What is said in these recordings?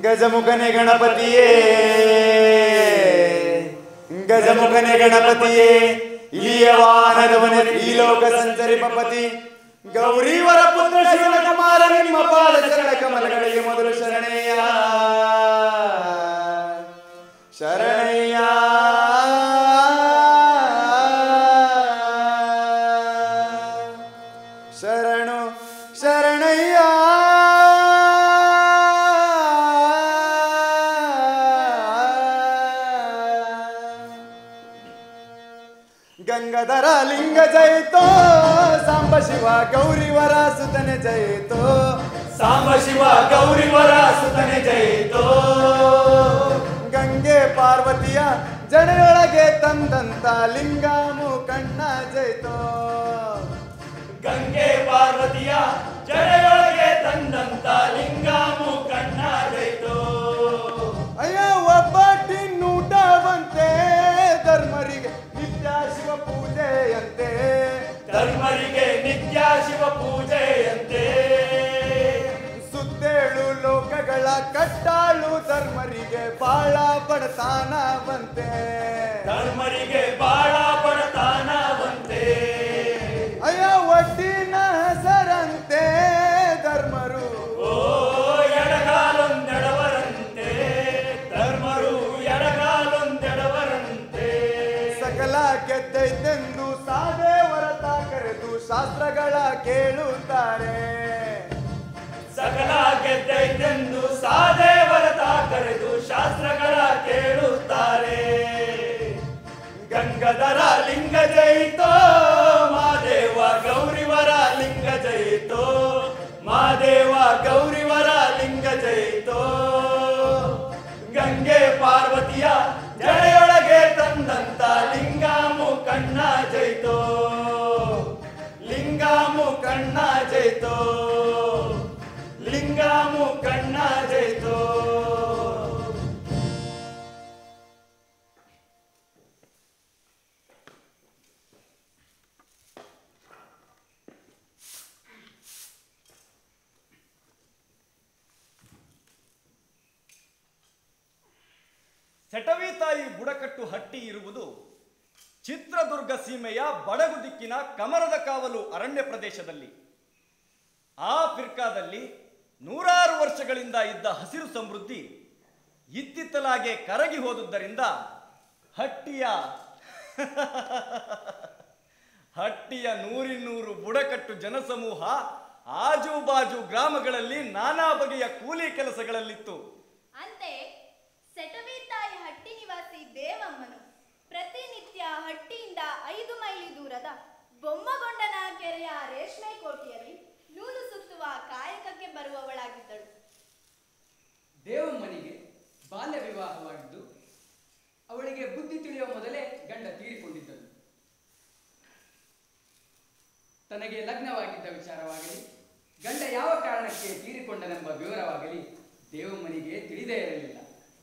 ಗಜಮುಖನೆ ಗಣಪತಿಯೇ ಗಜಮುಖನೆ ಗಣಪತಿಯೇ ಇಲಿಯ ವಾಹನದವನ ಶ್ರೀಲೋಕ ಸಂಚರಿಪತಿ ಗೌರೀವರ ಪುತ್ರ ಶಿವನ ಕುಮಾರ ನಿಮ್ಮ ಪಾದ ಚರಣ ಕಮಲಗಳಿಗೆ ಮೊದಲು ಶರಣಯ್ಯ ಶರಣಯ್ಯ ಶರಣು ಶರಣಯ್ಯ ಗಂಗಾಧರ ಲಿಂಗ ಜಯಿತೋ ಸಾಂಬ ಶಿವ ಗೌರಿವರ ಸುತನೆ ಜಯಿತೋ ಸಾಂಬ ಶಿವ ಗೌರಿವರ ಸುತನೆ ಜಯಿತೋ ಗಂಗೆ ಪಾರ್ವತಿಯ ಜಡೆಯೊಳಗೆ ತಂದಂತ ಲಿಂಗಾಮು ಕಣ್ಣ ಜಯಿತೋ ಗಂಗೆ ಪಾರ್ವತಿಯ ಜಡೆಯೊಳಗೆ ತಂದಂತ ಲಿಂಗಾಮು ಕಣ್ಣ ಜಯಿತೋ ಅಯ್ಯೋ ಒಬ್ಬಟ್ಟಿನೂಟವಂತೆ ಧರ್ಮರಿಗೆ ನಿತ್ಯ ಶಿವ ಪೂಜೆಯಂತೆ ಧರ್ಮರಿಗೆ ನಿತ್ಯ ಶಿವ ಪೂಜೆಯಂತೆ ಸುತ್ತೇಳು ಲೋಕಗಳ ಕಟ್ಟಾಳು ಧರ್ಮರಿಗೆ ಬಾಳ ಬಡತಾನವಂತೆ ಧರ್ಮರಿಗೆ ಬಾಳ ಬಡತಾನವಂತೆ ಅಯ್ಯೋ ಒಟ್ಟಿನ ಹೆಸರಂತೆ ಧರ್ಮರು ಓ ಎಡಗಾಲೊಂದೆಡವರಂತೆ ಧರ್ಮರು ಎಡಗಾಲೊಂದೆಡವರಂತೆ ಸಕಲ ಗೆದ್ದೈತೆಂದು ಸಾದೆ ಹೊರತ ಕರೆದು ಶಾಸ್ತ್ರಗಳ ಕೇಳುತ್ತಾರೆ ಸಕಲ ಗೆದ್ದೈತೆಂದು ಸಾಧೆ ವರತ ಕರೆದು ಶಾಸ್ತ್ರಗಳ ಕೇಳುತ್ತಾರೆ ಗಂಗಧರ ಲಿಂಗ ಜಯಿತೋ ಮಾದೇವ ಗೌರಿವರ ಲಿಂಗ ಜಯಿತೋ ಮಾದೇವ ಗೌರಿವರ ಲಿಂಗ ಜಯಿತೋ ಗಂಗೆ ಪಾರ್ವತಿಯ ಜಡೆಯೊಳಗೆ ತಂದಂತ ಲಿಂಗಾಮು ಕಣ್ಣ ಜಯಿತೋ ಲಿಂಗಾಮು ಕಣ್ಣ ಜಯಿತೋ ಲಿಂಗಾಮು ಕಣ್ಣ ಜಯಿತೋ ಸೆಟವಿ ತಾಯಿ ಬುಡಕಟ್ಟು ಹಟ್ಟಿ ಇರುವುದು ಚಿತ್ರದುರ್ಗ ಸೀಮೆಯ ಬಡಗು ದಿಕ್ಕಿನ ಕಮರದ ಕಾವಲು ಅರಣ್ಯ ಪ್ರದೇಶದಲ್ಲಿ ಆ ಫಿರ್ಕಾದಲ್ಲಿ ನೂರಾರು ವರ್ಷಗಳಿಂದ ಇದ್ದ ಹಸಿರು ಸಮೃದ್ಧಿ ಇತ್ತಿತ್ತಲಾಗೆ ಕರಗಿ ಹೋದುದರಿಂದ ಹಟ್ಟಿಯ ಹಟ್ಟಿಯ ನೂರಿನ್ನೂರು ಬುಡಕಟ್ಟು ಜನಸಮೂಹ ಆಜುಬಾಜು ಗ್ರಾಮಗಳಲ್ಲಿ ನಾನಾ ಬಗೆಯ ಕೂಲಿ ಕೆಲಸಗಳಲ್ಲಿತ್ತು ಅಂತೆ ಸೆಟವಿ ತಾಯಿ ಹಟ್ಟಿ ನಿವಾಸಿ ದೇವಮ್ಮನು ಪ್ರತಿನಿತ್ಯ ಹಟ್ಟಿಯಿಂದ ಐದು ಮೈಲಿ ದೂರದ ಬೊಮ್ಮಗೊಂಡನ ಕೆರೆಯ ರೇಷ್ಮೆ ಕೋಟೆಯಲ್ಲಿ ನೂಲು ಸುತ್ತುವ ಕಾಯಕಕ್ಕೆ ಬರುವವಳಾಗಿದ್ದಳು ದೇವಮ್ಮನಿಗೆ ಬಾಲ್ಯ ವಿವಾಹವಾಗಿದ್ದು ಅವಳಿಗೆ ಬುದ್ಧಿ ತಿಳಿಯುವ ಮೊದಲೇ ಗಂಡ ತೀರಿಕೊಂಡಿದ್ದನು ತನಗೆ ಲಗ್ನವಾಗಿದ್ದ ವಿಚಾರವಾಗಲಿ ಗಂಡ ಯಾವ ಕಾರಣಕ್ಕೆ ತೀರಿಕೊಂಡನೆಂಬ ವಿವರವಾಗಲಿ ದೇವಮ್ಮನಿಗೆ ತಿಳಿದೇ ಇರಲಿಲ್ಲ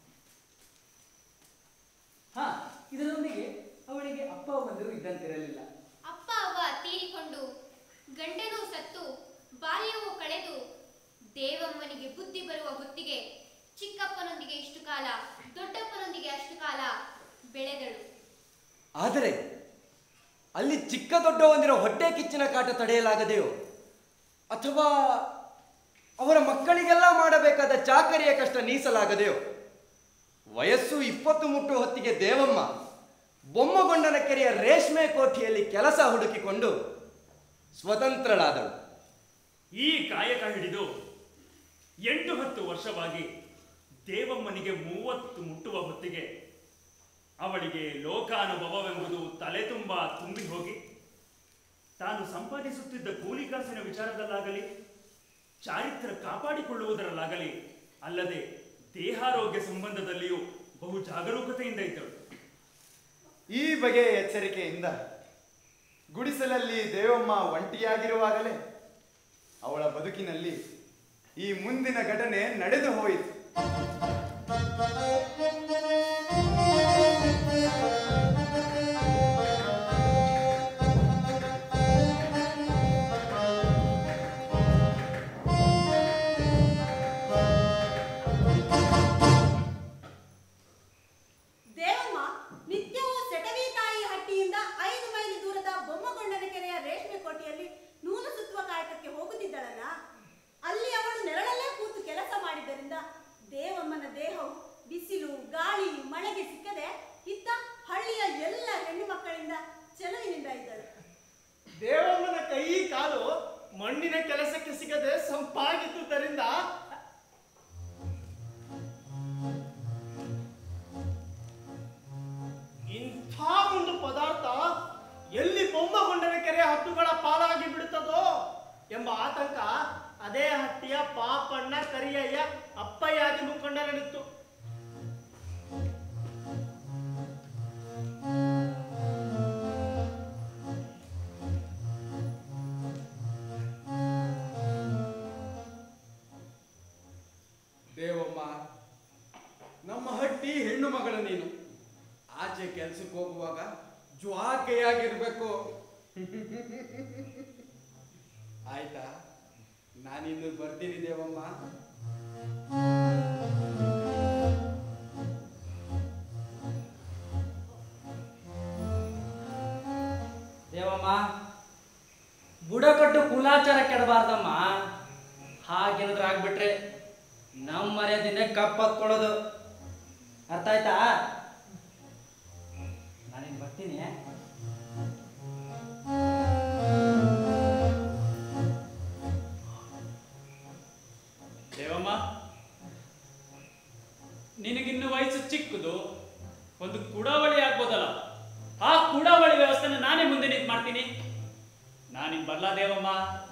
ಹಾ ಇದರೊಂದಿಗೆ ಅವಳಿಗೆ ಅಪ್ಪ ಅಮ್ಮಂದಿರು ಇದ್ದಂತಿರಲಿಲ್ಲ ಅಪ್ಪ ಅವ್ವ ತೀರಿಕೊಂಡು ಗಂಡನೂ ಸತ್ತು ಬಾಲ್ಯವೂ ಕಳೆದು ದೇವಮ್ಮನಿಗೆ ಬುದ್ಧಿ ಬರುವ ಹೊತ್ತಿಗೆ ಚಿಕ್ಕಪ್ಪನೊಂದಿಗೆ ಇಷ್ಟು ಕಾಲ ದೊಡ್ಡಪ್ಪನೊಂದಿಗೆ ಅಷ್ಟು ಕಾಲ ಬೆಳೆದಳು ಆದರೆ ಅಲ್ಲಿ ಚಿಕ್ಕ ದೊಡ್ಡ ಹೊಂದಿರೋ ಹೊಟ್ಟೆ ಕಿಚ್ಚಿನ ಕಾಟ ತಡೆಯಲಾಗದೆಯೋ ಅಥವಾ ಅವರ ಮಕ್ಕಳಿಗೆಲ್ಲ ಮಾಡಬೇಕಾದ ಚಾಕರಿಯ ಕಷ್ಟ ನೀಸಲಾಗದೆಯೋ ವಯಸ್ಸು ಇಪ್ಪತ್ತು ಮುಟ್ಟುವ ಹೊತ್ತಿಗೆ ದೇವಮ್ಮ ಬೊಮ್ಮಗೊಂಡನ ಕೆರೆಯ ರೇಷ್ಮೆ ಕೋಠಿಯಲ್ಲಿ ಕೆಲಸ ಹುಡುಕಿಕೊಂಡು ಸ್ವತಂತ್ರಳಾದಳು ಈ ಕಾಯಕ ಹಿಡಿದು ಎಂಟು ಹತ್ತು ವರ್ಷವಾಗಿ ದೇವಮ್ಮನಿಗೆ ಮೂವತ್ತು ಮುಟ್ಟುವ ಹೊತ್ತಿಗೆ ಅವಳಿಗೆ ಲೋಕಾನುಭವವೆಂಬುದು ತಲೆ ತುಂಬ ತುಂಬಿ ಹೋಗಿ ತಾನು ಸಂಪಾದಿಸುತ್ತಿದ್ದ ಕೂಲಿ ಕಾಸಿನ ವಿಚಾರದಲ್ಲಾಗಲಿ ಚಾರಿತ್ರ ಕಾಪಾಡಿಕೊಳ್ಳುವುದರಲ್ಲಾಗಲಿ ಅಲ್ಲದೆ ದೇಹಾರೋಗ್ಯ ಸಂಬಂಧದಲ್ಲಿಯೂ ಬಹು ಜಾಗರೂಕತೆಯಿಂದ ಇದ್ದಳು ಈ ಬಗೆಯ ಎಚ್ಚರಿಕೆಯಿಂದ ಗುಡಿಸಲಲ್ಲಿ ದೇವಮ್ಮ ಒಂಟಿಯಾಗಿರುವಾಗಲೇ ಅವಳ ಬದುಕಿನಲ್ಲಿ ಈ ಮುಂದಿನ ಘಟನೆ ನಡೆದು ಹೋಯಿತು ಮಣ್ಣಿನ ಕೆಲಸಕ್ಕೆ ಸಿಗದೆ ಸಂಪಾಗಿದ್ದುದರಿಂದ ಇಂಥ ಒಂದು ಪದಾರ್ಥ ಎಲ್ಲಿ ಬೊಮ್ಮಗೊಂಡನ ಕೆರೆ ಹತ್ತುಗಳ ಪಾಲಾಗಿ ಬಿಡುತ್ತದೋ ಎಂಬ ಆತಂಕ ಅದೇ ಹಟ್ಟಿಯ ಪಾಪಣ್ಣ ಕರಿಯಯ್ಯ ಅಪ್ಪಯ್ಯಾದಿ ಮುಖಂಡರಲ್ಲಿತ್ತು ದೇವಮ್ಮ ನಮ್ಮ ಹಟ್ಟಿ ಹೆಣ್ಣು ಮಗಳ ನೀನು ಆಚೆ ಕೆಲ್ಸಕ್ಕೆ ಹೋಗುವಾಗ ಜ್ವಾಕೆಯಾಗಿರ್ಬೇಕು ಆಯ್ತಾ ನಾನಿನ್ನು ಬರ್ತೀನಿ ದೇವಮ್ಮ ದೇವಮ್ಮ ಬುಡಕಟ್ಟು ಕುಲಾಚಾರ ಕೆಡಬಾರ್ದಮ್ಮ ಹಾಗೇನಾದ್ರೂ ಆಗ್ಬಿಟ್ರೆ ನಮ್ಮ ಮರ್ಯಾದಿಂದ ಕಪ್ಪತ್ಕೊಳ್ಳೋದು ಅರ್ಥ ಆಯ್ತಾ ನಾನೇನು ಬರ್ತೀನಿ ದೇವಮ್ಮ ನಿನಗಿನ್ನು ವಯಸ್ಸು ಚಿಕ್ಕದು ಒಂದು ಕುಡಾವಳಿ ಆಗ್ಬೋದಲ್ಲ ಆ ಕುಡಾವಳಿ ವ್ಯವಸ್ಥೆನ ನಾನೇ ಮುಂದೆ ನಿಂತು ಮಾಡ್ತೀನಿ ನಾನಿನ್ ಬರ್ಲಾ ದೇವಮ್ಮ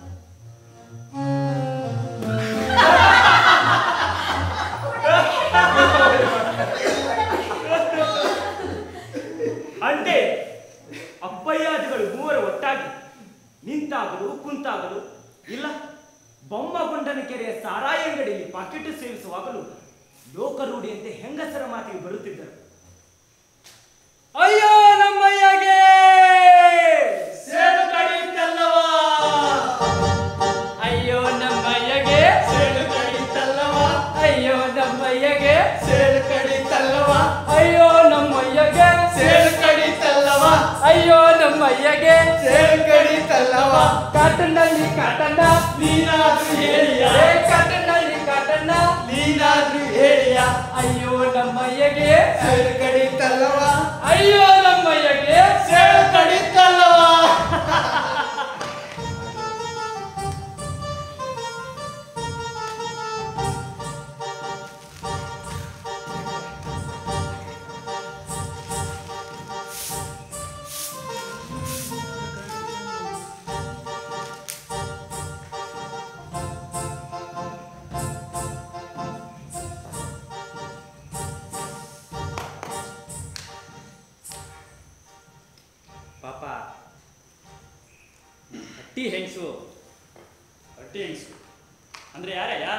ಅಂತೆ ಅಪ್ಪಯ್ಯಾದಿಗಳು ಮೂವರು ಒಟ್ಟಾಗಿ ನಿಂತಾಗಲು ಕುಂತಾಗಲು ಇಲ್ಲ ಬೊಮ್ಮಗೊಂಡನ ಕೆರೆಯ ಸಾರಾಯಿ ಅಂಗಡಿಯಲ್ಲಿ ಪಾಕೆಟ್ ಸೇವಿಸುವಾಗಲೂ ಲೋಕರೂಢಿಯಂತೆ ಹೆಂಗಸರ ಮಾತಿಗೆ ಬರುತ್ತಿದ್ದರು ಅಯ್ಯೋ ನಮ್ಮಯ್ಯಗೆ ಸೇಡು ಕಡಿಯುತ್ತಲ್ಲವಾ ಅಯ್ಯೋ ನಮ್ಮಯ್ಯಗೆ ಸೇಡು ಕಡಿಯುತ್ತಲ್ಲವಾ ಅಯ್ಯೋ ನಮ್ಮಯ್ಯಗೆ ಸೇಡು ಕಡಿಯುತ್ತಲ್ಲವಾ ಅಯ್ಯೋ ನಮ್ಮಯ್ಯಗೆ ಸೇಡು ಕಡಿಯುತ್ತಲ್ಲವಾ ಅಯ್ಯೋ ನಮ್ಮಯ್ಯಗೆ ಸೇಡು ಕಡಿಯುತ್ತಲ್ಲವಾ ಕಾಟನ್ನಲ್ಲಿ ಕಾಟನ್ನ ನೀನಾದ್ರೂ ಹೇಳಿಯ ಏ ಕಾಟನ್ನಲ್ಲಿ ಕಾಟನ್ನ ನೀನಾದ್ರೂ ಹೇಳಿಯ ಅಯ್ಯೋ ನಮ್ಮಯ್ಯಗೆ ಸೇಡು ಕಡಿಯುತ್ತಲ್ಲವಾ ಅಯ್ಯೋ ನಮ್ಮಯ್ಯಗೆ ಸೇಡು ಕಡಿಯುತ್ತಲ್ಲವಾ ಪಾಪ ಹಟ್ಟಿ ಹೆಂಗಸು ಹಟ್ಟಿ ಹೆಂಗಸು ಅಂದ್ರೆ ಯಾರಯ್ಯ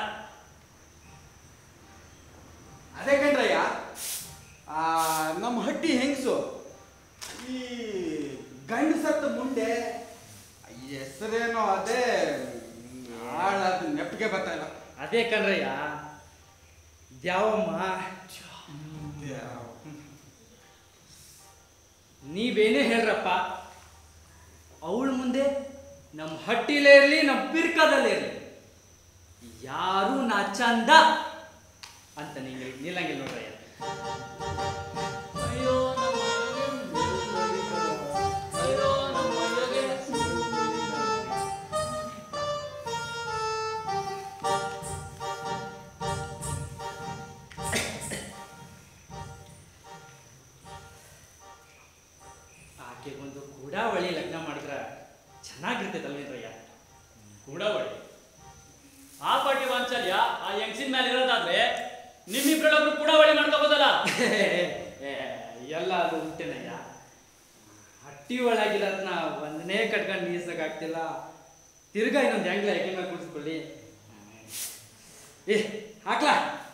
ಅದೇ ಕಣ್ರಯ್ಯ ಆ, ನಮ್ಮ ಹಟ್ಟಿ ಹೆಂಗಸು ಈ ಗಂಡು ಸತ್ತ ಮುಂದೆ ಹೆಸರೇನೋ ಅದೇ ಹಾಳಾದ ನೆಪ್ಪಿಗೆ ಬರ್ತಾ ಇಲ್ಲ ಅದೇ ಕಣ್ರಯ್ಯ ದ್ಯಾವಮ್ಮ ನೀವೇನೇ ಹೇಳ್ರಪ್ಪ ಅವಳ ಮುಂದೆ ನಮ್ಮ ಹಟ್ಟಿಲೇ ಇರಲಿ ನಮ್ಮ ಪಿರ್ಕದಲ್ಲೇ ಇರಲಿ ಯಾರೂ ನಾ ಚಂದ ಅಂತ ನೀನು ನಿಲ್ಲಂಗಿಲ್ಲ ನೋಡ್ರಯ್ಯ ಅಯ್ಯೋ ನಮ್ಮ ಅಯ್ಯೋ ನಮ್ಮ ಆಕೆಗೊಂದು ಕೂಡಾವಳಿ ಲಗ್ನ ಮಾಡಿದ್ರ ಚೆನ್ನಾಗಿರ್ತೈತಲ್ವೇನ್ರಯ್ಯ ಕೂಡವಳಿ ಆ ಪಾಟಿ ವಾಂಚಲ್ಯ ಆ ಯಂಗ್ಸಿನ ಮೇಲೆ ಇರೋದಾದ್ರೆ ನಿಮ್ಮಿಬ್ರೊಳೊಬ್ರು ಕೂಡವಳಿ ಮಾಡ್ಕೋಬೋದಲ್ಲ ಏ, ಎಲ್ಲ ಅದು ಹುಟ್ಟೆನಯ್ಯ ಹಟ್ಟಿ ಒಳಗಿರೋದ್ನ ಒಂದನೇ ಕಟ್ಕೊಂಡು ನೀಸಕ್ಕಾಗ್ತಿಲ್ಲ ತಿರ್ಗಾ ಇನ್ನೊಂದು ಹೆಂಗ್ಲ ಎಕೆ ಮೇಲೆ ಕುಡಿಸ್ಕೊಳ್ಳಿ ಏ ಹಾಕ್ಲಾ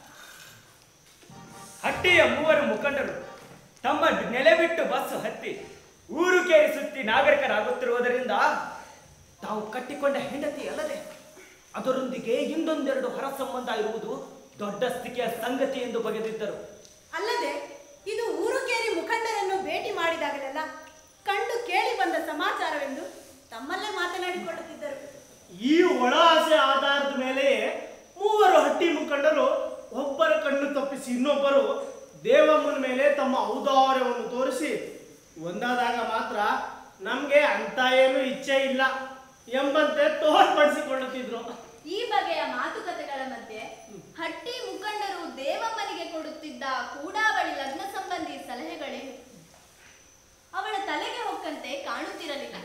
ಹಟ್ಟಿಯ ಮೂವರು ಮುಖಂಡರು ತಮ್ಮ ನೆಲೆ ಬಿಟ್ಟು ಬಸ್ ಹತ್ತಿ ಊರು ಕೇರಿ ಸುತ್ತಿ ನಾಗರಿಕರಾಗುತ್ತಿರುವುದರಿಂದ ತಾವು ಕಟ್ಟಿಕೊಂಡ ಹೆಂಡತಿ ಅಲ್ಲದೆ ಅದರೊಂದಿಗೆ ಇನ್ನೊಂದೆರಡು ಹೊರ ಸಂಬಂಧ ಇರುವುದು ದೊಡ್ಡ ಸ್ಥಿತಿಯ ಸಂಗತಿ ಎಂದು ಬಗೆದಿದ್ದರು ಅಲ್ಲದೆ ಇದು ಊರುಕೇರಿ ಮುಖಂಡರನ್ನು ಭೇಟಿ ಮಾಡಿದಾಗಲೆಲ್ಲ ಕಂಡು ಕೇಳಿ ಬಂದ ಸಮಾಚಾರವೆಂದು ತಮ್ಮಲ್ಲೇ ಮಾತನಾಡಿಕೊಳ್ಳುತ್ತಿದ್ದರು ಈ ಒಳ ಆಸೆ ಆಧಾರದ ಮೇಲೆ ಮೂವರು ಹಟ್ಟಿ ಮುಖಂಡರು ಒಬ್ಬರ ಕಣ್ಣು ತಪ್ಪಿಸಿ ಇನ್ನೊಬ್ಬರು ದೇವಮ್ಮನ ಮೇಲೆ ತಮ್ಮ ಔದಾರ್ಯವನ್ನು ತೋರಿಸಿ ಒಂದಾದಾಗ ಮಾತ್ರ ನಮ್ಗೆ ಅಂತ ಏನು ಇಚ್ಛೆ ಇಲ್ಲ ಎಂಬಂತೆ ತೋರ್ಪಡಿಸಿಕೊಳ್ಳುತ್ತಿದ್ರು ಈ ಬಗೆಯ ಮಾತುಕತೆಗಳ ಮಧ್ಯೆ ಹಟ್ಟಿ ಮುಖಂಡರು ದೇವಮ್ಮನಿಗೆ ಕೊಡುತ್ತಿದ್ದ ಕೂಡಾವಳಿ ಲಗ್ನ ಸಂಬಂಧಿ ಸಲಹೆಗಳೇನು ಅವಳ ತಲೆಗೆ ಹೊಕ್ಕಂತೆ ಕಾಣುತ್ತಿರಲಿಲ್ಲ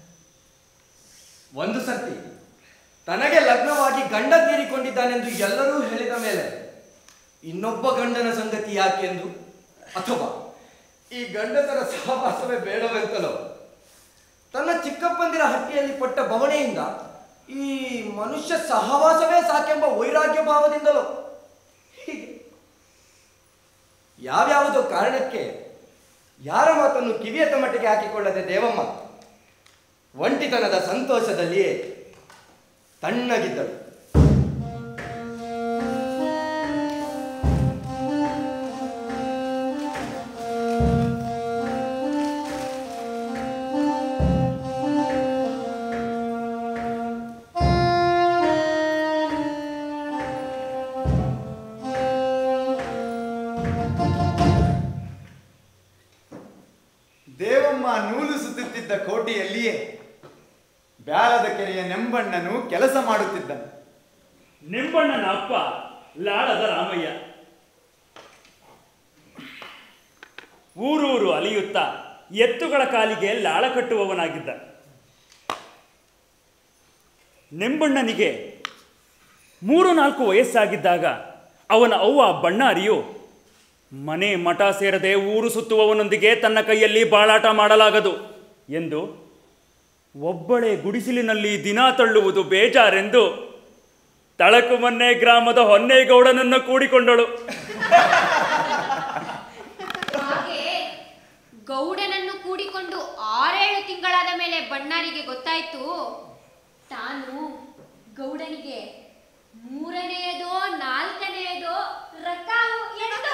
ಒಂದು ಸರ್ತಿ ತನಗೆ ಲಗ್ನವಾಗಿ ಗಂಡ ತೀರಿಕೊಂಡಿದ್ದಾನೆಂದು ಎಲ್ಲರೂ ಹೇಳಿದ ಮೇಲೆ ಇನ್ನೊಬ್ಬ ಗಂಡನ ಸಂಗತಿ ಯಾಕೆಂದು ಅಥವಾ ಈ ಗಂಡಸರ ಸಹವಾಸವೇ ಬೇಡವೆಂತಲೋ ತನ್ನ ಚಿಕ್ಕಪ್ಪಂದಿರ ಹಟ್ಟಿಯಲ್ಲಿ ಪಟ್ಟ ಬವಣೆಯಿಂದ ಈ ಮನುಷ್ಯ ಸಹವಾಸವೇ ಸಾಕೆಂಬ ವೈರಾಗ್ಯ ಭಾವದಿಂದಲೋ ಹೀಗೆ ಯಾವ್ಯಾವುದೋ ಕಾರಣಕ್ಕೆ ಯಾರ ಮಾತನ್ನು ಕಿವಿಯ ತಮಟ್ಟಿಗೆ ಹಾಕಿಕೊಳ್ಳದೆ ದೇವಮ್ಮ ಒಂಟಿತನದ ಸಂತೋಷದಲ್ಲಿಯೇ ತಣ್ಣಗಿದ್ದಳು ದೇವಮ್ಮ ನೂಲು ಸುತ್ತುತ್ತಿದ್ದ ಕೋಟೆಯಲ್ಲಿಯೇ ಬ್ಯಾಲದ ಕೆರೆಯ ನೆಂಬಣ್ಣನು ಕೆಲಸ ಮಾಡುತ್ತಿದ್ದನು ನಿಂಬಣ್ಣನ ಅಪ್ಪ ಲಾಳದ ರಾಮಯ್ಯ ಊರೂರು ಅಲಿಯುತ್ತಾ ಎತ್ತುಗಳ ಕಾಲಿಗೆ ಲಾಳ ಕಟ್ಟುವವನಾಗಿದ್ದ ನಿಂಬಣ್ಣನಿಗೆ ಮೂರು ನಾಲ್ಕು ವಯಸ್ಸಾಗಿದ್ದಾಗ ಅವನ ಅವ್ವ ಬಣ್ಣಾರಿಯು ಮನೆ ಮಠ ಸೇರದೆ ಊರು ಸುತ್ತುವವನೊಂದಿಗೆ ತನ್ನ ಕೈಯಲ್ಲಿ ಬಾಳಾಟ ಮಾಡಲಾಗದು ಎಂದು ಒಬ್ಬಳೇ ಗುಡಿಸಿಲಿನಲ್ಲಿ ದಿನ ತಳ್ಳುವುದು ಬೇಜಾರೆಂದು ತಳಕು ಮೊನ್ನೆ ಗ್ರಾಮದ ಹೊನ್ನೇಗೌಡನನ್ನು ಕೂಡಿಕೊಂಡಳು ಹಾಗೆ ಗೌಡನನ್ನು ಕೂಡಿಕೊಂಡು ಆರೇಳು ತಿಂಗಳಾದ ಮೇಲೆ ಬಣ್ಣಾರಿಗೆ ಗೊತ್ತಾಯ್ತು ತಾನು ಗೌಡನಿಗೆ ಮೂರನೆಯದೋ ನಾಲ್ಕನೆಯದೋ ರಕಾವು ಎಂದು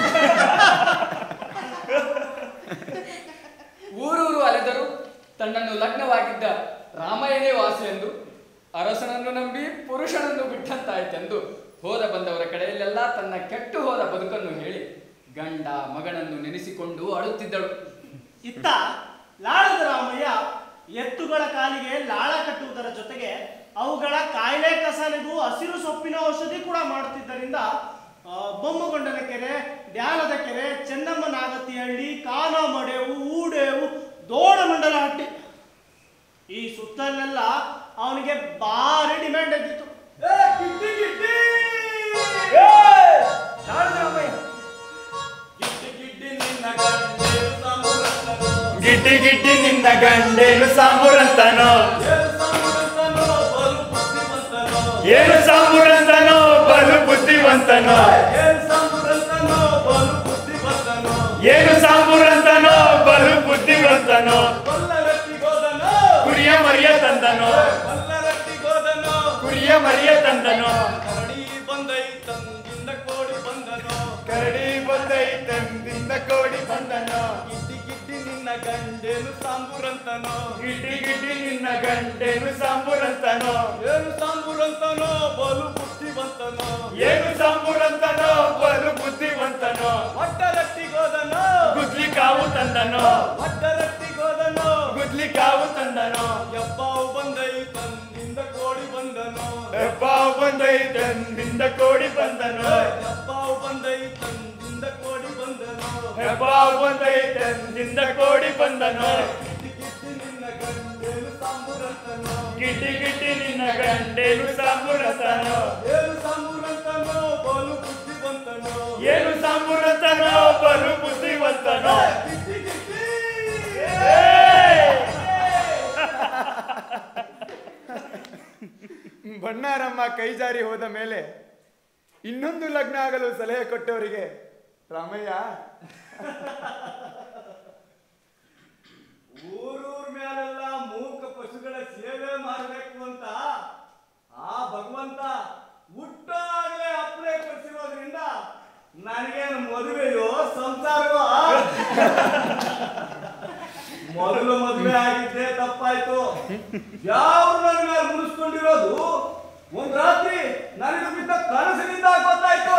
ಊರೂರು ಅಲೆದರು ತನ್ನನ್ನು ಲಗ್ನವಾಗಿದ್ದ ರಾಮಯ್ಯನೇ ವಾಸು ಎಂದು ಅರಸನನ್ನು ನಂಬಿ ಪುರುಷನನ್ನು ಬಿಟ್ಟಂತಾಯ್ತೆಂದು ಹೋದ ಬಂದವರ ಕಡೆಯಲ್ಲೆಲ್ಲ ತನ್ನ ಕೆಟ್ಟು ಹೋದ ಬದುಕನ್ನು ಹೇಳಿ ಗಂಡ ಮಗನನ್ನು ನೆನೆಸಿಕೊಂಡು ಅಳುತ್ತಿದ್ದಳು ಇತ್ತ ಲಾಳದ ರಾಮಯ್ಯ ಎತ್ತುಗಳ ಕಾಲಿಗೆ ಲಾಳ ಕಟ್ಟುವುದರ ಜೊತೆಗೆ ಅವುಗಳ ಕಾಯಿಲೆ ಕಸಾಲೆಗೂ ಹಸಿರು ಸೊಪ್ಪಿನ ಔಷಧಿ ಕೂಡ ಮಾಡುತ್ತಿದ್ದರಿಂದ ಆ, ಬೊಮ್ಮಗೊಂಡನ ಕೆರೆ ಡ್ಯಾಲದ ಕೆರೆ ಚೆನ್ನಮ್ಮ ನಾಗತಿಹಳ್ಳಿ ಕಾನಮಡೆವು ಊಡೇವು ದೋಡಮಂಡಲ ಹಟ್ಟಿ ಈ ಸುತ್ತಲೆಲ್ಲ ಅವನಿಗೆ ಭಾರಿ ಡಿಮ್ಯಾಂಡ್ ಎದ್ದಿತ್ತು ಏ, ಗಿಡ್ಡಿ, ಗಿಡ್ಡಿ! ಏ, ಲಾಳದ ರಾಮಯ್ಯ ಗಿಡ್ಡಿ ಗಿಡ್ಡಿ ನಿನ್ನ ಗಂಡೇನು ಸಾಂಬುರಂತನೋ ಏನು ಸಾಂಬುರಂತನೋ ಬಲು ಬುದ್ಧಿವಂತನೋ ಏನು ಸಾಂಬುರಂತನೋ ಬಲು ಬುದ್ಧಿವಂತನೋ ಕುರಿಯ ಮರಿಯ ತಂದನೋ ಕುರಿಯ ಮರಿಯ ತಂದನೋ ಕರಡಿ ಬಂದೈ ತಂದಿಂದ ಕೋಡಿ ಬಂದನೋ ಗಿಡ್ಡಿ ಗಿಡ್ಡಿ ನಿನ್ನ ಗಂಡೇನು ಸಾಂಬುರಂತನೋ ಗಿಡ್ಡಿ ಗಿಡ್ಡಿ ನಿನ್ನ ಗಂಡೇನು ಸಾಂಬುರಂತನೋ ಏನು ಸಾಂಬುರಂತನೋ ಬಲು ಬುದ್ಧಿವಂತನೋ ಏನು ಸಾಂಬುರಂತನೋ ಬಲು ಬುದ್ಧಿವಂತನೋ ಒಟ್ಟರಟ್ಟಿಗೋದನೋ ಗುದ್ಲಿ ಕಾವು ತಂದನೋ ಒಟ್ಟರಟ್ಟಿಗೋದನೋ ಗುದ್ಲಿ ಕಾವು ತಂದನೋ ಎಬ್ಬಾವು ಬಂದೈ ತಂದಿಂದ ಕೋಡಿ ಬಂದನೋ ಹೆಬ್ಬಾವು ಬಂದೈ ತಂದಿಂದ ಕೋಡಿ ಬಂದನೋ ಎಬ್ಬಾವು ಬಂದೈ ತಂದಿಂದ ಕೋಡಿ ಬಂದನೋ ಹೆಬ್ಬಾವು ಬಂದೈ ತಂದಿಂದ ಕೋಡಿ ಬಂದನೋ ಗಿಡ್ಡಿ ನಿನ್ನ ಗಂಡೇನು ಸಾಂಬುರಂತನೋ ಗಿಡ್ಡಿ ಗಿಡ್ಡಿ ನಿನ್ನ ಗಂಡೇನು ಸಾಂಬುರಂತನೋ ಏನು ಸಾಂಬುರಂತನೋ ಬಲು ಬುದ್ಧಿವಂತನೋ ಏನು ಸಾಂಬುರಂತನೋ ಬಲು ಬುದ್ಧಿವಂತನೋ ಗಿಡ್ಡಿ ಗಿಡ್ಡಿ ಬಣ್ಣಾರಮ್ಮ ಕೈ ಜಾರಿ ಹೋದ ಮೇಲೆ ಇನ್ನೊಂದು ಲಗ್ನ ಆಗಲು ಸಲಹೆ ಕೊಟ್ಟವರಿಗೆ ರಾಮಯ್ಯ ಊರೂರ್ ಮೇಲೆಲ್ಲ ಮೂಕ ಪಶುಗಳ ಸೇವೆ ಮಾಡಬೇಕು ಅಂತ ಆ ಭಗವಂತ ಹುಟ್ಟಾಗಲೇ ಅಪ್ಲೈ ಕೊಡಿಸಿರೋದ್ರಿಂದ ನನಗೇನು ಮದುವೆಯೋ ಸಂಸಾರವೋ ಮೊದಲು ಮದುವೆ ಆಗಿದ್ದೆ ತಪ್ಪಾಯ್ತು ಯಾವ ನನ್ನ ಮೇಲೆ ಮುನಿಸ್ಕೊಂಡಿರೋದು ಒಂದ್ ರಾತ್ರಿ ನನಗೆ ಬಿದ್ದ ಕನಸಿನಿಂದ ಗೊತ್ತಾಯ್ತು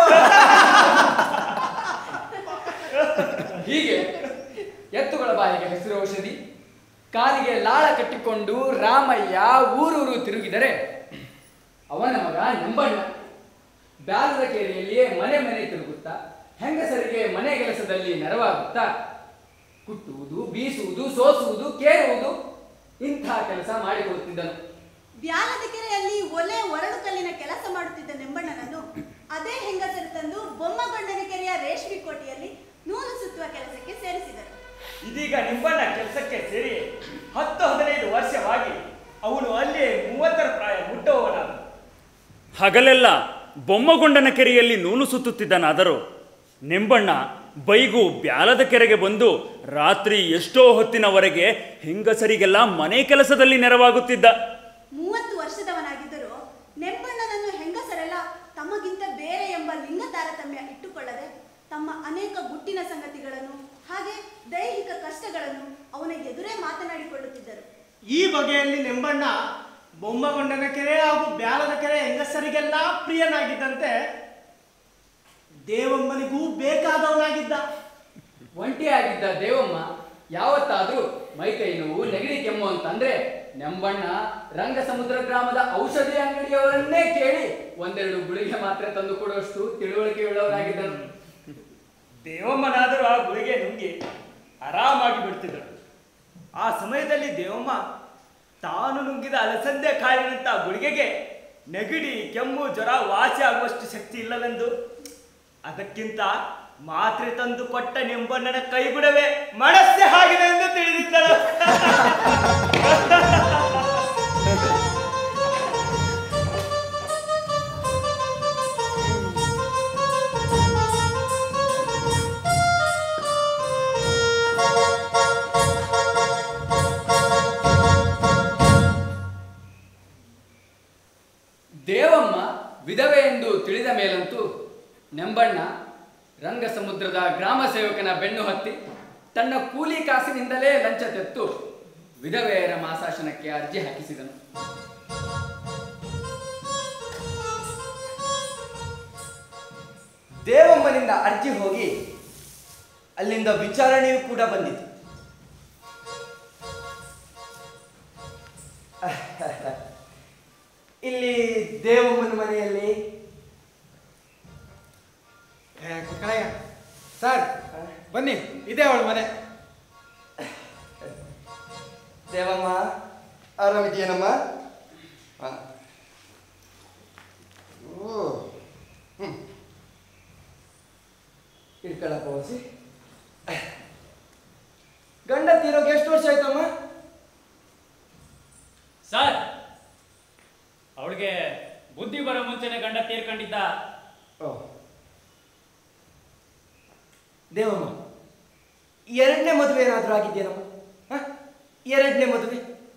ಹೀಗೆ ಎತ್ತುಗಳ ಬಾಯಿಗೆ ಹೆಸರು ಔಷಧಿ ಕಾಲಿಗೆ ಲಾಳ ಕಟ್ಟಿಕೊಂಡು ರಾಮಯ್ಯ ಊರೂರು ತಿರುಗಿದರೆ ಅವನ ಮಗ ನೆಂಬಣ್ಣ ಬ್ಯಾಲದ ಕೇರಿಯಲ್ಲಿಯೇ ಮನೆ ಮನೆ ತಿರುಗುತ್ತಾ ಹೆಂಗಸರಿಗೆ ಮನೆ ಕೆಲಸದಲ್ಲಿ ನೆರವಾಗುತ್ತಾ ಕುಟ್ಟುವುದು ಬೀಸುವುದು ಸೋಸುವುದು ಕೇರುವುದು ಇಂಥ ಕೆಲಸ ಮಾಡಿಕೊಡುತ್ತಿದ್ದನು ಬ್ಯಾಲದ ಕೆರೆಯಲ್ಲಿ ಒಲೆ ಒರಳು ಕಲ್ಲಿನ ಕೆಲಸ ಮಾಡುತ್ತಿದ್ದ ನೆಂಬಣ್ಣನನ್ನು ಅದೇ ಹೆಂಗಸರು ತಂದು ಬೊಮ್ಮಗೊಂಡನ ಕೆರೆಯ ರೇಷ್ಮೆ ಕೋಟೆಯಲ್ಲಿ ನೂಲು ಸುತ್ತುವ ಕೆಲಸಕ್ಕೆ ಸೇರಿಸಿದರು ಇದೀಗ ನಿಂಬಣ್ಣ ಕೆಲಸಕ್ಕೆ ಸೇರಿ ಹತ್ತು ಹದಿನೈದು ವರ್ಷವಾಗಿ ಅವನು ಅಲ್ಲಿಯೇ ಮೂವತ್ತರ ಪ್ರಾಯ ಮುಟ್ಟುವವನಾದ ಹಗಲೆಲ್ಲ ಬೊಮ್ಮಗೊಂಡನ ಕೆರೆಯಲ್ಲಿ ನೂಲು ಸುತ್ತುತ್ತಿದ್ದನಾದರೂ ನೆಂಬಣ್ಣ ಬೈಗು ಬ್ಯಾಲದ ಕೆರೆಗೆ ಬಂದು ರಾತ್ರಿ ಎಷ್ಟೋ ಹೊತ್ತಿನವರೆಗೆ ಹೆಂಗಸರಿಗೆಲ್ಲ ಮನೆ ಕೆಲಸದಲ್ಲಿ ನೆರವಾಗುತ್ತಿದ್ದ ಮೂವತ್ತು ವರ್ಷದವನಾಗಿದ್ದರೂ ನೆಂಬಣ್ಣನನ್ನು ಹೆಂಗಸರೆಲ್ಲ ತಮಗಿಂತ ಬೇರೆ ಎಂಬ ಲಿಂಗ ತಾರತಮ್ಯ ಇಟ್ಟುಕೊಳ್ಳದೆ ತಮ್ಮ ಅನೇಕ ಗುಟ್ಟಿನ ಸಂಗತಿಗಳನ್ನು ಹಾಗೆ ದೈಹಿಕ ಕಷ್ಟಗಳನ್ನು ಅವನ ಎದುರೇ ಮಾತನಾಡಿಕೊಳ್ಳುತ್ತಿದ್ದರು ಈ ಬಗೆಯಲ್ಲಿ ನೆಂಬಣ್ಣ ಬೊಮ್ಮಗೊಂಡನ ಕೆರೆ ಹಾಗೂ ಬ್ಯಾಲದ ಕೆರೆ ಹೆಂಗಸರಿಗೆಲ್ಲ ಪ್ರಿಯನಾಗಿದ್ದಂತೆ ದೇವಮ್ಮನಿಗೂ ಬೇಕಾದವನಾಗಿದ್ದ ಒಂಟಿಯಾಗಿದ್ದ ದೇವಮ್ಮ ಯಾವತ್ತಾದ್ರೂ ಮೈಕೈ ನೋವು ನೆಗಡಿ ಕೆಮ್ಮು ಅಂತಂದ್ರೆ ನೆಂಬಣ್ಣ ರಂಗ ಸಮುದ್ರ ಗ್ರಾಮದ ಔಷಧಿ ಅಂಗಡಿಯವರನ್ನೇ ಕೇಳಿ ಒಂದೆರಡು ಗುಳಿಗೆ ಮಾತ್ರ ತಂದು ಕೊಡುವಷ್ಟು ತಿಳುವಳಿಕೆ ಉಳ್ಳವರಾಗಿದ್ದರು ದೇವಮ್ಮನಾದರೂ ಆ ಗುಳಿಗೆ ನುಂಗಿ ಆರಾಮಾಗಿ ಬಿಡ್ತಿದ್ದಳು ಆ ಸಮಯದಲ್ಲಿ ದೇವಮ್ಮ ತಾನು ನುಂಗಿದ ಅಲಸಂದೆ ಕಾಳಿನಂತ ಗುಳಿಗೆಗೆ ನೆಗಡಿ ಕೆಮ್ಮು ಜ್ವರ ವಾಸಿ ಆಗುವಷ್ಟು ಶಕ್ತಿ ಇಲ್ಲವೆಂದು ಅದಕ್ಕಿಂತ ಮಾತ್ರೆ ತಂದು ಕೊಟ್ಟ ನಿಂಬಣ್ಣನ ಕೈಗುಡವೇ ಮನಸ್ಸೇ ಆಗಿದೆ ಎಂದು ತಿಳಿದಿದ್ದಳು ದೇವಮ್ಮ ವಿಧವೆ ಎಂದು ತಿಳಿದ ಮೇಲಂತೂ ನೆಂಬಣ್ಣ ರಂಗ ಸಮುದ್ರದ ಗ್ರಾಮ ಸೇವಕನ ಬೆನ್ನು ಹತ್ತಿ ತನ್ನ ಕೂಲಿ ಕಾಸಿನಿಂದಲೇ ಲಂಚ ತೆತ್ತು ವಿಧವೆಯರ ಮಾಸಾಶನಕ್ಕೆ ಅರ್ಜಿ ಹಾಕಿಸಿದನು ದೇವಮ್ಮನಿಂದ ಅರ್ಜಿ ಹೋಗಿ ಅಲ್ಲಿಂದ ವಿಚಾರಣೆಯೂ ಕೂಡ ಬಂದಿತು ಇಲ್ಲಿ ದೇವಮ್ಮನ ಮನೆಯಲ್ಲಿ ಏ, ಕುಕ್ಕಳಯ್ಯ ಸರ್ ಬನ್ನಿ ಇದೇ ಅವಳ ಮನೆ ದೇವಮ್ಮ ಆರಾಮಿದೆಯೇನಮ್ಮ ಹಾ. ಓ ಹ್ಮ್ ಇಟ್ಕೊಳ್ಳಪ್ಪ ಹೊಸಿ ಗಂಡ ತೀರೋಕೆ ಎಷ್ಟು ವರ್ಷ ಆಯ್ತಮ್ಮ ಸರ್ ಅವಳಿಗೆ ಬುದ್ಧಿ ಬರೋ ಮುಂಚೆನೆ ಗಂಡ ತೀರ್ಕೊಂಡಿದ್ದ ಓ ದೇವಮ್ಮ ಎರಡನೇ ಮದುವೆ ಏನಾದರೂ ಆಗಿದೆಯೇನಮ್ಮ ಹ? ಎರಡನೇ ಮದುವೆ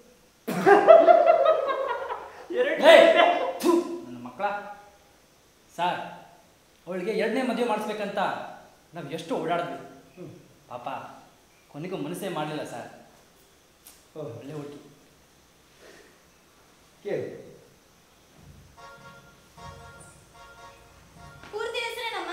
ನನ್ನ ಮಕ್ಕಳ ಸರ್ ಅವಳಿಗೆ ಎರಡನೇ ಮದುವೆ ಮಾಡಿಸ್ಬೇಕಂತ ನಾವು ಎಷ್ಟು ಓಡಾಡಿದ್ವಿ ಪಾಪ ಕೊನೆಗೂ ಮನಸ್ಸೇ ಮಾಡಲಿಲ್ಲ ಸರ್ ಒಳ್ಳೆ ಹುಡುಗಿ ಕೇಳಿ ಪೂರ್ತಿ ಹೆಸರೇನಮ್ಮ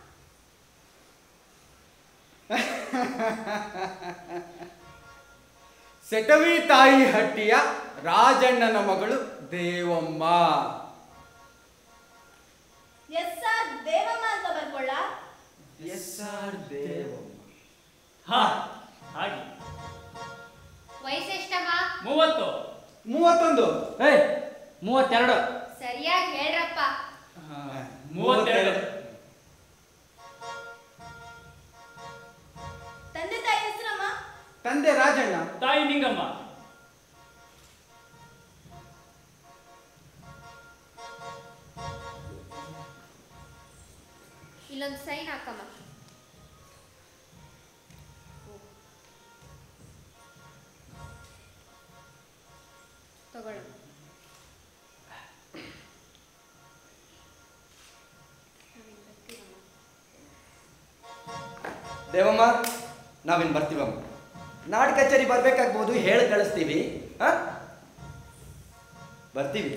ಸೆಟವಿ ತಾಯಿ ಹಟ್ಟಿಯ ರಾಜಣ್ಣನ ಮಗಳು ದೇವಮ್ಮ ಎಸ್ ಆರ್ ದೇವಮ್ಮ ಅಂತ ಬರ್ಕೊಳ್ಳ ಎಸ್ ಆರ್ ದೇವಮ್ಮ ಹಾ ಹಾಗೆ ವಯಸ್ಸೆಷ್ಟಮ್ಮ ಮೂವತ್ತು ಮೂವತ್ತೊಂದು ಏಯ್ ಮೂವತ್ತೆರಡು ಸರಿಯಾಗಿ ಹೇಳ್ರಪ್ಪ ಮೂವತ್ತೆರಡು ತಂದೆ ತಾಯಿ ಹೆಸರಮ್ಮ ತಂದೆ ರಾಜಣ್ಣ ತಾಯಿ ನಿಂಗಮ್ಮ ಇಲ್ಲೊಂದು ಸೈನ್ ಹಾಕಮ್ಮ ತಗೊಳ್ಳು ದೇವಮ್ಮ ನಾವಿನ್ ಬರ್ತೀವಮ್ಮ ನಾಡ್ ಕಚೇರಿ ಬರ್ಬೇಕಾಗ್ಬೋದು ಹೇಳಿ ಕಳಿಸ್ತೀವಿ ಹಾ ಬರ್ತೀವಿ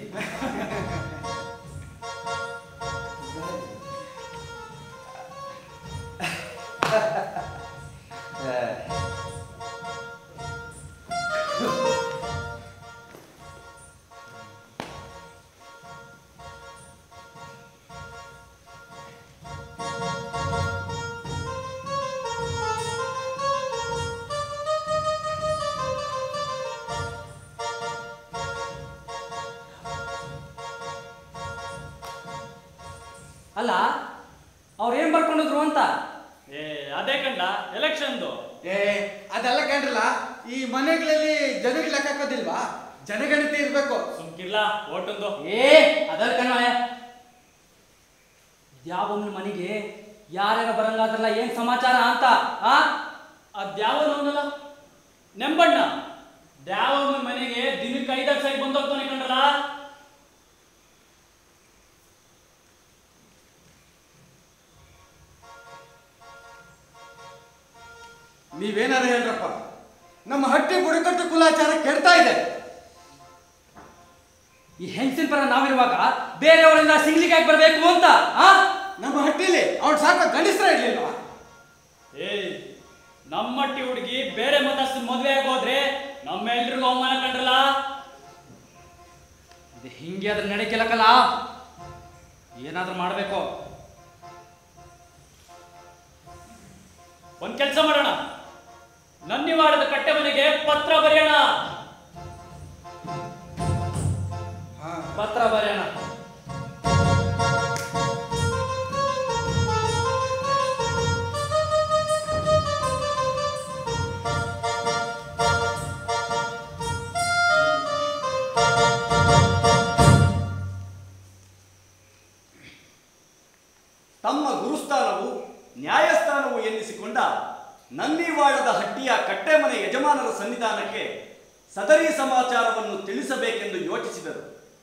ಅಲ್ಲ ಅವ್ರು ಏನ್ ಬರ್ಕೊಂಡಿದ್ರು ಅಂತ ಏ ಅದೇ ಕಂಡ ಎಲೆಕ್ಷನ್ದು ಏ ಅದೆಲ್ಲ ಕಂಡ್ರಲ್ಲ ಈ ಮನೆಗಳಲ್ಲಿ ಜನರಿಗೆ ಲೆಕ್ಕ ಹಾಕೋದಿಲ್ವಾ ಜನಗಣತಿ ಇರ್ಬೇಕು ಸುಮ್ಕಿರ್ಲ ಓಟೊಂದು ಏ ಅದಲ್ಲ ಕಣಯ್ಯ ಯಾವೊಮ್ಮೆ ಮನೆಗೆ ಯಾರ್ಯಾರ ಬರಂಗಾದ್ರಲ್ಲ ಏನ್ ಸಮಾಚಾರ ಅಂತ ಆ ಅದ್ಯಾವನವನಲ್ಲ ನೆಂಬಣ್ಣ ದ್ಯಾವಮ್ಮನ ಮನೆಗೆ ದಿನಕ್ಕೆ ಐದಾರು ಸರಿ ಬಂದೋಗ್ತಾನೆ ಕಂಡಲ್ಲ ನೀವೇನಾರ ಹೇಳ್ರಪ್ಪ ನಮ್ಮ ಹಟ್ಟಿ ಬುಡಕಟ್ಟು ಕುಲಾಚಾರ ಕೆಡ್ತಾ ಇದೆ ಈ ಹೆಂಗಸಿನ ಪರ ನಾವಿರುವಾಗ ಬೇರೆಯವರೆಲ್ಲ ಸಿಂಗ್ಲಿಗೆ ಬರ್ಬೇಕು ಅಂತ ಆ ನಮ್ಮ ಹಟ್ಟಿಲಿ ಅವ್ನು ಸಾಕ ಗಂಡಸ್ರ ಇರ್ಲಿಲ್ವಾ ಏಯ್ ನಮ್ಮಟ್ಟಿ ಹುಡುಗಿ ಬೇರೆ ಮತಸ್ಥನ ಮದುವೆ ಆಗೋದ್ರೆ ನಮ್ಮೆಲ್ರಿಗೂ ಅವಮಾನ ಕಂಡ್ರಲ್ಲ ಇದು ಹಿಂಗೆ ಅದ್ರ ನಡೆಕೆಲಕ್ಕಲ್ಲ ಏನಾದ್ರೂ ಮಾಡ್ಬೇಕು ಒಂದ್ ಕೆಲಸ ಮಾಡೋಣ ನನ್ನಿವಾಡದ ಕಟ್ಟೆ ಮನೆಗೆ ಪತ್ರ ಬರೆಯೋಣ ಪತ್ರ ಬರೆಯೋಣ ತಮ್ಮ ಗುರುಸ್ಥಾನವು ನ್ಯಾಯಸ್ಥಾನವು ಎನ್ನಿಸಿಕೊಂಡ ನನ್ನಿವಾಳದ ಹಟ್ಟಿಯ ಕಟ್ಟೆಮನೆ ಯಜಮಾನರ ಸನ್ನಿಧಾನಕ್ಕೆ ಸದರಿ ಸಮಾಚಾರವನ್ನು ತಿಳಿಸಬೇಕೆಂದು ಯೋಚಿಸಿದರು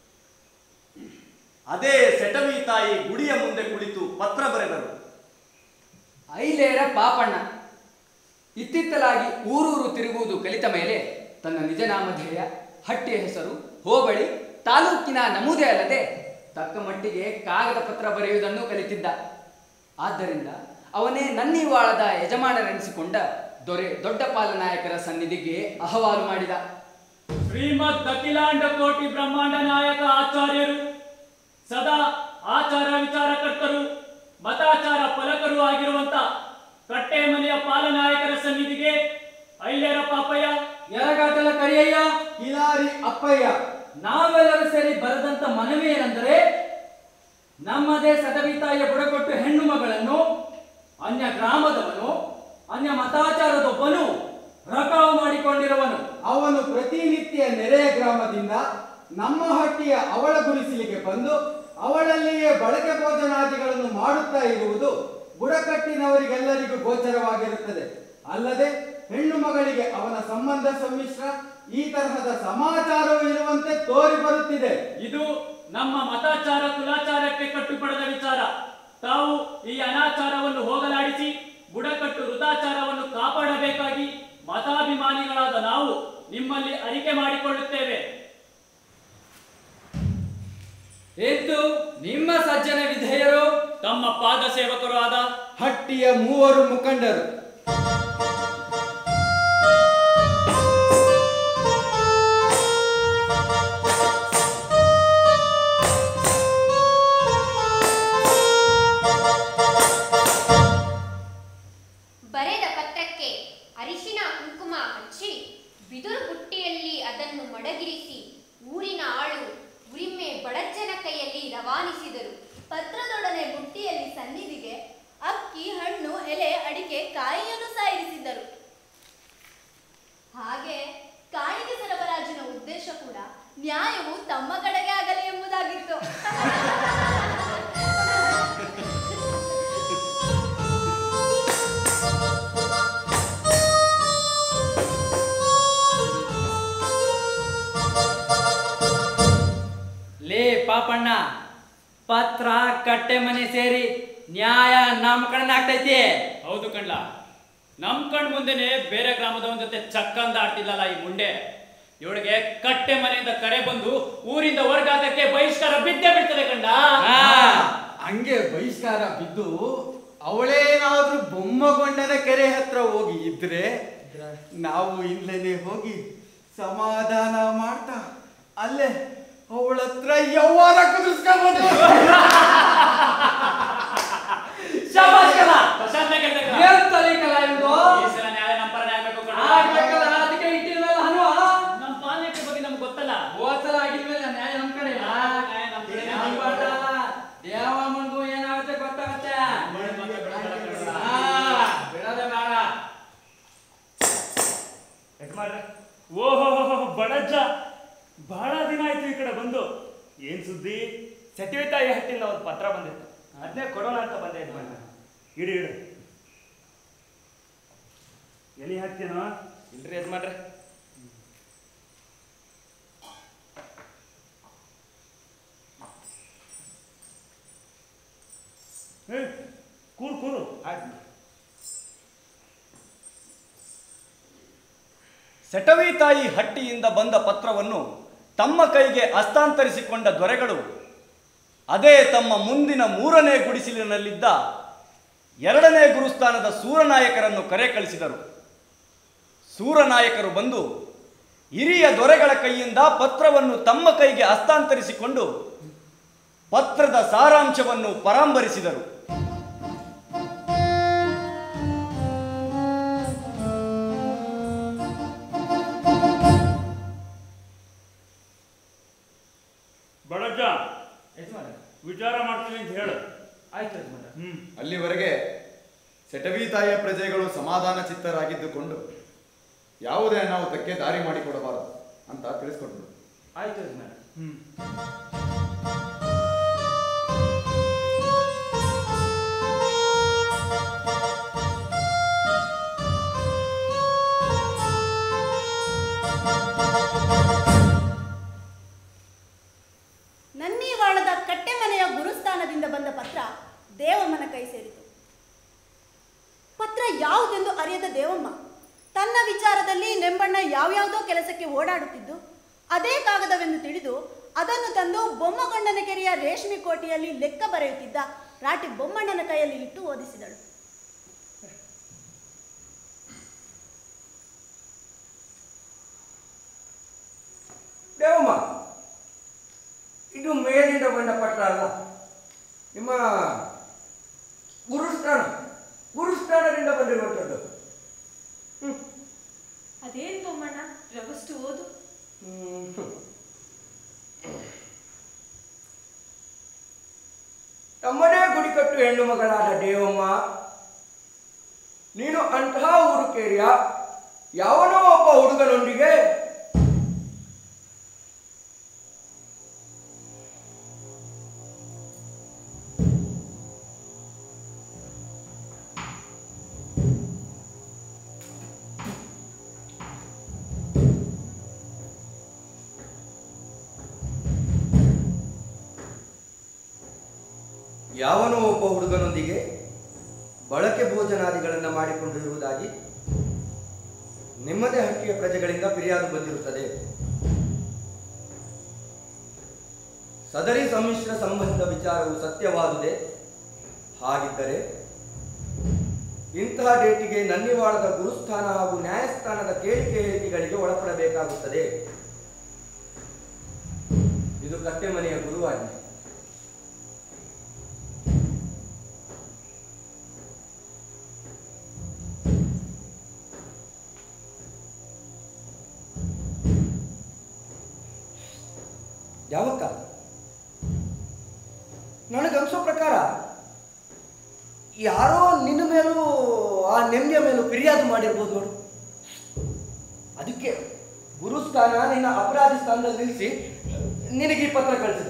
ಅದೇ ಸೆಟವಿ ತಾಯಿ ಗುಡಿಯ ಮುಂದೆ ಕುಳಿತು ಪತ್ರ ಬರೆದರು ಐಲೇರ ಪಾಪಣ್ಣ ಇತ್ತಿತ್ತಲಾಗಿ ಊರೂರು ತಿರುಗುವುದು ಕಲಿತ ಮೇಲೆ ತನ್ನ ನಿಜ ನಾಮಧೇಯ ಹಟ್ಟಿಯ ಹೆಸರು ಹೋಬಳಿ ತಾಲೂಕಿನ ನಮೂದೆ ಅಲ್ಲದೆ ತಕ್ಕ ಮಟ್ಟಿಗೆ ಕಾಗದ ಪತ್ರ ಬರೆಯುವುದನ್ನು ಕಲಿತಿದ್ದ ಆದ್ದರಿಂದ ಅವನೇ ನನ್ನಿವಾಳದ ಯಜಮಾನರೆನಿಸಿಕೊಂಡ ದೊರೆ ದೊಡ್ಡಪಾಲ ನಾಯಕರ ಸನ್ನಿಧಿಗೆ ಅಹವಾಲು ಮಾಡಿದ ಶ್ರೀಮದ್ ಅಖಿಲಾಂಡ ಕೋಟಿ ಬ್ರಹ್ಮಾಂಡ ನಾಯಕ ಆಚಾರ್ಯರು ಸದಾ ಆಚಾರ ವಿಚಾರಕರ್ತರು ಮತಾಚಾರ ಫಲಕರು ಆಗಿರುವಂತ ಕಟ್ಟೆ ಮನೆಯ ಪಾಲನಾಯಕರ ಸನ್ನಿಧಿಗೆ ಐಲೇರ ಪಾಪಯ್ಯ ಎರಗಾಟಲ ಕರಿಯಯ್ಯ ಕಿಲಾರಿ ಅಪ್ಪಯ್ಯ ನಾವೆಲ್ಲರೂ ಸೇರಿ ಬರೆದಂತ ಮನವಿ ಏನೆಂದರೆ ನಮ್ಮದೇ ಸದವಿತಾಯಿಯ ಬುಡಕೊಟ್ಟು ಹೆಣ್ಣು ಮಗಳನ್ನು ಅನ್ಯ ಗ್ರಾಮದವನು ಅನ್ಯ ಮತಾಚಾರದೊಬ್ಬನು ರಕಾವು ಮಾಡಿಕೊಂಡಿರುವನು ಅವನು ಪ್ರತಿನಿತ್ಯ ನೆರೆಯ ಗ್ರಾಮದಿಂದ ನಮ್ಮ ಹಟ್ಟಿಯ ಅವಳ ಗುಡಿಸಲಿಗೆ ಬಂದು ಅವಳಲ್ಲಿಯೇ ಬಳಕೆ ಭೋಜನಾದಿಗಳನ್ನು ಮಾಡುತ್ತಾ ಇರುವುದು ಬುಡಕಟ್ಟಿನವರಿಗೆಲ್ಲರಿಗೂ ಗೋಚರವಾಗಿರುತ್ತದೆ ಅಲ್ಲದೆ ಹೆಣ್ಣು ಮಗಳಿಗೆ ಅವನ ಸಂಬಂಧ ಸಮ್ಮಿಶ್ರ ಈ ತರಹದ ಸಮಾಚಾರವೂ ಇರುವಂತೆ ತೋರಿ ಬರುತ್ತಿದೆ ಇದು ನಮ್ಮ ಮತಾಚಾರ ಕುಲಾಚಾರಕ್ಕೆ ಕಟ್ಟುಪಡದ ವಿಚಾರ ತಾವು ಈ ಅನಾಚಾರವನ್ನು ಹೋಗಲಾಡಿಸಿ ಬುಡಕಟ್ಟು ವೃತಾಚಾರವನ್ನು ಕಾಪಾಡಬೇಕಾಗಿ ಮತಾಭಿಮಾನಿಗಳಾದ ನಾವು ನಿಮ್ಮಲ್ಲಿ ಅರಿಕೆ ಮಾಡಿಕೊಳ್ಳುತ್ತೇವೆ ಎದ್ದು ನಿಮ್ಮ ಸಜ್ಜನ ವಿಧೇಯರು ತಮ್ಮ ಪಾದ ಸೇವಕರು ಆದ ಹಟ್ಟಿಯ ಮೂವರು ಮುಖಂಡರು ಬರೆದ ಪತ್ರಕ್ಕೆ ಅರಿಶಿನ ಕುಂಕುಮ ಹಚ್ಚಿ ಬಿದುರು ಬುಟ್ಟಿಯಲ್ಲಿ ಅದನ್ನು ಮಡಗಿರಿಸಿ ಊರಿನ ಆಳು ಉರಿಮೆ ಬಡಜ್ಜನ ಕೈಯಲ್ಲಿ ರವಾನಿಸಿದರು ಪತ್ರದೊಡನೆ ಬುಟ್ಟಿಯಲ್ಲಿ ಸನ್ನಿಧಿಗೆ ಅಕ್ಕಿ ಹಣ್ಣು ಎಲೆ ಅಡಿಕೆ ಕಾಯಿಯನ್ನು ಸಾಯಿರಿಸಿದ್ದರು ಹಾಗೆ ಕಾಣಿಕೆ ಸರಬರಾಜಿನ ಉದ್ದೇಶ ಕೂಡ ನ್ಯಾಯವು ತಮ್ಮ ಕಡೆಗೆ ಆಗಲಿ ಎಂಬುದಾಗಿತ್ತು ಲೇ ಪಾಪಣ್ಣ ಪತ್ರ ಕಟ್ಟೆ ಮನೆ ಸೇರಿ ನ್ಯಾಯ ನಾಮಕರಣ ಆಗ್ತೈತಿ ಹೌದು ಕಣ್ಲ ನಮ್ ಕಣ್ ಮುಂದೆನೆ ಬೇರೆ ಗ್ರಾಮದವನ ಜೊತೆ ಚಕ್ಕಂದ ಆಡ್ತಿಲ್ಲಲ್ಲ ಈ ಮುಂಡೆ ಇವಳಿಗೆ ಕಟ್ಟೆ ಮನೆಯಿಂದ ಕರೆ ಬಂದು ಊರಿಂದ ಹೊರಗಾಕಕ್ಕೆ ಬಹಿಷ್ಕಾರ ಬಿದ್ದೇ ಬಿಡ್ತದೆ ಕಂಡ ಹಂಗೆ ಬಹಿಷ್ಕಾರ ಬಿದ್ದು ಅವಳೇನಾದ್ರೂ ಬೊಮ್ಮಗೊಂಡನ ಕೆರೆ ಹತ್ರ ಹೋಗಿ ಇದ್ರೆ ನಾವು ಇಲ್ಲೇನೆ ಹೋಗಿ ಸಮಾಧಾನ ಮಾಡ್ತಾ ಅಲ್ಲೇ ಅವಳ ಹತ್ರ ಯವ್ವಾರ ಕುದಿಸ್ಕೊಬೋದು ಶಬಾಷ್ ಪ್ರಶಾಂತ ಕೇಳ್ದೆ ಕಣ. ಏನ್ ತಲೆ ಕಲ ಇವ್ನು? ಈ ಸಲ ನ್ಯಾಯ ನಮ್ಮ ಪರನೇ ಆಗ್ಬೇಕು ಕಣ. ಆಗ್ಬೇಕಲ್ಲ, ಅದಕ್ಕೆ ಇಟ್ಟಿಲ್ವಲ್ಲ ಹನುಮ? ನಮ್ ಪಾಲನೆಯ ಬಗ್ಗೆ ನಮ್ಗೆ ಗೊತ್ತಲ್ಲ ಹೋದ್ ಸಲ ಆಗಿದ್ಮೇಲೆ ನ್ಯಾಯ ನಮ್ ಕಡೆ ಇಲ್ಲ. ನ್ಯಾಯ ನಮ್ ಕಡೆ ನಮ್ ಪಾಠ. ದೇವಮ್ಮನ್ಗೂ ಏನಾಗುತ್ತೆ ಓಹೋ ಬಡಜ್ಜ ಬಹಳ ದಿನ ಆಯ್ತು ಈ ಕಡೆ ಬಂದು ಏನ್ ಸುದ್ದಿ ಸತಿವಿತಾಯಿ ಹಟ್ಟಿಂದ ಒಂದು ಪತ್ರ ಬಂದಿತ್ತು ಅದನ್ನೇ ಕೊಡೋಣ ಅಂತ ಬಂದೆ ಯಜಮಾನ ಇಡು ಇಡು ಎಲ್ಲಿ ಹಾಕ್ತೀನೋ ಇಲ್ರಿ ಯಜಮಾನ್ರೆ ಏ ಕೂರು ಕೂರು ಸೆಟವಿ ತಾಯಿ ಹಟ್ಟಿಯಿಂದ ಬಂದ ಪತ್ರವನ್ನು ತಮ್ಮ ಕೈಗೆ ಹಸ್ತಾಂತರಿಸಿಕೊಂಡ ದೊರೆಗಳು ಅದೇ ತಮ್ಮ ಮುಂದಿನ ಮೂರನೇ ಗುಡಿಸಿಲಿನಲ್ಲಿದ್ದ ಎರಡನೇ ಗುರುಸ್ಥಾನದ ಸೂರನಾಯಕರನ್ನು ಕರೆ ಕಳಿಸಿದರು ಸೂರನಾಯಕರು ಬಂದು ಹಿರಿಯ ದೊರೆಗಳ ಕೈಯಿಂದ ಪತ್ರವನ್ನು ತಮ್ಮ ಕೈಗೆ ಹಸ್ತಾಂತರಿಸಿಕೊಂಡು ಪತ್ರದ ಸಾರಾಂಶವನ್ನು ಪರಾಂಬರಿಸಿದರು ಬಡಜ್ಜ ಯಜಮಾನ ವಿಚಾರ ಮಾಡ್ತೀನಿ ಅಂತ ಹೇಳು ಆಯ್ತು ಯಜಮಾನ ಹ್ಮ್ ಅಲ್ಲಿವರೆಗೆ ಸೆಟವಿ ತಾಯಿಯ ಪ್ರಜೆಗಳು ಸಮಾಧಾನ ಚಿತ್ತರಾಗಿದ್ದುಕೊಂಡು ಯಾವುದೇ ಅನಾಹುತಕ್ಕೆ ದಾರಿ ಮಾಡಿಕೊಡಬಾರದು ಅಂತ ತಿಳಿಸ್ಕೊಟ್ರು ಆಯ್ತು ಯಜಮಾನ ಹ್ಮ್ ನನ್ನೀವಾಳದ ಕಟ್ಟೆಮನೆಯ ಗುರುಸ್ಥಾನದಿಂದ ಬಂದ ಪತ್ರ ದೇವಮ್ಮನ ಕೈ ಸೇರಿತು ಪತ್ರ ಯಾವುದೆಂದು ಅರಿಯದ ದೇವಮ್ಮ ತನ್ನ ವಿಚಾರದಲ್ಲಿ ನೆಂಬಣ್ಣ ಯಾವ್ಯಾವುದೋ ಕೆಲಸಕ್ಕೆ ಓಡಾಡುತ್ತಿದ್ದು ಅದೇ ಕಾಗದವೆಂದು ತಿಳಿದು ಅದನ್ನು ತಂದು ಬೊಮ್ಮಗೊಂಡನ ಕೆರೆಯ ರೇಷ್ಮೆ ಕೋಟೆಯಲ್ಲಿ ಲೆಕ್ಕ ಬರೆಯುತ್ತಿದ್ದ ರಾಟಿ ಬೊಮ್ಮಣ್ಣನ ಕೈಯಲ್ಲಿ ಇಟ್ಟು ಓದಿಸಿದಳು ದೇವಮ್ಮ ಇದು ಮೇಲಿಂದ ಬಂದ ಪತ್ರ ಅಲ್ಲ ನಿಮ್ಮ ಗುರುಸ್ಥಾನ ಗುರುಸ್ಥಾನದಿಂದ ಬಂದಿರುವಂಥದ್ದು ಅದೇನು ಬೊಮ್ಮಣ್ಣ ರವಷ್ಟು ಓದು ತಮ್ಮದೇ ಗುಡಿಕಟ್ಟು ಹೆಣ್ಣು ಮಗಳಾದ ದೇವಮ್ಮ ನೀನು ಅಂತಹ ಊರು ಕೇರಿಯ ಯಾವನೋ ಒಬ್ಬ ಹುಡುಗನೊಂದಿಗೆ ಯಾವನೋ ಒಬ್ಬ ಹುಡುಗನೊಂದಿಗೆ ಬಳಕೆ ಭೋಜನಾದಿಗಳನ್ನು ಮಾಡಿಕೊಂಡಿರುವುದಾಗಿ ನಿಮ್ಮದೇ ಹಟ್ಟಿಯ ಪ್ರಜೆಗಳಿಂದ ಫಿರ್ಯಾದು ಬಂದಿರುತ್ತದೆ ಸದರಿ ಸಮ್ಮಿಶ್ರ ಸಂಬಂಧ ವಿಚಾರವು ಸತ್ಯವಾದುದೇ ಹಾಗಿದ್ದರೆ ಇಂತಹ ಡೇಟಿಗೆ ನನ್ನಿವಾಳದ ಗುರುಸ್ಥಾನ ಹಾಗೂ ನ್ಯಾಯಸ್ಥಾನದ ಕೇಳಿಕೆ ಹೇಳಿಕೆಗಳಿಗೆ ಒಳಪಡಬೇಕಾಗುತ್ತದೆ ಇದು ಕಟ್ಟೆಮನೆಯ ಗುರುವಾಜ್ಞೆ ಯಾವಕ್ಕ ನನಗನ್ಸೋ ಪ್ರಕಾರ ಯಾರೋ ನಿನ್ನ ಮೇಲೂ ಆ ನೆಮ್ಮದಿಯ ಮೇಲೂ ಫಿರ್ಯಾದು ಮಾಡಿರ್ಬೋದು ನೋಡು ಅದಕ್ಕೆ ಗುರುಸ್ಥಾನ ನಿನ್ನ ಅಪರಾಧಿ ಸ್ಥಾನದಲ್ಲಿ ನಿಲ್ಲಿಸಿ ನಿನಗೆ ಈ ಪತ್ರ ಕಳಿಸಿದೆ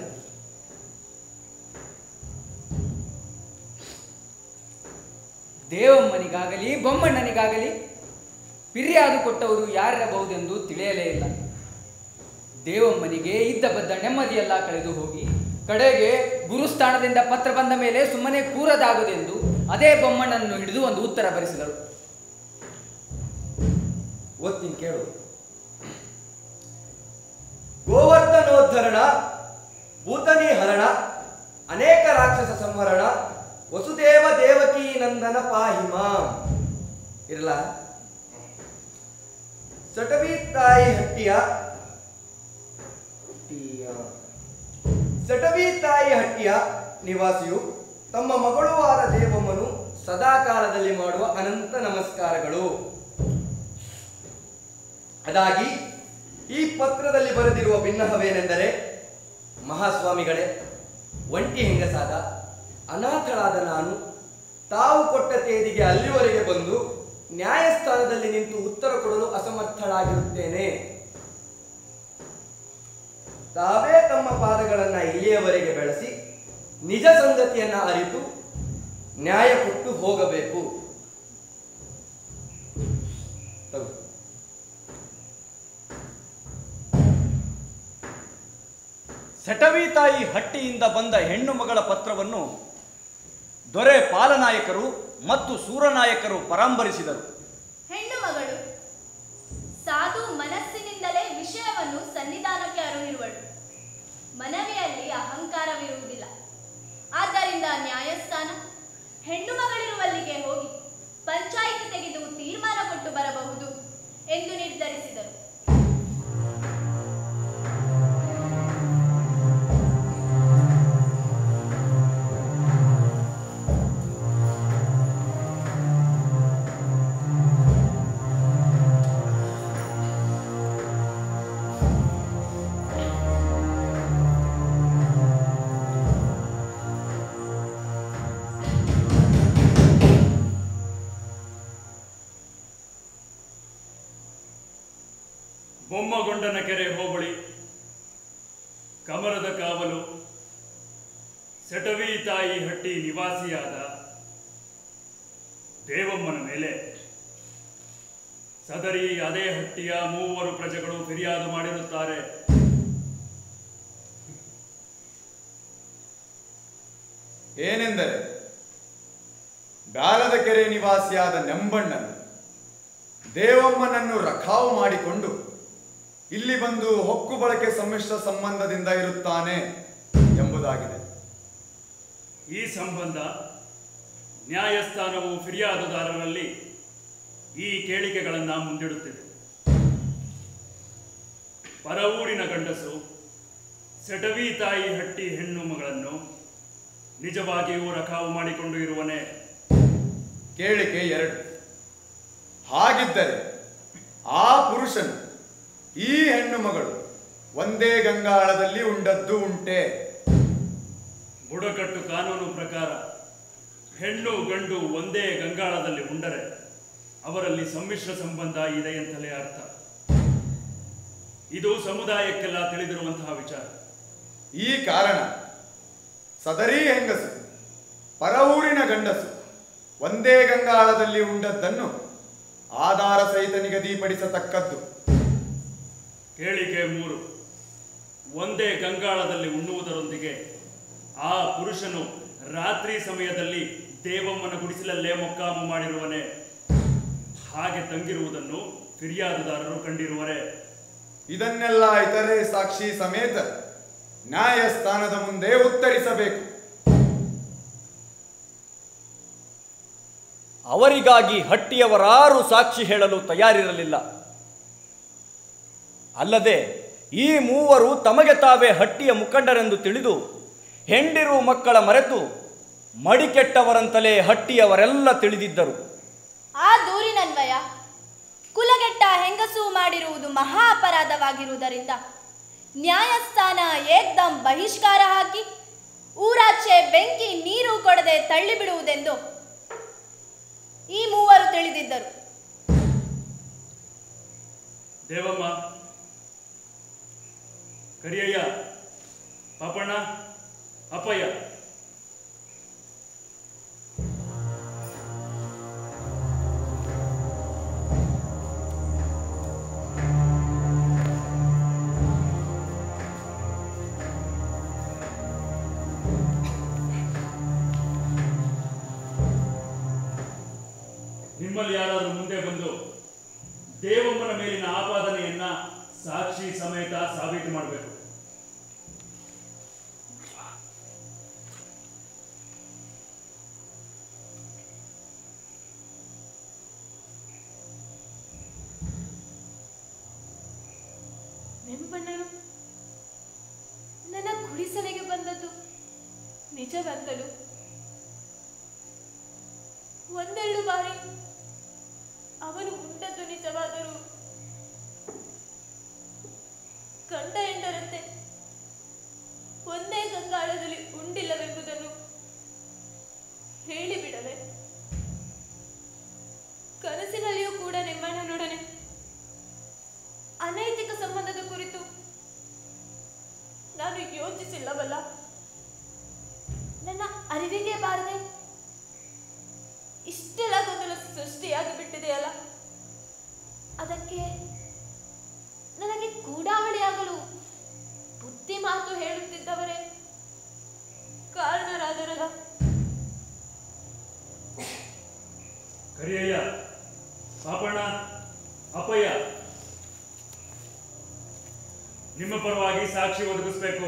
ದೇವಮ್ಮನಿಗಾಗಲಿ ಬೊಮ್ಮಣ್ಣನಿಗಾಗಲಿ ಫಿರ್ಯಾದು ಕೊಟ್ಟವರು ಯಾರಿರಬಹುದೆಂದು ತಿಳಿಯಲೇ ಇಲ್ಲ ದೇವಮ್ಮನಿಗೆ ಇದ್ದ ಬದ್ದ ನೆಮ್ಮದಿಯೆಲ್ಲ ಕಳೆದು ಹೋಗಿ ಕಡೆಗೆ ಗುರುಸ್ಥಾನದಿಂದ ಪತ್ರ ಬಂದ ಮೇಲೆ ಸುಮ್ಮನೆ ಕೂರದಾಗುದೆಂದು ಅದೇ ಬೊಮ್ಮಣ್ಣನನ್ನು ಹಿಡಿದು ಒಂದು ಉತ್ತರ ಬರೆಸಿದರು ಓದ್ತೀನಿ ಕೇಳು ಗೋವರ್ಧನೋದ್ಧರಣ ಭೂತನಿ ಹರಣ ಅನೇಕ ರಾಕ್ಷಸ ಸಂಹರಣ ವಸುದೇವ ದೇವಕಿ ನಂದನ ಪಾಹಿಮ ಇರಲ್ಲ ಸಟವಿ ತಾಯಿ ಹಟ್ಟಿಯ ಹಟ್ಟಿಯ ಸಟವಿ ತಾಯಿ ಹಟ್ಟಿಯ ನಿವಾಸಿಯು ತಮ್ಮ ಮಗಳೂ ಆದ ದೇವಮ್ಮನು ಸದಾಕಾಲದಲ್ಲಿ ಮಾಡುವ ಅನಂತ ನಮಸ್ಕಾರಗಳು ಅದಾಗಿ ಈ ಪತ್ರದಲ್ಲಿ ಬರೆದಿರುವ ಭಿನ್ನಹವೇನೆಂದರೆ ಮಹಾಸ್ವಾಮಿಗಳೇ ಒಂಟಿ ಹೆಂಗಸಾದ ಅನಾಥಳಾದ ನಾನು ತಾವು ಕೊಟ್ಟ ತೇದಿಗೆ ಅಲ್ಲಿವರೆಗೆ ಬಂದು ನ್ಯಾಯಸ್ಥಾನದಲ್ಲಿ ನಿಂತು ಉತ್ತರ ಕೊಡಲು ಅಸಮರ್ಥಳಾಗಿರುತ್ತೇನೆ ತಾವೇ ತಮ್ಮ ಪಾದಗಳನ್ನ ಇಲ್ಲಿಯವರೆಗೆ ಬೆಳೆಸಿ ನಿಜ ಸಂಗತಿಯನ್ನ ಅರಿತು ನ್ಯಾಯ ಕೊಟ್ಟು ಹೋಗಬೇಕು ತಗೋ. ಸೆಟವಿ ತಾಯಿ ಹಟ್ಟಿಯಿಂದ ಬಂದ ಹೆಣ್ಣು ಮಗಳ ಪತ್ರವನ್ನು ದೊರೆ ಪಾಲನಾಯಕರು ಮತ್ತು ಸೂರನಾಯಕರು ಪರಾಂಬರಿಸಿದರು ಹೆಣ್ಣು ಮಗಳು ಸಾಧು ಮನಸ್ಸಿನಿಂದಲೇ ವಿಷಯವನ್ನು ಸನ್ನಿಧಾನಕ್ಕೆ ಅರುಹಿರುವಳು ಮನವಿಯಲ್ಲಿ ಅಹಂಕಾರವಿರುವುದಿಲ್ಲ ಆದ್ದರಿಂದ ನ್ಯಾಯಸ್ಥಾನ ಹೆಣ್ಣು ಮಗಳಿರುವಲ್ಲಿಗೆ ಹೋಗಿ ಪಂಚಾಯಿತಿ ತೆಗೆದು ತೀರ್ಮಾನ ಕೊಟ್ಟು ಬರಬಹುದು ಎಂದು ನಿರ್ಧರಿಸಿದರು ಬೊಮ್ಮಗೊಂಡನ ಕೆರೆ ಹೋಬಳಿ ಕಮರದ ಕಾವಲು ಸೆಟವಿ ತಾಯಿ ಹಟ್ಟಿ ನಿವಾಸಿಯಾದ ದೇವಮ್ಮನ ಮೇಲೆ ಸದರಿ ಅದೇ ಹಟ್ಟಿಯ ಮೂವರು ಪ್ರಜೆಗಳು ಫಿರ್ಯಾದು ಮಾಡಿರುತ್ತಾರೆ ಏನೆಂದರೆ ಬ್ಯಾಲದ ಕೆರೆ ನಿವಾಸಿಯಾದ ನೆಂಬಣ್ಣನು ದೇವಮ್ಮನನ್ನು ರಖಾವು ಮಾಡಿಕೊಂಡು ಇಲ್ಲಿ ಬಂದು ಹೊಕ್ಕು ಬಳಕೆ ಸಮ್ಮಿಶ್ರ ಸಂಬಂಧದಿಂದ ಇರುತ್ತಾನೆ ಎಂಬುದಾಗಿದೆ ಈ ಸಂಬಂಧ ನ್ಯಾಯಸ್ಥಾನವು ಫಿರ್ಯಾದುದಾರರಲ್ಲಿ ಈ ಕೇಳಿಕೆಗಳನ್ನು ಮುಂದಿಡುತ್ತಿದೆ ಪರವೂರಿನ ಗಂಡಸು ಸೆಟವಿ ತಾಯಿ ಹಟ್ಟಿ ಹೆಣ್ಣು ಮಗಳನ್ನು ನಿಜವಾಗಿಯೂ ರಖಾವು ಮಾಡಿಕೊಂಡು ಇರುವನೇ ಕೇಳಿಕೆ ಎರಡು ಹಾಗಿದ್ದರೆ ಆ ಪುರುಷನು ಈ ಹೆಣ್ಣು ಮಗಳು ಒಂದೇ ಗಂಗಾಳದಲ್ಲಿ ಉಂಡದ್ದು ಉಂಟೆ ಬುಡಕಟ್ಟು ಕಾನೂನು ಪ್ರಕಾರ ಹೆಣ್ಣು ಗಂಡು ಒಂದೇ ಗಂಗಾಳದಲ್ಲಿ ಉಂಡರೆ ಅವರಲ್ಲಿ ಸಮ್ಮಿಶ್ರ ಸಂಬಂಧ ಇದೆ ಅಂತಲೇ ಅರ್ಥ ಇದು ಸಮುದಾಯಕ್ಕೆಲ್ಲ ತಿಳಿದಿರುವಂತಹ ವಿಚಾರ ಈ ಕಾರಣ ಸದರಿ ಹೆಂಗಸು ಪರವೂರಿನ ಗಂಡಸು ಒಂದೇ ಗಂಗಾಳದಲ್ಲಿ ಉಂಡದ್ದನ್ನು ಆಧಾರ ಸಹಿತ ನಿಗದಿಪಡಿಸತಕ್ಕದ್ದು ಕೇಳಿಕೆ ಮೂರು ಒಂದೇ ಗಂಗಾಳದಲ್ಲಿ ಉಣ್ಣುವುದರೊಂದಿಗೆ ಆ ಪುರುಷನು ರಾತ್ರಿ ಸಮಯದಲ್ಲಿ ದೇವಮ್ಮನ ಗುಡಿಸಲಲ್ಲೇ ಮೊಕ್ಕಾಮು ಮಾಡಿರುವನೇ ಹಾಗೆ ತಂಗಿರುವುದನ್ನು ಫಿರ್ಯಾದುದಾರರು ಕಂಡಿರುವರೆ ಇದನ್ನೆಲ್ಲ ಇತರೆ ಸಾಕ್ಷಿ ಸಮೇತ ನ್ಯಾಯಸ್ಥಾನದ ಮುಂದೆ ಉತ್ತರಿಸಬೇಕು ಅವರಿಗಾಗಿ ಹಟ್ಟಿಯವರಾರು ಸಾಕ್ಷಿ ಹೇಳಲು ತಯಾರಿರಲಿಲ್ಲ ಅಲ್ಲದೆ ಈ ಮೂವರು ತಮಗೆ ತಾವೇ ಹಟ್ಟಿಯ ಮುಖಂಡರೆಂದು ತಿಳಿದು ಹೆಂಡಿರು ಮಕ್ಕಳ ಮರೆತು ಮಡಿಕೆಟ್ಟವರಂತಲೇ ಹಟ್ಟಿಯವರೆಲ್ಲ ತಿಳಿದಿದ್ದರು ಆ ದೂರಿನನ್ವಯ ಕುಲಗೆಟ್ಟ ಹೆಂಗಸು ಮಾಡಿರುವುದು ಮಹಾ ಅಪರಾಧವಾಗಿರುವುದರಿಂದ ನ್ಯಾಯಸ್ಥಾನ ಏಕ್ದಂ ಬಹಿಷ್ಕಾರ ಹಾಕಿ ಊರಾಚೆ ಬೆಂಕಿ ನೀರು ಕೊಡದೆ ತಳ್ಳಿಬಿಡುವುದೆಂದು ಈ ಮೂವರು ತಿಳಿದಿದ್ದರು ದೇವಮ್ಮ ಕರಿಯಯ್ಯ ಪಾಪಣ್ಣ ಅಪ್ಪಯ್ಯ ನಿಮ್ಮಲ್ಲಿ ಯಾರಾದರೂ ಮುಂದೆ ಬಂದು ದೇವಮ್ಮನ ಮೇಲಿನ ಆಪಾದನೆಯನ್ನ ಸಾಕ್ಷಿ ಸಮೇತ ಸಾಬೀತು ಮಾಡಬೇಕು ನೆಂಬಣ್ಣನು ನನ್ನ ಗುಡಿಸಲೆಗೆ ಬಂದದ್ದು ನಿಜವೆಂದಲು ಒಂದೆರಡು ಬಾರಿ ಅವನು ಉಂಡದ್ದು ನಿಜವಾದರೂ ಕಂಡ ಎಂಡರಂತೆ ಒಂದೇ ಗಂಗಾಳದಲ್ಲಿ ಉಂಡಿಲ್ಲವೆಂಬುದನ್ನು ಹೇಳಿಬಿಡವೆ ಕನಸಿನಲ್ಲಿ ಇಲ್ಲವಲ್ಲ ನನ್ನ ಅರಿವಿಗೆ ಬಾರದೆ ಇಷ್ಟೆಲ್ಲ ಗೊಂದಲ ಸೃಷ್ಟಿಯಾಗಿ ಬಿಟ್ಟಿದೆಯಲ್ಲ ಅದಕ್ಕೆ ನನಗೆ ಕೂಡಾವಳಿಯಾಗಲು ಬುದ್ಧಿ ಮಾತು ಹೇಳುತ್ತಿದ್ದವರೇ ಕಾರಣರಾದರಲ್ಲ ಕರಿಯಯ್ಯ ಪಾಪಣ್ಣ ಅಪ್ಪಯ್ಯ ನಿಮ್ಮ ಪರವಾಗಿ ಸಾಕ್ಷಿ ಒದಗಿಸ್ಬೇಕು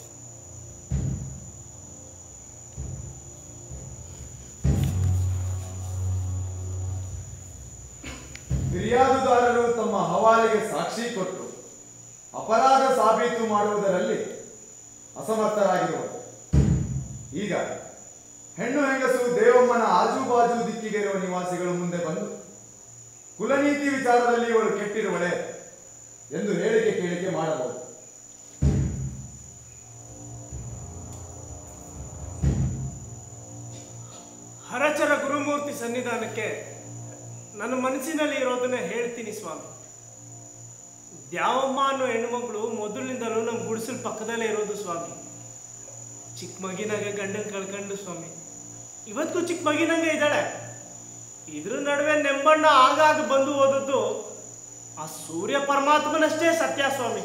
ಫಿರ್ಯಾದುದಾರರು ತಮ್ಮ ಹವಾಲಿಗೆ ಸಾಕ್ಷಿ ಕೊಟ್ಟು ಅಪರಾಧ ಸಾಬೀತು ಮಾಡುವುದರಲ್ಲಿ ಅಸಮರ್ಥರಾಗಿರುವರು ಈಗ ಹೆಣ್ಣು ಹೆಂಗಸು ದೇವಮ್ಮನ ಆಜುಬಾಜು ದಿಕ್ಕಿಗಿರುವ ನಿವಾಸಿಗಳು ಮುಂದೆ ಬಂದು ಕುಲನೀತಿ ವಿಚಾರದಲ್ಲಿ ಇವಳು ಕೆಟ್ಟಿರುವಳೆ ಎಂದು ಹೇಳಿಕೆ ಕೇಳಿಕೆ ಮಾಡಬಹುದು ಹರಚರ ಗುರುಮೂರ್ತಿ ಸನ್ನಿಧಾನಕ್ಕೆ ನನ್ನ ಮನಸ್ಸಿನಲ್ಲಿ ಇರೋದನ್ನ ಹೇಳ್ತೀನಿ ಸ್ವಾಮಿ ದ್ಯಾವಮ್ಮ ಅನ್ನೋ ಹೆಣ್ಮಗಳು ಮೊದಲಿನಿಂದಲೂ ನಮ್ಮ ಗುಡಿಸಲು ಪಕ್ಕದಲ್ಲೇ ಇರೋದು ಸ್ವಾಮಿ ಚಿಕ್ಕ ಮಗಿನಾಗೆ ಗಂಡನ್ ಕಳ್ಕೊಂಡು ಸ್ವಾಮಿ ಇವತ್ತಿಗೂ ಚಿಕ್ಕ ಮಗಿನಂಗೆ ಇದ್ದಾಳೆ ಇದ್ರ ನಡುವೆ ನೆಂಬಣ್ಣ ಆಗಾಗ ಬಂದು ಓದದ್ದು ಆ ಸೂರ್ಯ ಪರಮಾತ್ಮನಷ್ಟೇ ಸತ್ಯ ಸ್ವಾಮಿ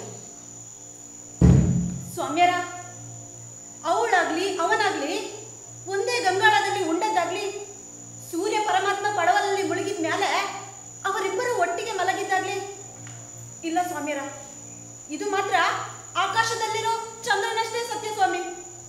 ಸ್ವಾಮ್ಯರ ಅವಳಾಗ್ಲಿ ಅವನಾಗ್ಲಿ ಒಂದೇ ಗಂಗಾಳದಲ್ಲಿ ಉಂಡದ್ದಾಗ್ಲಿ ಸೂರ್ಯ ಪರಮಾತ್ಮ ಪಡವಲಲ್ಲಿ ಮುಳುಗಿದ ಮೇಲೆ ಅವರಿಬ್ಬರು ಒಟ್ಟಿಗೆ ಮಲಗಿದ್ದಾಗ್ಲಿ ಇಲ್ಲ ಸ್ವಾಮ್ಯರ ಇದು ಮಾತ್ರ ಆಕಾಶದಲ್ಲಿರೋ ಚಂದ್ರನಷ್ಟೇ ಸತ್ಯ ಸ್ವಾಮಿ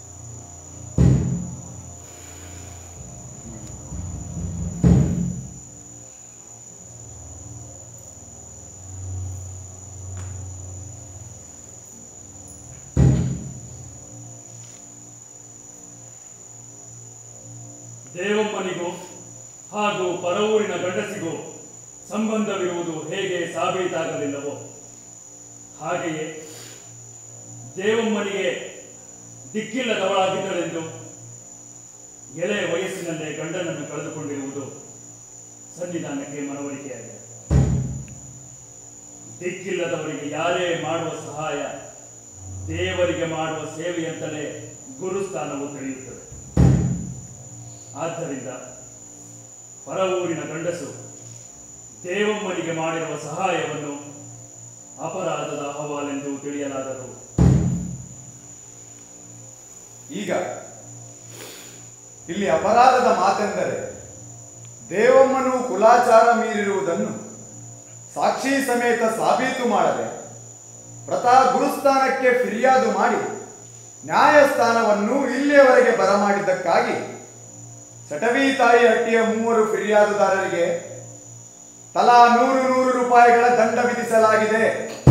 ದೇವಮ್ಮನಿಗೂ ಹಾಗೂ ಪರವೂರಿನ ಗಂಡಸಿಗೂ ಸಂಬಂಧವಿರುವುದು ಹೇಗೆ ಸಾಬೀತಾಗಲಿಲ್ಲವೋ ಹಾಗೆಯೇ ದೇವಮ್ಮನಿಗೆ ದಿಕ್ಕಿಲ್ಲದವಳಾಗಿದ್ದಳೆಂದು ಎಳೆ ವಯಸ್ಸಿನಲ್ಲೇ ಗಂಡನನ್ನು ಕಳೆದುಕೊಂಡಿರುವುದು ಸನ್ನಿಧಾನಕ್ಕೆ ಮನವರಿಕೆಯಾಗಿದೆ ದಿಕ್ಕಿಲ್ಲದವರಿಗೆ ಯಾರೇ ಮಾಡುವ ಸಹಾಯ ದೇವರಿಗೆ ಮಾಡುವ ಸೇವೆಯಂತಲೇ ಗುರುಸ್ಥಾನವು ತಿಳಿಯುತ್ತದೆ ಆದ್ದರಿಂದ ಪರವೂರಿನ ಗಂಡಸು ದೇವಮ್ಮನಿಗೆ ಮಾಡಿರುವ ಸಹಾಯವನ್ನು ಅಪರಾಧದ ಅಹವಾಲೆಂದು ತಿಳಿಯಲಾಗದು ಈಗ ಇಲ್ಲಿ ಅಪರಾಧದ ಮಾತೆಂದರೆ ದೇವಮ್ಮನು ಕುಲಾಚಾರ ಮೀರಿರುವುದನ್ನು ಸಾಕ್ಷಿ ಸಮೇತ ಸಾಬೀತು ಮಾಡದೆ ಪ್ರತಾ ಗುರುಸ್ಥಾನಕ್ಕೆ ಫಿರ್ಯಾದು ಮಾಡಿ ನ್ಯಾಯಸ್ಥಾನವನ್ನು ಇಲ್ಲಿಯವರೆಗೆ ಬರಮಾಡಿದ್ದಕ್ಕಾಗಿ ಸಟವಿ ತಾಯಿ ಹಟ್ಟಿಯ ಮೂವರು ಫಿರ್ಯಾದುದಾರರಿಗೆ ತಲಾ ನೂರು ನೂರು ರೂಪಾಯಿಗಳ ದಂಡ ವಿಧಿಸಲಾಗಿದೆ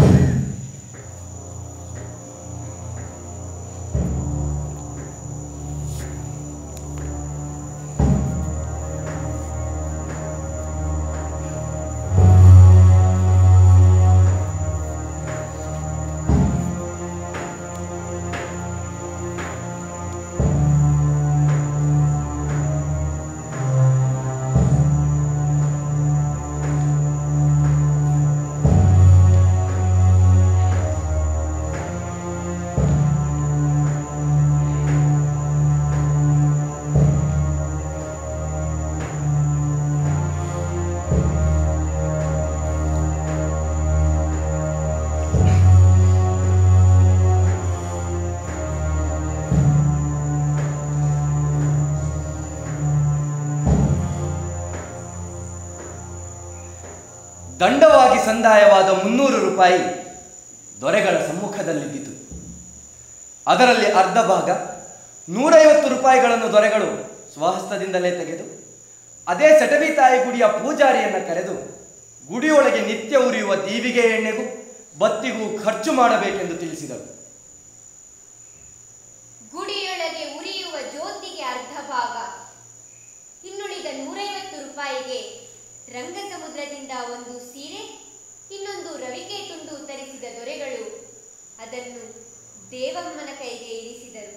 ದಂಡವಾಗಿ ಸಂದಾಯವಾದ ಮುನ್ನೂರು ರೂಪಾಯಿ ದೊರೆಗಳ ಸಮ್ಮುಖದಲ್ಲಿದ್ದಿತು ಅದರಲ್ಲಿ ಅರ್ಧ ಭಾಗ ನೂರೈವತ್ತು ರೂಪಾಯಿಗಳನ್ನು ದೊರೆಗಳು ಸ್ವಹಸ್ತದಿಂದಲೇ ತೆಗೆದು ಅದೇ ಸಟವಿ ತಾಯಿ ಗುಡಿಯ ಪೂಜಾರಿಯನ್ನ ಕರೆದು ಗುಡಿಯೊಳಗೆ ನಿತ್ಯ ಉರಿಯುವ ದೀವಿಗೆ ಎಣ್ಣೆಗೂ ಬತ್ತಿಗೂ ಖರ್ಚು ಮಾಡಬೇಕೆಂದು ತಿಳಿಸಿದರು ಗುಡಿಯೊಳಗೆ ಉರಿಯುವ ಜ್ಯೋತಿಗೆ ಅರ್ಧ ಭಾಗ ಇನ್ನುಳಿದ ನೂರೈವತ್ತು ರೂಪಾಯಿಗೆ ರಂಗಸಮುದ್ರದಿಂದ ಒಂದು ಸೀರೆ ಇನ್ನೊಂದು ರವಿಕೆ ತುಂಡು ತರಿಸಿದ ದೊರೆಗಳು ಅದನ್ನು ದೇವಮ್ಮನ ಕೈಗೆ ಇರಿಸಿದರು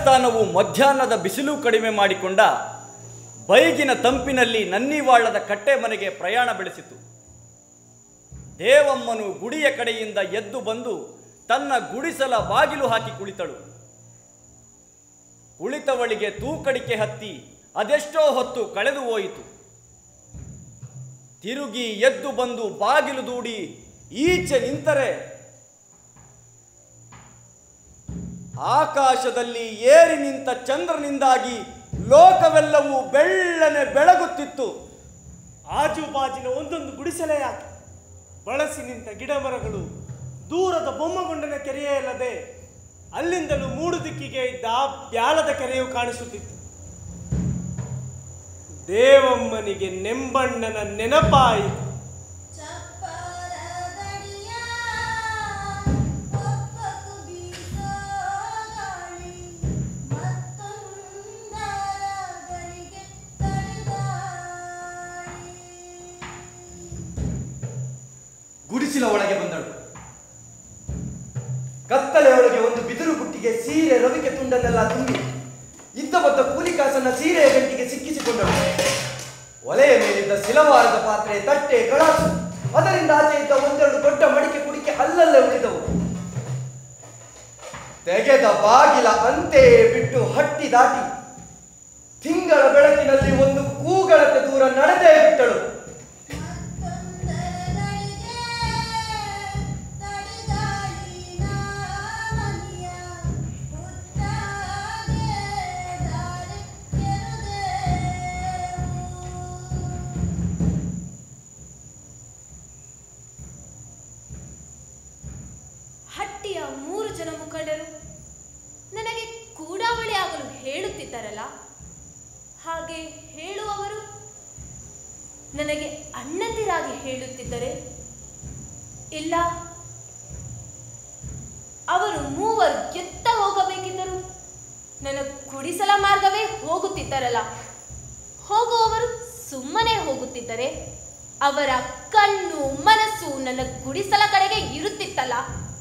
ರಾಜಸ್ಥಾನವು ಮಧ್ಯಾಹ್ನದ ಬಿಸಿಲು ಕಡಿಮೆ ಮಾಡಿಕೊಂಡ ಬೈಗಿನ ತಂಪಿನಲ್ಲಿ ನನ್ನಿವಾಳದ ಕಟ್ಟೆ ಮನೆಗೆ ಪ್ರಯಾಣ ಬೆಳೆಸಿತು ದೇವಮ್ಮನು ಗುಡಿಯ ಕಡೆಯಿಂದ ಎದ್ದು ಬಂದು ತನ್ನ ಗುಡಿಸಲ ಬಾಗಿಲು ಹಾಕಿ ಕುಳಿತಳು ಕುಳಿತವಳಿಗೆ ತೂಕಡಿಕೆ ಹತ್ತಿ ಅದೆಷ್ಟೋ ಹೊತ್ತು ಕಳೆದು ಹೋಯಿತು ತಿರುಗಿ ಎದ್ದು ಬಂದು ಬಾಗಿಲು ದೂಡಿ ಈಚೆ ನಿಂತರೆ ಆಕಾಶದಲ್ಲಿ ಏರಿ ನಿಂತ ಚಂದ್ರನಿಂದಾಗಿ ಲೋಕವೆಲ್ಲವೂ ಬೆಳ್ಳನೆ ಬೆಳಗುತ್ತಿತ್ತು ಆಜುಬಾಜಿನ ಒಂದೊಂದು ಗುಡಿಸಲೇ ಯಾಕೆ ಬಳಸಿ ನಿಂತ ಗಿಡ ಮರಗಳು ದೂರದ ಬೊಮ್ಮಗೊಂಡನ ಕೆರೆಯೇ ಅಲ್ಲದೆ ಅಲ್ಲಿಂದಲೂ ಮೂಡು ದಿಕ್ಕಿಗೆ ಇದ್ದ ಬ್ಯಾಲದ ಕೆರೆಯು ಕಾಣಿಸುತ್ತಿತ್ತು ದೇವಮ್ಮನಿಗೆ ನೆಂಬಣ್ಣನ ನೆನಪಾಯಿತು ಗುಡಿಸಿಲ ಒಳಗೆ ಬಂದಳು ಕತ್ತಲೆ ಒಳಗೆ ಒಂದು ಬಿದಿರು ಬುಟ್ಟಿಗೆ ಸೀರೆ ರವಿಕೆ ತುಂಡನ್ನೆಲ್ಲ ತುಂಬಿ ಇದ್ದ ಬದ್ದ ಕೂಲಿಕಾಸನ್ನ ಸೀರೆಯ ಗಂಟಿಗೆ ಸಿಕ್ಕಿಸಿಕೊಂಡಳು ಒಲೆಯ ಮೇಲಿದ್ದ ಸಿಲವಾರದ ಪಾತ್ರೆ ತಟ್ಟೆ ಗಳಾಸು ಅದರಿಂದ ಆಚೆ ಇದ್ದ ಒಂದೆರಡು ದೊಡ್ಡ ಮಡಿಕೆ ಕುಡಿಕೆ ಅಲ್ಲಲ್ಲೇ ಉಳಿದವು ತೆಗೆದ ಬಾಗಿಲ ಅಂತೆ ಬಿಟ್ಟು ಹಟ್ಟಿ ದಾಟಿ ತಿಂಗಳ ಬೆಳಕಿನಲ್ಲಿ ಒಂದು ಕೂಗಳತೆ ದೂರ ನಡೆದೇ ಬಿಟ್ಟಳು ಹಟ್ಟಿಯ ಮೂರು ಜನ ಮುಖಂಡರು ನನಗೆ ಕೂಡಾವಳಿ ಆಗಲು ಹೇಳುತ್ತಿದ್ದಾರಲ್ಲ ಹಾಗೆ ಹೇಳುವವರು ನನಗೆ ಅಣ್ಣಂದಿರಾಗಿ ಹೇಳುತ್ತಿದ್ದರೆ ಇಲ್ಲ ಅವರು ಮೂವರು ಎತ್ತ ಹೋಗಬೇಕಿದ್ದರು ನನ್ನ ಕುಡಿಸಲ ಮಾರ್ಗವೇ ಹೋಗುತ್ತಿದ್ದಾರಲ್ಲ ಹೋಗುವವರು ಸುಮ್ಮನೆ ಹೋಗುತ್ತಿದ್ದರೆ ಅವರ ಕಣ್ಣು ಮನಸ್ಸು ನನ್ನ ಗುಡಿಸಲ ಕಡೆಗೆ ಇರುತ್ತಿತ್ತಲ್ಲ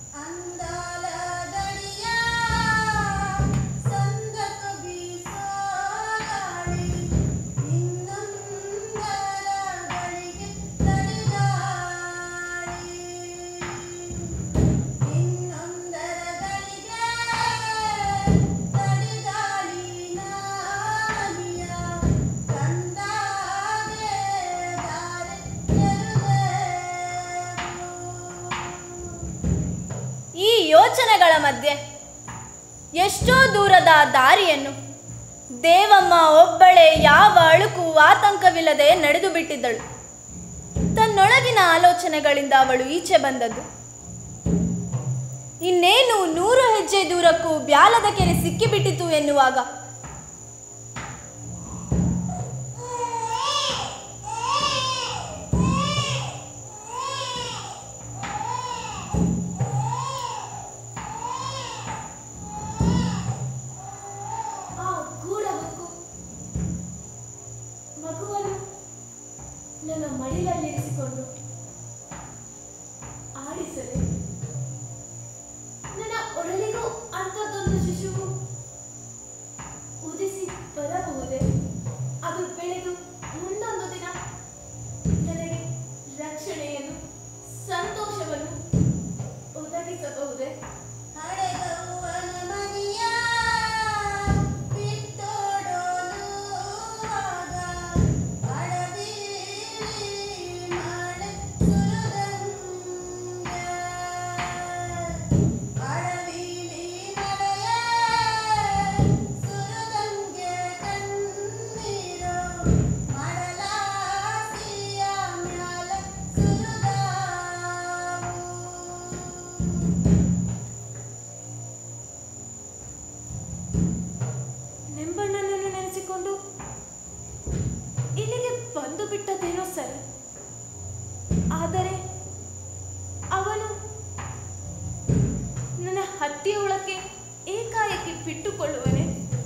ಈ ಯೋಚನೆಗಳ ಮಧ್ಯೆ ಎಷ್ಟೋ ದೂರದ ದಾರಿಯನ್ನು ದೇವಮ್ಮ ಒಬ್ಬಳೇ ಯಾವ ಅಳುಕು ಆತಂಕವಿಲ್ಲದೆ ನಡೆದು ಬಿಟ್ಟಿದ್ದಳು ತನ್ನೊಳಗಿನ ಆಲೋಚನೆಗಳಿಂದ ಅವಳು ಈಚೆ ಬಂದದ್ದು ಇನ್ನೇನು ನೂರು ಹೆಜ್ಜೆ ದೂರಕ್ಕೂ ಬ್ಯಾಲದ ಕೆರೆ ಸಿಕ್ಕಿಬಿಟ್ಟಿತು ಎನ್ನುವಾಗ ಆ ಗೂಢ ಮಗು ಮಗುವನ್ನು ನನ್ನ ಮಡಿಲಲ್ಲಿರಿಸಿಕೊಂಡು ಆಡಿಸದೆ ನನ್ನ ಒಡಲಿಗೂ ಅಂಥದ್ದೊಂದು ಶಿಶುವು ಉದಿಸಿ ಬರಬಹುದೇ ಅದು ಬೆಳೆದು ಮುಂದೊಂದು ದಿನ ನನಗೆ ರಕ್ಷಣೆಯನ್ನು ಸಂತೋಷವನ್ನು ಒದಗಿಸಬಹುದೇ ನೆಂಬಣ್ಣನನ್ನು ನೆನೆಸಿಕೊಂಡು ಇಲ್ಲಿಗೆ ಬಂದು ಬಿಟ್ಟದೇನೋ ಸರಿ ಆದರೆ ಅವನು ನನ್ನ ಹಟ್ಟಿಯ ಒಳಕ್ಕೆ ಏಕಾಏಕಿ ಬಿಟ್ಟುಕೊಳ್ಳುವನೆ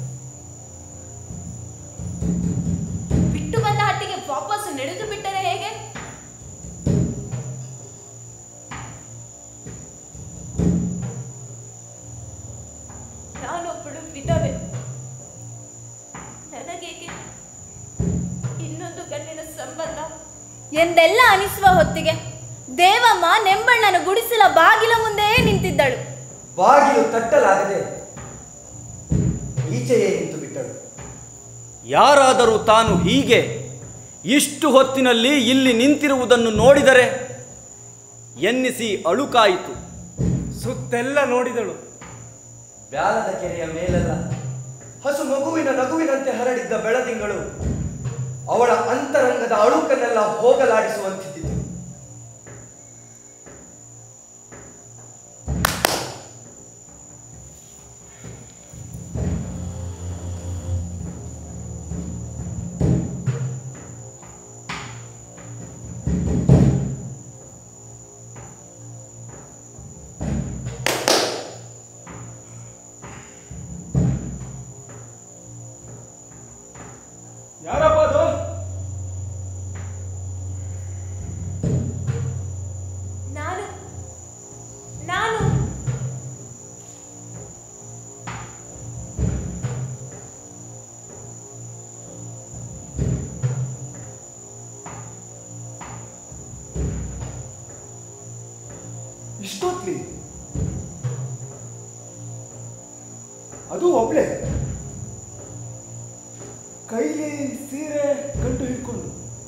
ಬಿಟ್ಟು ಬಂದ ಹಟ್ಟಿಗೆ ವಾಪಸ್ ನಡೆದು ಬಿಟ್ಟರೆ ಹೇಗೆ ನಾನೊಬ್ಬಳು ವಿಧವೆ ಎಂದೆಲ್ಲ ಅನಿಸುವ ಹೊತ್ತಿಗೆ ದೇವಮ್ಮ ನೆಂಬಣ್ಣನ ಗುಡಿಸಲ ಬಾಗಿಲ ಮುಂದೆಯೇ ನಿಂತಿದ್ದಳು ಬಾಗಿಲು ತಟ್ಟಲಾಗದೆ ಈಚೆಯೇ ನಿಂತು ಬಿಟ್ಟಳು ಯಾರಾದರೂ ತಾನು ಹೀಗೆ ಇಷ್ಟು ಹೊತ್ತಿನಲ್ಲಿ ಇಲ್ಲಿ ನಿಂತಿರುವುದನ್ನು ನೋಡಿದರೆ ಎನ್ನಿಸಿ ಅಳುಕಾಯಿತು ಸುತ್ತೆಲ್ಲ ನೋಡಿದಳು ಬ್ಯಾಲದ ಕೆರೆಯ ಮೇಲೆಲ್ಲ ಹಸು ಮಗುವಿನ ನಗುವಿನಂತೆ ಹರಡಿದ್ದ ಬೆಳದಿಂಗಳು ಅವಳ ಅಂತರಂಗದ ಅಳುಕನ್ನೆಲ್ಲ ಹೋಗಲಾಡಿಸುವಂತಿದ್ದಿತು ಯಾರಪ್ಪ ಅದು ನಾನು ನಾನು ಇಷ್ಟೊತ್ಲಿ ಅದು ಒಬ್ಳೆ ಕೈಲಿ ಸೀರೆ ಗಂಟು ಹಿಡ್ಕೊಂಡು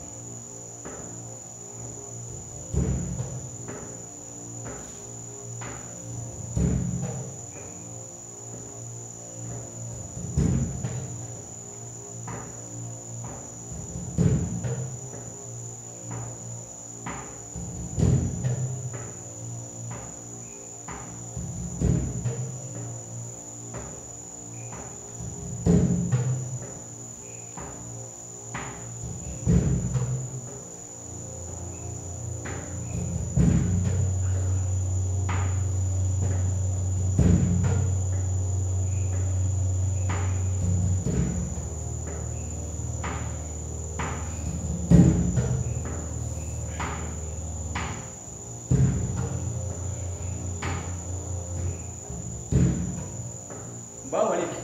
ಬಾ ಒಳಗೆ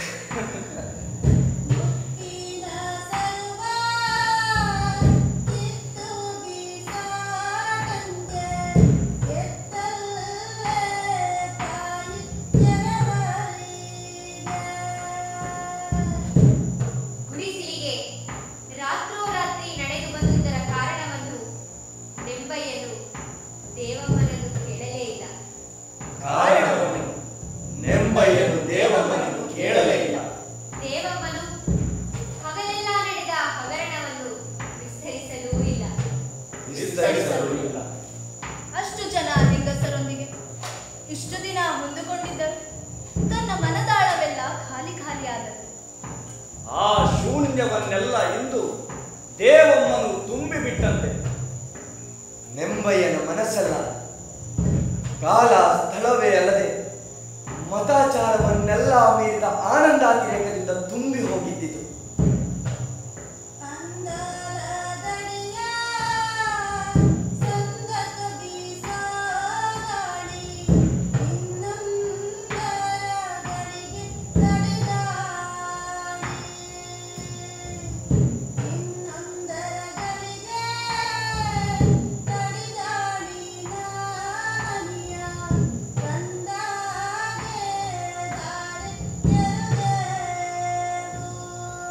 ಗುಡಿಸಿಲಿಗೆ ರಾತ್ರೋರಾತ್ರಿ ನಡೆದು ಬಂದುದರ ಕಾರಣವನ್ನು ನೆಂಬಯ್ಯನು ದೇವಮ್ಮನನ್ನು ಕೇಳಲೇ ಇಲ್ಲ ಕಾರಣವನ್ನು ನೆಂಬಯ್ಯನು ದೇವಮ್ಮನನ್ನು ಕೇಳಲೇ ಇಲ್ಲ ದೇವಮ್ಮನು ಹಗಲೆಲ್ಲ ನಡೆದ ಹಗರಣವನ್ನು ವಿಸ್ತರಿಸಲೂ ಇಲ್ಲ ವಿಸ್ತರಿಸಲೂ ಇಲ್ಲ ಅಷ್ಟು ಜನ ಹೆಂಗಸರೊಂದಿಗೆ ಇಷ್ಟು ದಿನ ಹೊಂದಿಕೊಂಡಿದ್ದರು ತನ್ನ ಮನದಾಳವೆಲ್ಲ ಖಾಲಿ ಖಾಲಿ ಆದರು ಆ ಶೂನ್ಯವನ್ನೆಲ್ಲ ಇಂದು ದೇವಮ್ಮನು ತುಂಬಿಬಿಟ್ಟಂತೆ ನೆಂಬಯ್ಯನ ಮನಸ್ಸಲ್ಲ ಕಾಲ ಸ್ಥಳವೇ ಅಲ್ಲದೆ ಮತಾಚಾರವನ್ನೆಲ್ಲ ಮೀರಿದ ಆನಂದಾತಿರೇಕದಿಂದ ತುಂಬಿ ಹೋಗಿದ್ದಿತು ಕಂದಾಗೆ ದಾರಿ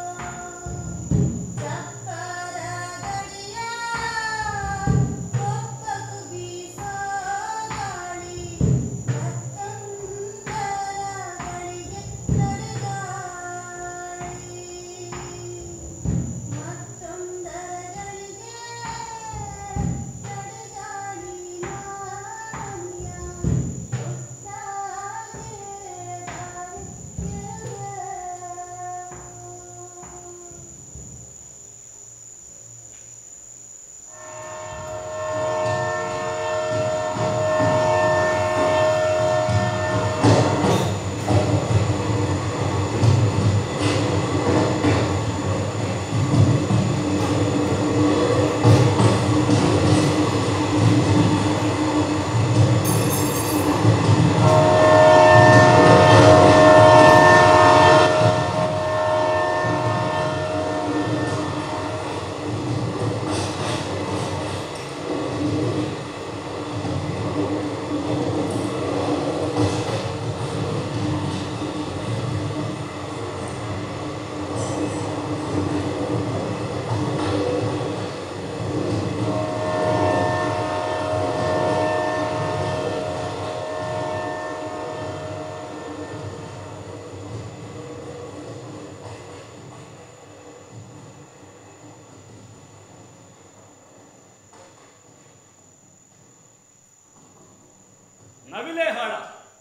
ನವಿಲೇಹಾಳ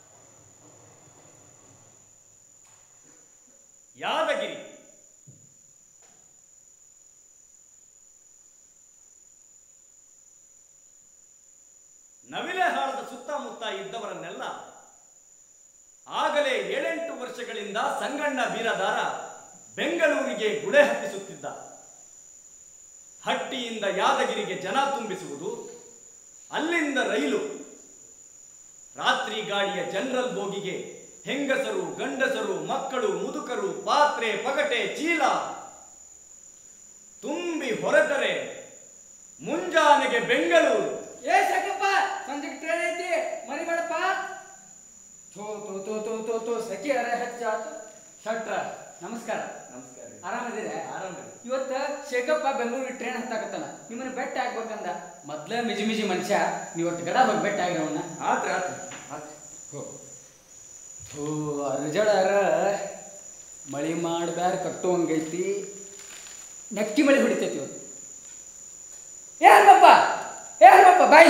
ಯಾದಗಿರಿ ನವಿಲೇಹಾಳದ ಸುತ್ತಮುತ್ತ ಇದ್ದವರನ್ನೆಲ್ಲ ಆಗಲೇ ಏಳೆಂಟು ವರ್ಷಗಳಿಂದ ಸಂಗಣ್ಣ ಬೀರದಾರ ಬೆಂಗಳೂರಿಗೆ ಗುಡೆ ಹತ್ತಿಸುತ್ತಿದ್ದ ಹಟ್ಟಿಯಿಂದ ಯಾದಗಿರಿಗೆ ಜನ ತುಂಬಿಸುವುದು ಅಲ್ಲಿಂದ ರೈಲು ರಾತ್ರಿ ಗಾಡಿಯ ಜನರಲ್ ಬೋಗಿಗೆ ಹೆಂಗಸರು ಗಂಡಸರು ಮಕ್ಕಳು ಮುದುಕರು ಪಾತ್ರೆ ಪಗಟೆ ಚೀಲ ತುಂಬಿ ಹೊರಟರೆ ಮುಂಜಾನೆಗೆ ಬೆಂಗಳೂರು ಏ ಸಖಪ್ಪ ಸಂಜೆಗೆ ಟ್ರೈನ್ ಐತಿ ಮರಿಬೇಡಪ್ಪ ಥೋ ಥೋ ಥೋ ಥೋ ಥೋ ಥೋ ಸಖಿ ಅರೆ ಹೆಚ್ಚಾತು ಶಟ್ರ ನಮಸ್ಕಾರ ನಮಸ್ಕಾರ ಆರಾಮದಿರ ಆರಾಮದಿರಿ ಇವತ್ತ ಶೇಖಪ್ಪ ಬೆಂಗಳೂರಿಗೆ ಟ್ರೈನ್ ಹತ್ತಾಕತ್ತಾನ ನಿಮ್ಮನ್ನ ಬೆಟ್ಟ ಆಗ್ಬೇಕಂದ ಮೊದ್ಲ ಮಿಜಿ ಮಿಜಿ ಮನುಷ್ಯ ನೀವತ್ತು ಗಡ ಹೋಗಿ ಬೆಟ್ಟ ಆಗ್ರಿ ಅವನ್ನ ಆತ್ರ ಆತ್ರ ಹೋ ಅರ್ಜಳರ ಮಳಿ ಮಾಡ್ಬ್ಯಾರ ಕಟ್ಟುವಂಗೈತಿ ನಕ್ಕಿ ಮಳಿ ಹೊಡಿತೈತಿ ಇವತ್ತು ಏ ಹನುಮಪ್ಪ ಏ ಹನುಮಪ್ಪ ಬಾಯಿ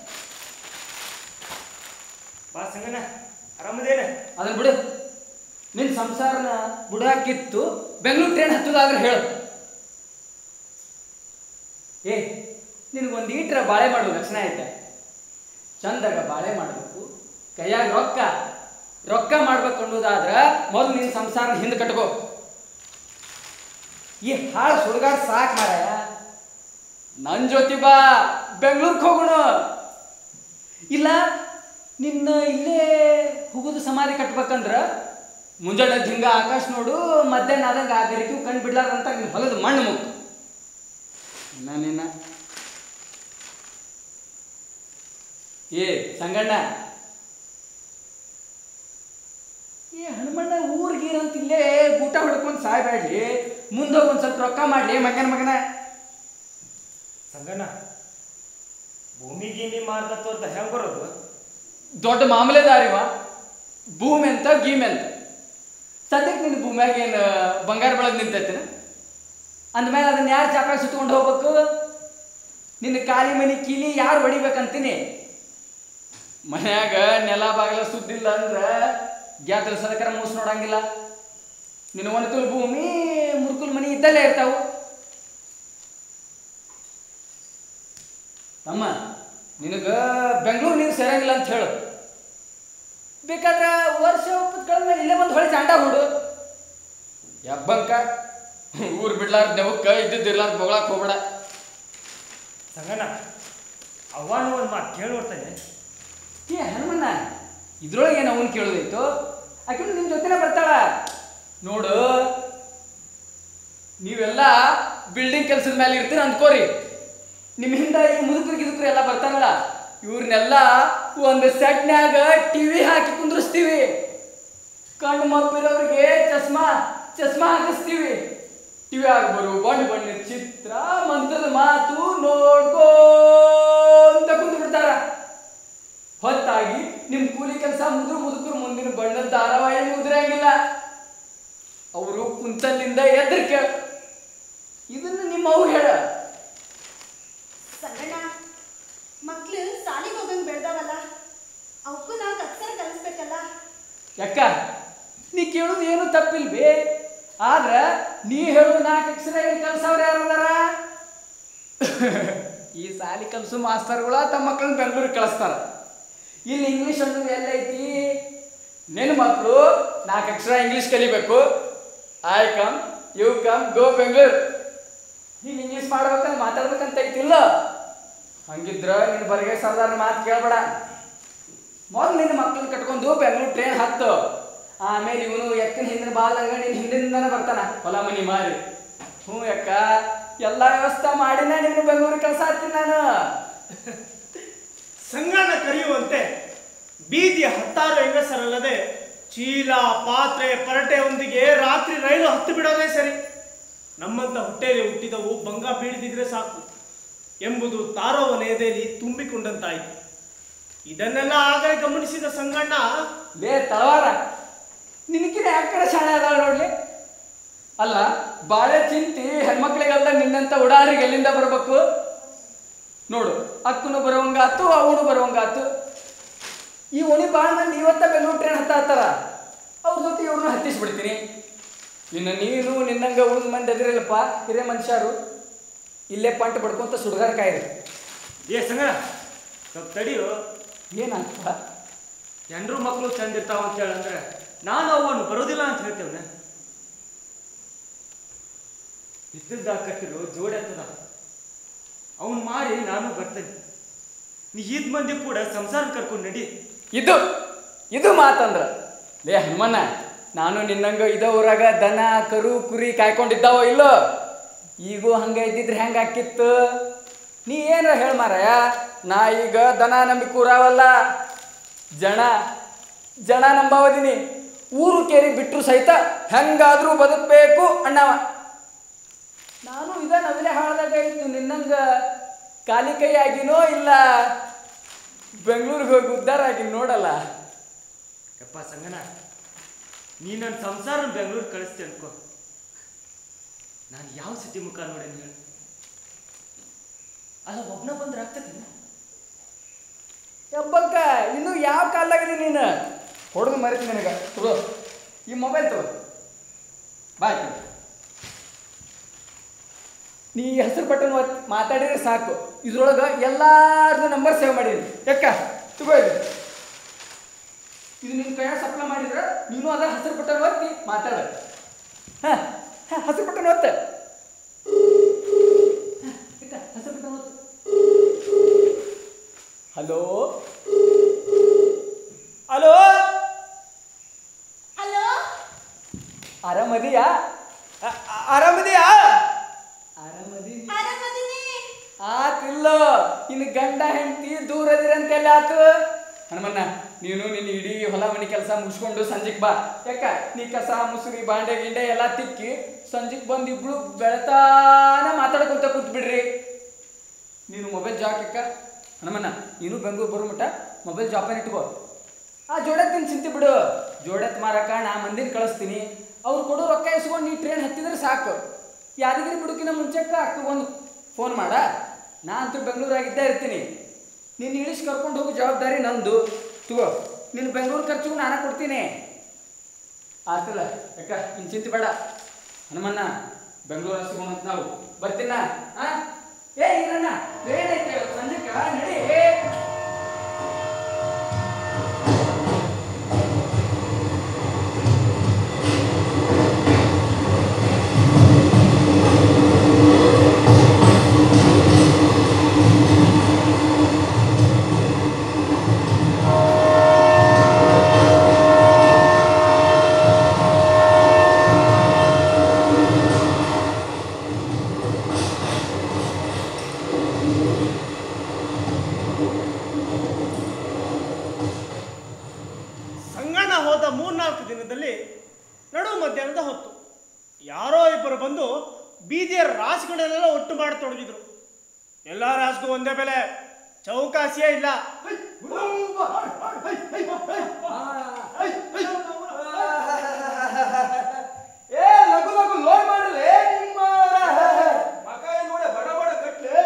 ಬಾ ಸಂಗನ ಆರಾಮದೇನ ಅದನ್ನ ಬಿಡು ನಿನ್ ಸಂಸಾರನ ಬುಡಾಕಿತ್ತು ಬೆಂಗಳೂರು ಟ್ರೈನ್ ಹತ್ತುದಾದ್ರೆ ಹೇಳು ಏ ನಿನಗೊಂದು ಈಟ್ರ ಬಾಳೆ ಮಾಡುವ ಲಕ್ಷಣ ಐತೆ ಚಂದಾಗ ಬಾಳೆ ಮಾಡಬೇಕು ಕೈಯಾಗ ರೊಕ್ಕ ರೊಕ್ಕ ಮಾಡ್ಬೇಕು ಅನ್ನೋದಾದ್ರ ಮೊದಲು ನಿನ್ನ ಸಂಸಾರ ಹಿಂದೆ ಕಟ್ಕೋ ಈ ಹಾಳು ಸುಡುಗಾಡ್ ಸಾಕ್ ಮಾರಾಯ ನನ್ ಜೊತೆ ಬಾ ಬೆಂಗಳೂರಿಗೆ ಹೋಗೋಣ ಇಲ್ಲ ನಿನ್ನ ಇಲ್ಲೇ ಹುಗುದು ಸಮಾಧಿ ಕಟ್ಬೇಕಂದ್ರ ಮುಂಜಾನೆ ಎದ್ದ್ ಹಿಂಗ ಆಕಾಶ ನೋಡು ಮಧ್ಯಾಹ್ನ ಆದಂಗ ಆ ಗರಿಕೆ ಕಣ್ ಬಿಡ್ಲಾರ್ದಂತ ನಿನ್ನ ಹೊಲದ ಮಣ್ಣು ಮುಕ್ಕು ಇನ್ನ ನಿನ್ನ ಏ ಸಂಗಣ್ಣ ಏ ಹನುಮಣ್ಣ ಊರ್ಗೀರಂತ ಇಲ್ಲೇ ಊಟ ಹೊಡ್ಕೊಂಡು ಸಾಯ್ಬೇಡ್ಲಿ ಮುಂದೋಗಿ ಒಂದ್ ಸ್ವಲ್ಪ ರೊಕ್ಕ ಮಾಡ್ಲಿ ಮಗನ ಮಗನ ಸಂಗನ ಭೂಮಿ ಗೀಮಿ ಮಾರ್ದ ತೋರ್ದ ಹೆಂಗ್ ಬರೋದು ದೊಡ್ಡ ಮಾಮಲೆದಾರಿವ ಭೂಮಿ ಅಂತ ಗೀಮೆ ಅಂತ ಸದ್ಯಕ್ಕೆ ನಿನ್ನ ಭೂಮಿಯಾಗ ಏನು ಬಂಗಾರ ಬೆಳಗ್ ನಿಂತೈತಿನ ಅಂದಮೇಲೆ ಅದನ್ನ ಯಾರು ಚಾಪ ಸುತ್ಕೊಂಡು ಹೋಗ್ಬೇಕು ನಿನ್ನ ಖಾಲಿ ಮನಿ ಕೀಲಿ ಯಾರು ಹೊಡಿಬೇಕಂತೀನಿ ಮನ್ಯಾಗ ನೆಲ ಬಾಗಿಲ ಸುದ್ದಿಲ್ಲ ಅಂದ್ರ ಗ್ಯಾತ್ರ ಸದಕರ ಮೂಸ್ ನೋಡಂಗಿಲ್ಲ ನಿನ್ನ ಒಣಕುಲ್ ಭೂಮಿ ಮುರ್ಕುಲ್ ಮನಿ ಇದ್ದಲ್ಲೇ ಇರ್ತಾವು ತಮ್ಮ ನಿನಗ ಬೆಂಗಳೂರು ನೀರು ಸೇರಂಗಿಲ್ಲ ಅಂತ ಹೇಳು ಬೇಕಾದ್ರೆ ವರ್ಷ ಒಪ್ಪತ್ ಕಳೆದ್ಮೇಲೆ ಇಲ್ಲೇ ಬಂದು ಹೊಳಿ ಜಾಂಡ ಹುಡು ಯಬ್ಬಂಕ ಊರ್ ಬಿಡ್ಲಾರ್ದ ನೆವಕ್ಕ ಇದ್ದಿದ್ದಿರ್ಲಾರ್ದ ಬೊಗಳಾಕ್ ಹೋಗ್ಬೇಡ ಸಂಗನ ಅವ್ವಾನು ಒಂದು ಮಾತು ಕೇಳಿ ನೋಡ್ತಾನೆ ಏ ಹನುಮಣ್ಣ ಇದ್ರೊಳಗೆ ಏನು ಅವನ್ ಕೇಳೋದಿತ್ತು ಆಕೆ ನಿಮ್ ಜೊತೆನೆ ಬರ್ತಾಳ ನೋಡು ನೀವೆಲ್ಲ ಬಿಲ್ಡಿಂಗ್ ಕೆಲಸದ ಮೇಲೆ ಇರ್ತೀರ ಅಂದ್ಕೋರಿ ನಿಮ್ ಹಿಂದ ಈ ಮುದುಕರು ಗಿದುಕರು ಎಲ್ಲ ಬರ್ತಾರಲ್ಲ ಇವ್ರನ್ನೆಲ್ಲ ಒಂದು ಸೆಟ್ನ್ಯಾಗ ಟಿವಿ ಹಾಕಿ ಕುಂದ್ರಿಸ್ತೀವಿ ಕಣ್ಣು ಮಪ್ಪಿರೋರಿಗೆ ಚಸ್ಮಾ ಚಸ್ಮಾ ಹಾಕಿಸ್ತೀವಿ ಟಿವಿ ಆಗ್ಬರು ಬಣ್ಣ ಬಣ್ಣದ ಚಿತ್ರ ಮಂತ್ರದ ಮಾತು ನೋಡ್ಕೋ ಅಂತ ಕುಂತು ಬಿಡ್ತಾರ ಹೊತ್ತಾಗಿ ನಿಮ್ ಕೂಲಿ ಕೆಲಸ ಮುದ್ರು ಮುದುಕರು ಮುಂದಿನ ಬಣ್ಣದ ಧಾರಾವಾಹಿ ಮುದ್ರಂಗಿಲ್ಲ ಅವರು ಕುಂತಲ್ಲಿಂದ ಎದ್ರ ಕೇಳ ಇದನ್ನ ನಿಮ್ಮ ಅವು ಹೇಳ ಸಂಗಣ್ಣ ಮಕ್ಳು ಸಾಲಿಗೆ ಹೋಗಂಗ್ ಬೆಳ್ದಾವಲ್ಲ ಅವಕ್ಕೂ ನಾವು ಅಕ್ಷರ ಕಲಿಸ್ಬೇಕಲ್ಲ ಯಾಕ ನೀ ಕೇಳೋದು ಏನು ತಪ್ಪಿಲ್ವೇ ಆದ್ರ ನೀ ಹೇಳೋದು ನಾಲ್ಕು ಅಕ್ಷರ ಏನು ಕಲ್ಸವ್ರ ಯಾರದಾರ ಈ ಸಾಲಿ ಕಲ್ಸು ಮಾಸ್ತರ್ಗಳ ತಮ್ಮ ಮಕ್ಕಳನ್ನ ಬೆಂಗಳೂರಿಗೆ ಕಳಿಸ್ತಾರ ಇಲ್ಲಿ ಇಂಗ್ಲಿಷ್ ಅನ್ನೋದು ಎಲ್ಲೈತಿ ನಿನ್ನ ಮಕ್ಕಳು ನಾಲ್ಕು ಅಕ್ಷರ ಇಂಗ್ಲಿಷ್ ಕಲಿಬೇಕು I come you come go Bengaluru ಹಿಂಗೆ ಇಂಗ್ಲಿಷ್ ಮಾಡ್ಬೇಕಂತ ಮಾತಾಡ್ಬೇಕಂತ ಐತಿಲ್ಲ ಹಂಗಿದ್ರ ನಿನ್ನ ಬರಿಗೆ ಸರ್ದಾರ ಮಾತು ಕೇಳ್ಬೇಡ ಮೊದಲು ನಿನ್ನ ಮಕ್ಕಳನ್ನ ಕಟ್ಕೊಂಡು ಬೆಂಗಳೂರು ಟ್ರೈನ್ ಹತ್ತು ಆಮೇಲೆ ಇವನು ಎಕ್ಕನ ಹಿಂದಿನ ಬಾಲ್ದಾಗ ನಿನ್ನ ಹಿಂದಿನಿಂದನೇ ಬರ್ತಾನ ಹೊಲ ಮನಿ ಮಾರಿ ಹ್ಞೂ ಅಕ್ಕ ಎಲ್ಲ ವ್ಯವಸ್ಥೆ ಮಾಡಿನ ನಿನ್ನ ಬೆಂಗಳೂರಿಗೆ ಕಳ್ಸ ಹಾಕ್ತೀನಿ ನಾನು ಸಂಗನ ಕರೆಯುವಂತೆ ಬೀದಿಯ ಹತ್ತಾರು ಹೆಂಗಸರಲ್ಲದೆ ಚೀಲ ಪಾತ್ರೆ ಪರಟೆಯೊಂದಿಗೆ ರಾತ್ರಿ ರೈಲು ಹತ್ತು ಬಿಡೋದೇ ಸರಿ ನಮ್ಮಂತ ಹೊಟ್ಟೆಯಲ್ಲಿ ಹುಟ್ಟಿದವು ಬಂಗ ಬೀಳದಿದ್ರೆ ಸಾಕು ಎಂಬುದು ತಾರೋವ ನೇದೆಯಲ್ಲಿ ತುಂಬಿಕೊಂಡಂತಾಯಿತು ಇದನ್ನೆಲ್ಲ ಆಗಲೇ ಗಮನಿಸಿದ ಸಂಗಣ್ಣ ಲೇ ತಳವಾರ ನಿನಕಿನ ಯಾಕಡೆ ಶಾಣೆ ಅದಾಳ ನೋಡ್ಲಿ ಅಲ್ಲ ಬಾಳೆ ಚಿಂತಿ ಹೆಣ್ಮಕ್ಳಿಗೆಲ್ಲ ನಿನ್ನಂತ ಉಡಾರಿಗೆ ಎಲ್ಲಿಂದ ಬರ್ಬೇಕು ನೋಡು ಅಕ್ಕನು ಬರುವಂಗಾತು ಅವನು ಬರುವಂಗಾತು ಈ ಒಣಿ ಭಾಳ ಮಂದಿ ಇವತ್ತ ಬೆಂಗಳೂರು ಟ್ರೈನ್ ಹತ್ತ ಹತ್ತಾರ ಅವ್ರ ಜೊತೆ ಇವ್ರನ್ನ ಹತ್ತಿಸ್ಬಿಡ್ತೀನಿ ಇನ್ನು ನೀನು ನಿನ್ನಂಗ ಉಳಿದ ಮಂದಿ ಅದಿರಲ್ಲಪ್ಪ ಹಿರೇ ಮನುಷ್ಯರು ಇಲ್ಲೇ ಪಂಟ್ ಬಡ್ಕೊಂತ ಸುಡ್ಗಾರ ಕಾಯಿರಿ ಏ ಸಂಗ ಸ್ವಲ್ಪ ತಡಿಯೋ ಏನಾಗ್ತ ಎನ್ರು ಮಕ್ಕಳು ಚಂದ ಇರ್ತಾವ ಅಂತ ಹೇಳಂದ್ರೆ ನಾನು ಅವನು ಬರೋದಿಲ್ಲ ಅಂತ ಹೇಳ್ತೇವನ ಇದ್ದದ್ದ ಕಟ್ಟಿರು ಜೋಡಿ ಆಗ್ತದ ಅವನ್ ಮಾರಿ ನಾನು ಬರ್ತೇನೆ ನೀ ಇದ್ ಮಂದಿ ಕೂಡ ಸಂಸಾರ ಕರ್ಕೊಂಡು ನಡಿ ಇದು ಇದು ಮಾತಂದ್ರ ಲೇ ಹನುಮಣ್ಣ ನಾನು ನಿನ್ನಂಗ ಇದ ಊರಾಗ ದನ ಕರು ಕುರಿ ಕಾಯ್ಕೊಂಡಿದ್ದಾವೋ ಇಲ್ಲೋ ಈಗೂ ಹಂಗ ಇದ್ದಿದ್ರೆ ಹೆಂಗ ಆಕಿತ್ತು ನೀ ಏನ ಹೇಳ ಮಾರಾಯ ನಾ ಈಗ ದನ ನಂಬಿ ಕೂರಾವಲ್ಲ ಜನ ಜನ ನಂಬಾವದಿನಿ ಊರು ಕೇರಿ ಬಿಟ್ಟರು ಸಹಿತ ಹೆಂಗಾದ್ರೂ ಬದುಕಬೇಕು ಅಣ್ಣವ ನಾನು ಇದ ನವಿಲೆ ಹಾಳದಾಗ ಇತ್ತು ನಿನ್ನಂಗ ಖಾಲಿ ಕೈ ಆಗಿನೋ ಇಲ್ಲ ಬೆಂಗಳೂರಿಗೆ ಹೋಗಿ ಉದ್ಧಾರ ಆಗಿ ನೋಡಲ್ಲ ಯಪ್ಪ ಸಂಗನ ನೀ ನನ್ನ ಸಂಸಾರ ಬೆಂಗಳೂರು ಕಳಿಸ್ತೆ ಅನ್ಕೋ ನಾನು ಯಾವ ಸಿಟಿ ಮುಖ ನೋಡೇನು ಹೇಳು ಅಲ್ಲ ಒಬ್ನ ಬಂದ್ರೆ ಆಗ್ತದೆ ಯಬ್ಬಕ್ಕ ಇನ್ನು ಯಾವ ಕಾಲ್ದಾಗಿದೆ ನೀನು ಹೊಡೆದು ಮರಿತೀನಿ ನಿನಗೆ ತಗೋ ಈ ಮೊಬೈಲ್ ತಗೋ ಬಾಯ್ ನೀ ಹೆಸರು ಬಟನ್ ಒತ್ತಿ ಮಾತಾಡಿದ್ರೆ ಸಾಕು ಇದ್ರೊಳಗೆ ಎಲ್ಲಾರ್ದು ನಂಬರ್ ಸೇವ್ ಮಾಡೀನಿ ಯಾಕ ತಗೋ ಇದು ಇದು ನಿನ್ನ ಕೈಯಾಗ ಸಪ್ಲೈ ಮಾಡಿದ್ರೆ ನೀನು ಅದ ಹಸಿರು ಬಟನ್ ಒತ್ತಿ ಮಾತಾಡ ಹಾ ಹಸಿರು ಬಟನ್ ಒತ್ತ ಹಸಿರು ಬಟನ್ ಒತ್ತು ಹಲೋ ಹಲೋ ಹಲೋ ಆರಾಮದಿಯಾ ಆರಾಮದಿಯಾ ಆರಾಮದಿ ಆರಾಮದಿನಿ ಆತಿಲ್ಲೋ ಇನ್ನು ಗಂಡ ಹೆಂಡತಿ ದೂರದಿರಂತೆಲ್ಲ ಆತು ಹನುಮಣ್ಣ ನೀನು ನಿನ್ನ ಇಡೀ ಹೊಲ ಮನೆ ಕೆಲಸ ಮುಗಿಸ್ಕೊಂಡು ಸಂಜೆಗೆ ಬಾ ಯಾಕ ನೀ ಕಸ ಮುಸುರಿ ಬಾಂಡೆ ಗಿಂಡೆ ಎಲ್ಲ ತಿಕ್ಕಿ ಸಂಜೆಗೆ ಬಂದು ಇಬ್ರು ಬೆಳತಾನ ಮಾತಾಡ್ಕೊಂತ ಕೂತ್ ಬಿಡ್ರಿ ನೀನು ಮೊಬೈಲ್ ಜಾಕ್ ಇಕ್ಕ ಹನುಮಣ್ಣ ನೀನು ಬೆಂಗಳೂರು ಬರೋ ಮಟ ಮೊಬೈಲ್ ಜಾಪನ್ ಇಟ್ಕೋ ಆ ಜೋಡತ್ತಿನ ಚಿಂತೆ ಬಿಡು ಜೋಡತ್ ಮಾರಕ ನಾ ಮಂದಿನ ಕಳಿಸ್ತೀನಿ ಅವ್ರು ಕೊಡೋ ರೊಕ್ಕ ಇಸ್ಕೊಂಡು ನೀ ಟ್ರೈನ್ ಹತ್ತಿದ್ರೆ ಸಾಕು ಯಾದಗಿರಿ ಬಿಡುಕಿನ ಮುಂಚೆಕ್ಕ ಅಕ್ಕ ಒಂದು ಫೋನ್ ಮಾಡ ನಾ ಅಂತೂ ಬೆಂಗಳೂರಾಗಿದ್ದೇ ಇರ್ತೀನಿ ನೀನು ಇಳಿಸಿ ಕರ್ಕೊಂಡು ಹೋಗೋ ಜವಾಬ್ದಾರಿ ನಂದು ತಗೋ ನಿನ್ನ ಬೆಂಗಳೂರು ಖರ್ಚಿಗೂ ನಾನೇ ಕೊಡ್ತೀನಿ ಆತಿಲ್ಲ ಯಾಕ ಇನ್ ಚಿಂತೆ ಬೇಡ ಹನುಮಣ್ಣ ಬೆಂಗಳೂರು ಹಸ್ಕೊಂಡ್ ನಾವು ಬರ್ತೀನ ಆ ಏ ಇರಣ್ಣ ಟ್ರೈನ್ ಐತೆ ಸಂಜೆಕ ನಡಿ ಸಂಗಣ ಹೋದ ಮೂರ್ನಾಲ್ಕು ದಿನದಲ್ಲಿ ನಡು ಮಧ್ಯಾಹ್ನದ ಹೊತ್ತು ಯಾರೋ ಇಬ್ಬರು ಬಂದು ಬೀದಿಯ ರಾಸುಗಳನ್ನೆಲ್ಲ ಒಟ್ಟು ಮಾಡತೊಡಗಿದ್ರು ಎಲ್ಲ ರಾಸ್ಗೂ ಒಂದೇ ಬೆಲೆ ಚೌಕಾಸಿಯೇ ಇಲ್ಲ ಏ ಲಘು ಲಘು ಲೋಡ್ ಮಾಡಲೇ ನಿಮ್ಮ ಮಗ ನೋಡಿ ಬಡ ಬಡ ಕಟ್ಲೆ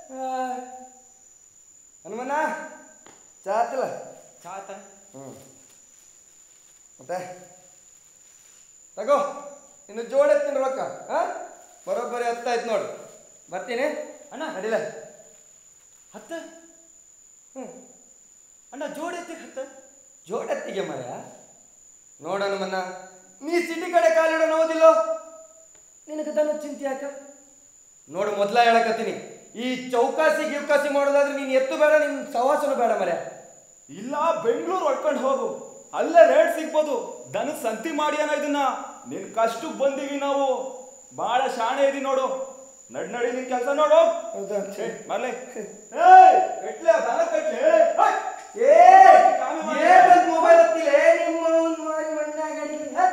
ಹನುಮಣ್ಣ ಚಾ ಆತಿಲ್ಲ ಚಾ ಆತ ಹ್ಞೂ ಮತ್ತೆ ತಗೋ ಇನ್ನು ಜೋಡೆತ್ತಿನ ರೊಕ್ಕ ಹಾ ಬರೋಬ್ಬರಿ ಹತ್ತಾಯ್ತು ನೋಡು ಬರ್ತೀನಿ ಅಣ್ಣ ನಡಿಲ ಹತ್ತ ಹ್ಞೂ ಅಣ್ಣ ಜೋಡಿ ಎತ್ತಿಗೆ ಹತ್ತ ಜೋಡೆತ್ತಿಗೆ ಮರ ನೋಡ ಹನುಮಣ್ಣ ನೀ ಸಿಟಿ ಕಡೆ ಕಾಲಿಡೋ ನೋವುದಿಲ್ಲೋ ನಿನಗದನ್ನು ಚಿಂತೆ ಯಾಕ ನೋಡು ಮೊದ್ಲ ಹೇಳಕತ್ತೀನಿ ಈ ಚೌಕಾಸಿ ಗಿವ್ಕಾಸಿ ಮಾಡೋದಾದ್ರೆ ನೀನು ಎತ್ತು ಬೇಡ ನಿನ್ ಸವಾಸನು ಬೇಡ ಮರ್ಯ ಇಲ್ಲ ಬೆಂಗಳೂರು ಹೊಡ್ಕೊಂಡು ಹೋಗು ಅಲ್ಲೇ ರೇಟ್ ಸಿಗ್ಬೋದು ದನ ಸಂತಿ ಮಾಡಿ ಏನೋ ಇದನ್ನ ನಿನ್ ಕಷ್ಟಕ್ಕೆ ಬಂದೀವಿ ನಾವು ಬಾಳ ಶಾಣೆ ಇದೀವಿ ನೋಡು ನಡ್ ನಡಿ ನಿನ್ ಕೆಲಸ ನೋಡು ಏ, ಬರ್ಲೆ ಏಯ್, ಕಟ್ಲೆ ದನ ಕಟ್ಲೆ ಮೊಬೈಲ್ ಹತ್ತಿಲೆ ನಿಮ್ಮ ಅವ್ನ್ ಮಾರಿ ಮಣ್ಣಾಗ ಅಡಿಗೆ, ಹ?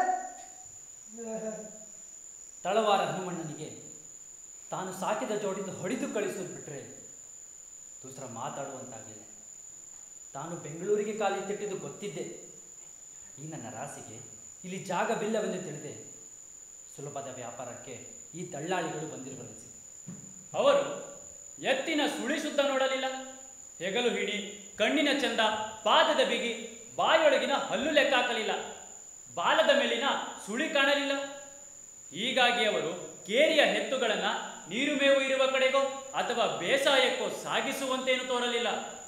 ತಳವಾರ ಹನುಮಣ್ಣನಿಗೆ ತಾನು ಸಾಕಿದ ಜೋಡಿದು ಹೊಡೆದು ಕಳಿಸೋದು ಬಿಟ್ಟರೆ ದೂಸರ ಮಾತಾಡುವಂತಾಗಲಿಲ್ಲ ತಾನು ಬೆಂಗಳೂರಿಗೆ ಕಾಲಿಟ್ಟಿದ್ದು ಗೊತ್ತಿದ್ದೆ ಈ ನನ್ನ ರಾಸಿಗೆ ಇಲ್ಲಿ ಜಾಗವಿಲ್ಲವೆಂದು ತಿಳಿದೆ ಸುಲಭದ ವ್ಯಾಪಾರಕ್ಕೆ ಈ ದಳ್ಳಾಳಿಗಳು ಬಂದಿರಬಲ್ಲಿಸಿ ಅವರು ಎತ್ತಿನ ಸುಳಿ ಸುತ್ತ ನೋಡಲಿಲ್ಲ ಹೆಗಲು ಹಿಡಿ ಕಣ್ಣಿನ ಚಂದ ಪಾದದ ಬಿಗಿ ಬಾಯೊಳಗಿನ ಹಲ್ಲು ಲೆಕ್ಕಾಕಲಿಲ್ಲ ಬಾಲದ ಮೇಲಿನ ಸುಳಿ ಕಾಣಲಿಲ್ಲ ಹೀಗಾಗಿ ಅವರು ಕೇರಿಯ ಹೆತ್ತುಗಳನ್ನ ನೀರು ಮೇವು ಇರುವ ಕಡೆಗೋ ಅಥವಾ ಬೇಸಾಯಕ್ಕೋ ಸಾಗಿಸುವಂತೇನು ತೋರಲಿಲ್ಲ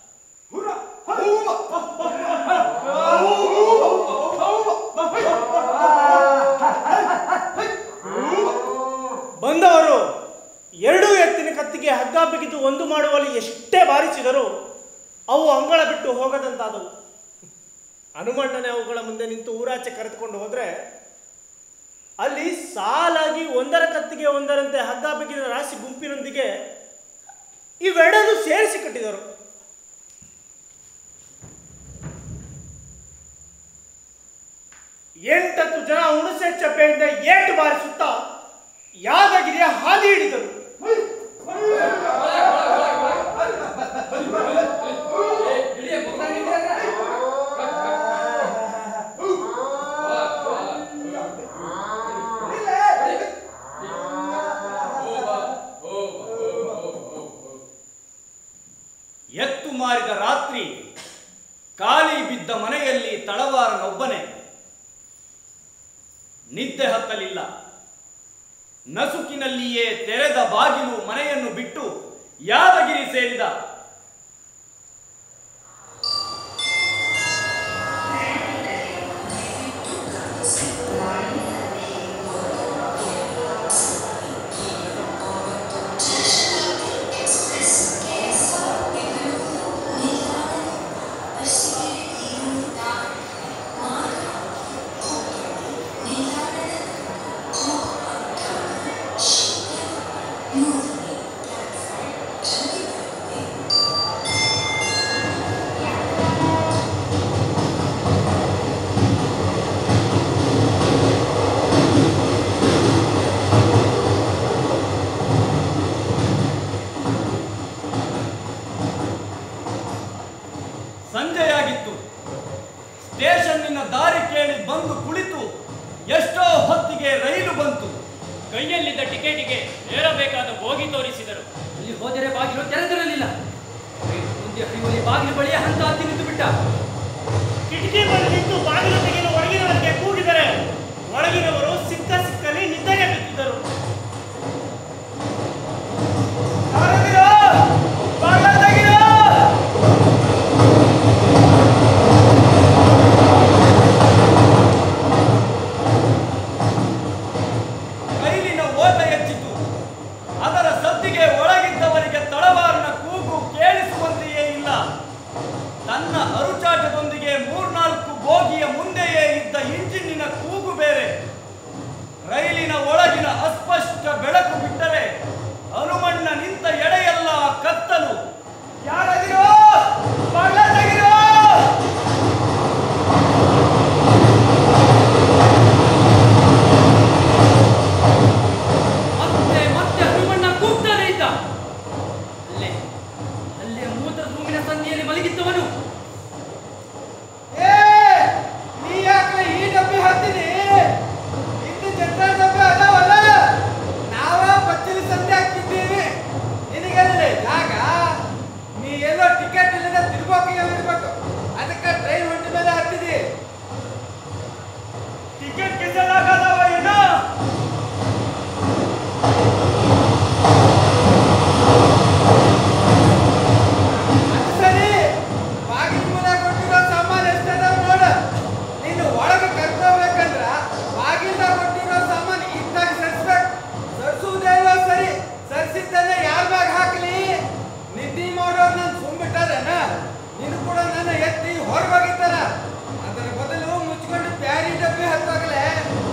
ಬಂದವರು ಎರಡೂ ಎತ್ತಿನ ಕತ್ತಿಗೆ ಹಗ್ಗ ಬಿಗಿದು ಒಂದು ಮಾಡುವಲ್ಲಿ ಎಷ್ಟೇ ಬಾರಿಸಿದರೂ ಅವು ಅಂಗಳ ಬಿಟ್ಟು ಹೋಗದಂತಾದವು ಹನುಮಣ್ಣನೇ ಅವುಗಳ ಮುಂದೆ ನಿಂತು ಊರಾಚೆ ಕರೆದುಕೊಂಡು ಹೋದ್ರೆ ಅಲ್ಲಿ ಸಾಲಾಗಿ ಒಂದರ ಕತ್ತಿಗೆ ಒಂದರಂತೆ ಹಗ್ಗ ಬಿಗಿದ ರಾಶಿ ಗುಂಪಿನೊಂದಿಗೆ ಇವೆರಡನ್ನು ಸೇರಿಸಿ ಕಟ್ಟಿದರು ಎಂಟತ್ತು ಜನ ಹುಣಸೆ ಚಪ್ಪೆಯಿಂದ ಏಟು ಬಾರಿಸುತ್ತಾ ಯಾದಗಿರಿಯ ಹಾದಿ ಹಿಡಿದರು ಎತ್ತು ಮಾರಿದ ರಾತ್ರಿ ಖಾಲಿ ಬಿದ್ದ ಮನೆಯಲ್ಲಿ ತಳವಾರನೊಬ್ಬನೇ ನಿದ್ದೆ ಹತ್ತಲಿಲ್ಲ ನಸುಕಿನಲ್ಲಿಯೇ ತೆರೆದ ಬಾಗಿಲು ಮನೆಯನ್ನು ಬಿಟ್ಟು ಯಾದಗಿರಿ ಸೇರಿದ ಸಂಜೆಯಾಗಿತ್ತು ಸ್ಟೇಷನ್ನಿನ ದಾರಿ ಕೇಳಿ ಬಂದು ಕುಳಿತು ಎಷ್ಟೋ ಹೊತ್ತಿಗೆ ರೈಲು ಬಂತು ಕೈಯಲ್ಲಿದ್ದ ಟಿಕೆಟಿಗೆ ಏರಬೇಕಾದ ಬೋಗಿ ತೋರಿಸಿದರು ಅಲ್ಲಿ ಹೋದರೆ ಬಾಗಿಲು ತೆರೆದಿರಲಿಲ್ಲ ಮುಂದೆ ಹರಿಯುವಲ್ಲಿ ಬಾಗಿಲು ಬಳಿಯ ಹಂತ ಹತ್ತಿ ನಿಂತು ಬಿಟ್ಟ ಕಿಟಕಿ ಬಳಿ ನಿಂತು ಬಾಗಿಲು ತೆಗೆಯಲು ಒಳಗಿನವರಿಗೆ ಕೂಗಿದರೆ ಒಳಗಿನವರು ಸಿಕ್ಕ ಸಿಕ್ಕಲ್ಲಿ ನಿದ್ದೆಗೆ ಬಿದ್ದಿದ್ದರು ರೈಲಿನ ಓಟ ಹೆಚ್ಚಿತು ಅದರ ಸದ್ದಿಗೆ ಒಳಗಿದ್ದವರಿಗೆ ತಳವಾರನ ಕೂಗು ಕೇಳಿಸುವಂತೆಯೇ ಇಲ್ಲ ತನ್ನ ಅರುಚಾಟದೊಂದಿಗೆ ಮೂರ್ನಾಲ್ಕು ಬೋಗಿಯ ಮುಂದೆಯೇ ಇದ್ದ ಇಂಜಿನ್ನಿನ ಕೂಗು ಬೇರೆ ರೈಲಿನ ಒಳಗಿನ ಅಸ್ಪಷ್ಟ ಬೆಳಕು ಬಿಟ್ಟರೆ ಹನುಮಣ್ಣ ನಿಂತ ಎಡೆಯೆಲ್ಲ ಕತ್ತಲು ಯಾರಾಗಿರೋ ಬಾಗ್ಲ ತೆಗಿರೋ! ಮತ್ತೆ ಮತ್ತೆ ಹನುಮಣ್ಣ ಕೂಗ್ತಾನೆ ಇದ್ದ ಅಲ್ಲೇ ಅಲ್ಲೇ ಮೂತ್ರ ರೂಮಿನ ಸಂಧಿಯಲ್ಲಿ ಮಲಗಿದ್ದವನು ನೀ ಯಾಕೆ ಈ ಡಬ್ಬಿ ಹಾಕ್ತೀನಿ ಇನ್ನು ಜನತಾ ಡಬ್ಬಿ ಅದಾವಲ್ಲ ನಾವ ಬಚ್ಚಲಿ ಸಂತೆ ಹಾಕಿದ್ದೀವಿ ನಿನಗೆಲ್ಲ ಜಾಗ ನೀ ಎಲ್ಲೋ ಟಿಕೆಟ್ ಇಲ್ಲದ ತಿರ್ಬೇಕು ಇರ್ಬೇಕು ಅದಕ್ಕೆ ಟ್ರೈನ್ ಹೊಂಟ ಮೇಲೆ ಹತ್ತಿದಿ ಟಿಕೆಟ್ ಕಿಸಲಾಗದವ ಏನೋ ಅದು ಸರಿ ಬಾಗಿಲು ಮುಂದೆ ಕೊಟ್ಟಿರೋ ಸಾಮಾನು ಎಷ್ಟದಾವ ನೋಡ ನೀನು ಒಳಗೆ ಕರ್ಕೋಬೇಕಂದ್ರ ಬಾಗಿಲ್ದಾಗ ಕೊಟ್ಟಿರೋ ಸಾಮಾನು ಇದ್ದಾಗ ಸರಿಸ್ಬೇಕು ಸರಿಸುವುದೇನೋ ಸರಿ ಸರಿಸಿದ್ದನ್ನ ಯಾರ ಬ್ಯಾಗ್ ಹಾಕ್ಲಿ ನಿದ್ದೆ ಮಾಡೋರು ನಾನು ಸುಮ್ಬಿಟ್ಟಾರೇನ ನೀನು ಕೂಡ ನನ್ನ ಎತ್ತಿ ಹೊರಗೋಗಿದ್ದಾರ ಅದರ ಬದಲು ಮುಚ್ಕೊಂಡು ಪ್ಯಾರಿ ಡಬ್ಬಿ ಹತ್ತಾಗಲೇ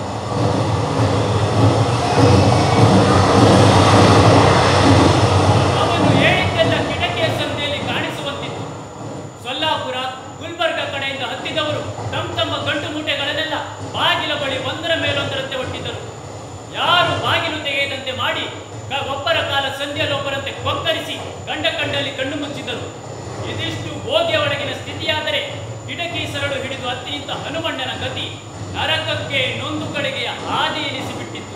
ಅವನು ಹೇಳಿದ್ದೆಲ್ಲ ಕಿಟಕಿಯ ಸಂಧಿಯಲ್ಲಿ ಕಾಣಿಸುವಂತಿತ್ತು ಸೊಲ್ಲಾಪುರ ಗುಲ್ಬರ್ಗ ಕಡೆಯಿಂದ ಹತ್ತಿದವರು ತಮ್ಮ ತಮ್ಮ ಗಂಟು ಮೂಟೆಗಳನ್ನೆಲ್ಲ ಬಾಗಿಲ ಬಳಿ ಒಂದರ ಮೇಲೊಂದರಂತೆ ಹೊಟ್ಟಿದ್ದರು ಯಾರು ಬಾಗಿಲು ತೆಗೆಯದಂತೆ ಮಾಡಿ ಕ- ಒಬ್ಬರ ಕಾಲ ಸಂಧಿಯಲ್ಲಿ ಒಬ್ಬರಂತೆ ಕೊಕ್ಕರಿಸಿ ಕಂಡ ಕಂಡಲ್ಲಿ ಕಣ್ಣು ಮುಚ್ಚಿದರು ಇದಿಷ್ಟು ಬೋಗಿಯ ಒಳಗಿನ ಸ್ಥಿತಿಯಾದರೆ ಕಿಟಕಿ ಸರಳು ಹಿಡಿದು ಹತ್ತಿಯಿಂದ ಹನುಮಣ್ಣನ ಗತಿ ನರಕಕ್ಕೆ ನೊಂದು ಕಡೆಗೆಯ ಹಾದಿ ಎನಿಸಿಬಿಟ್ಟಿತ್ತು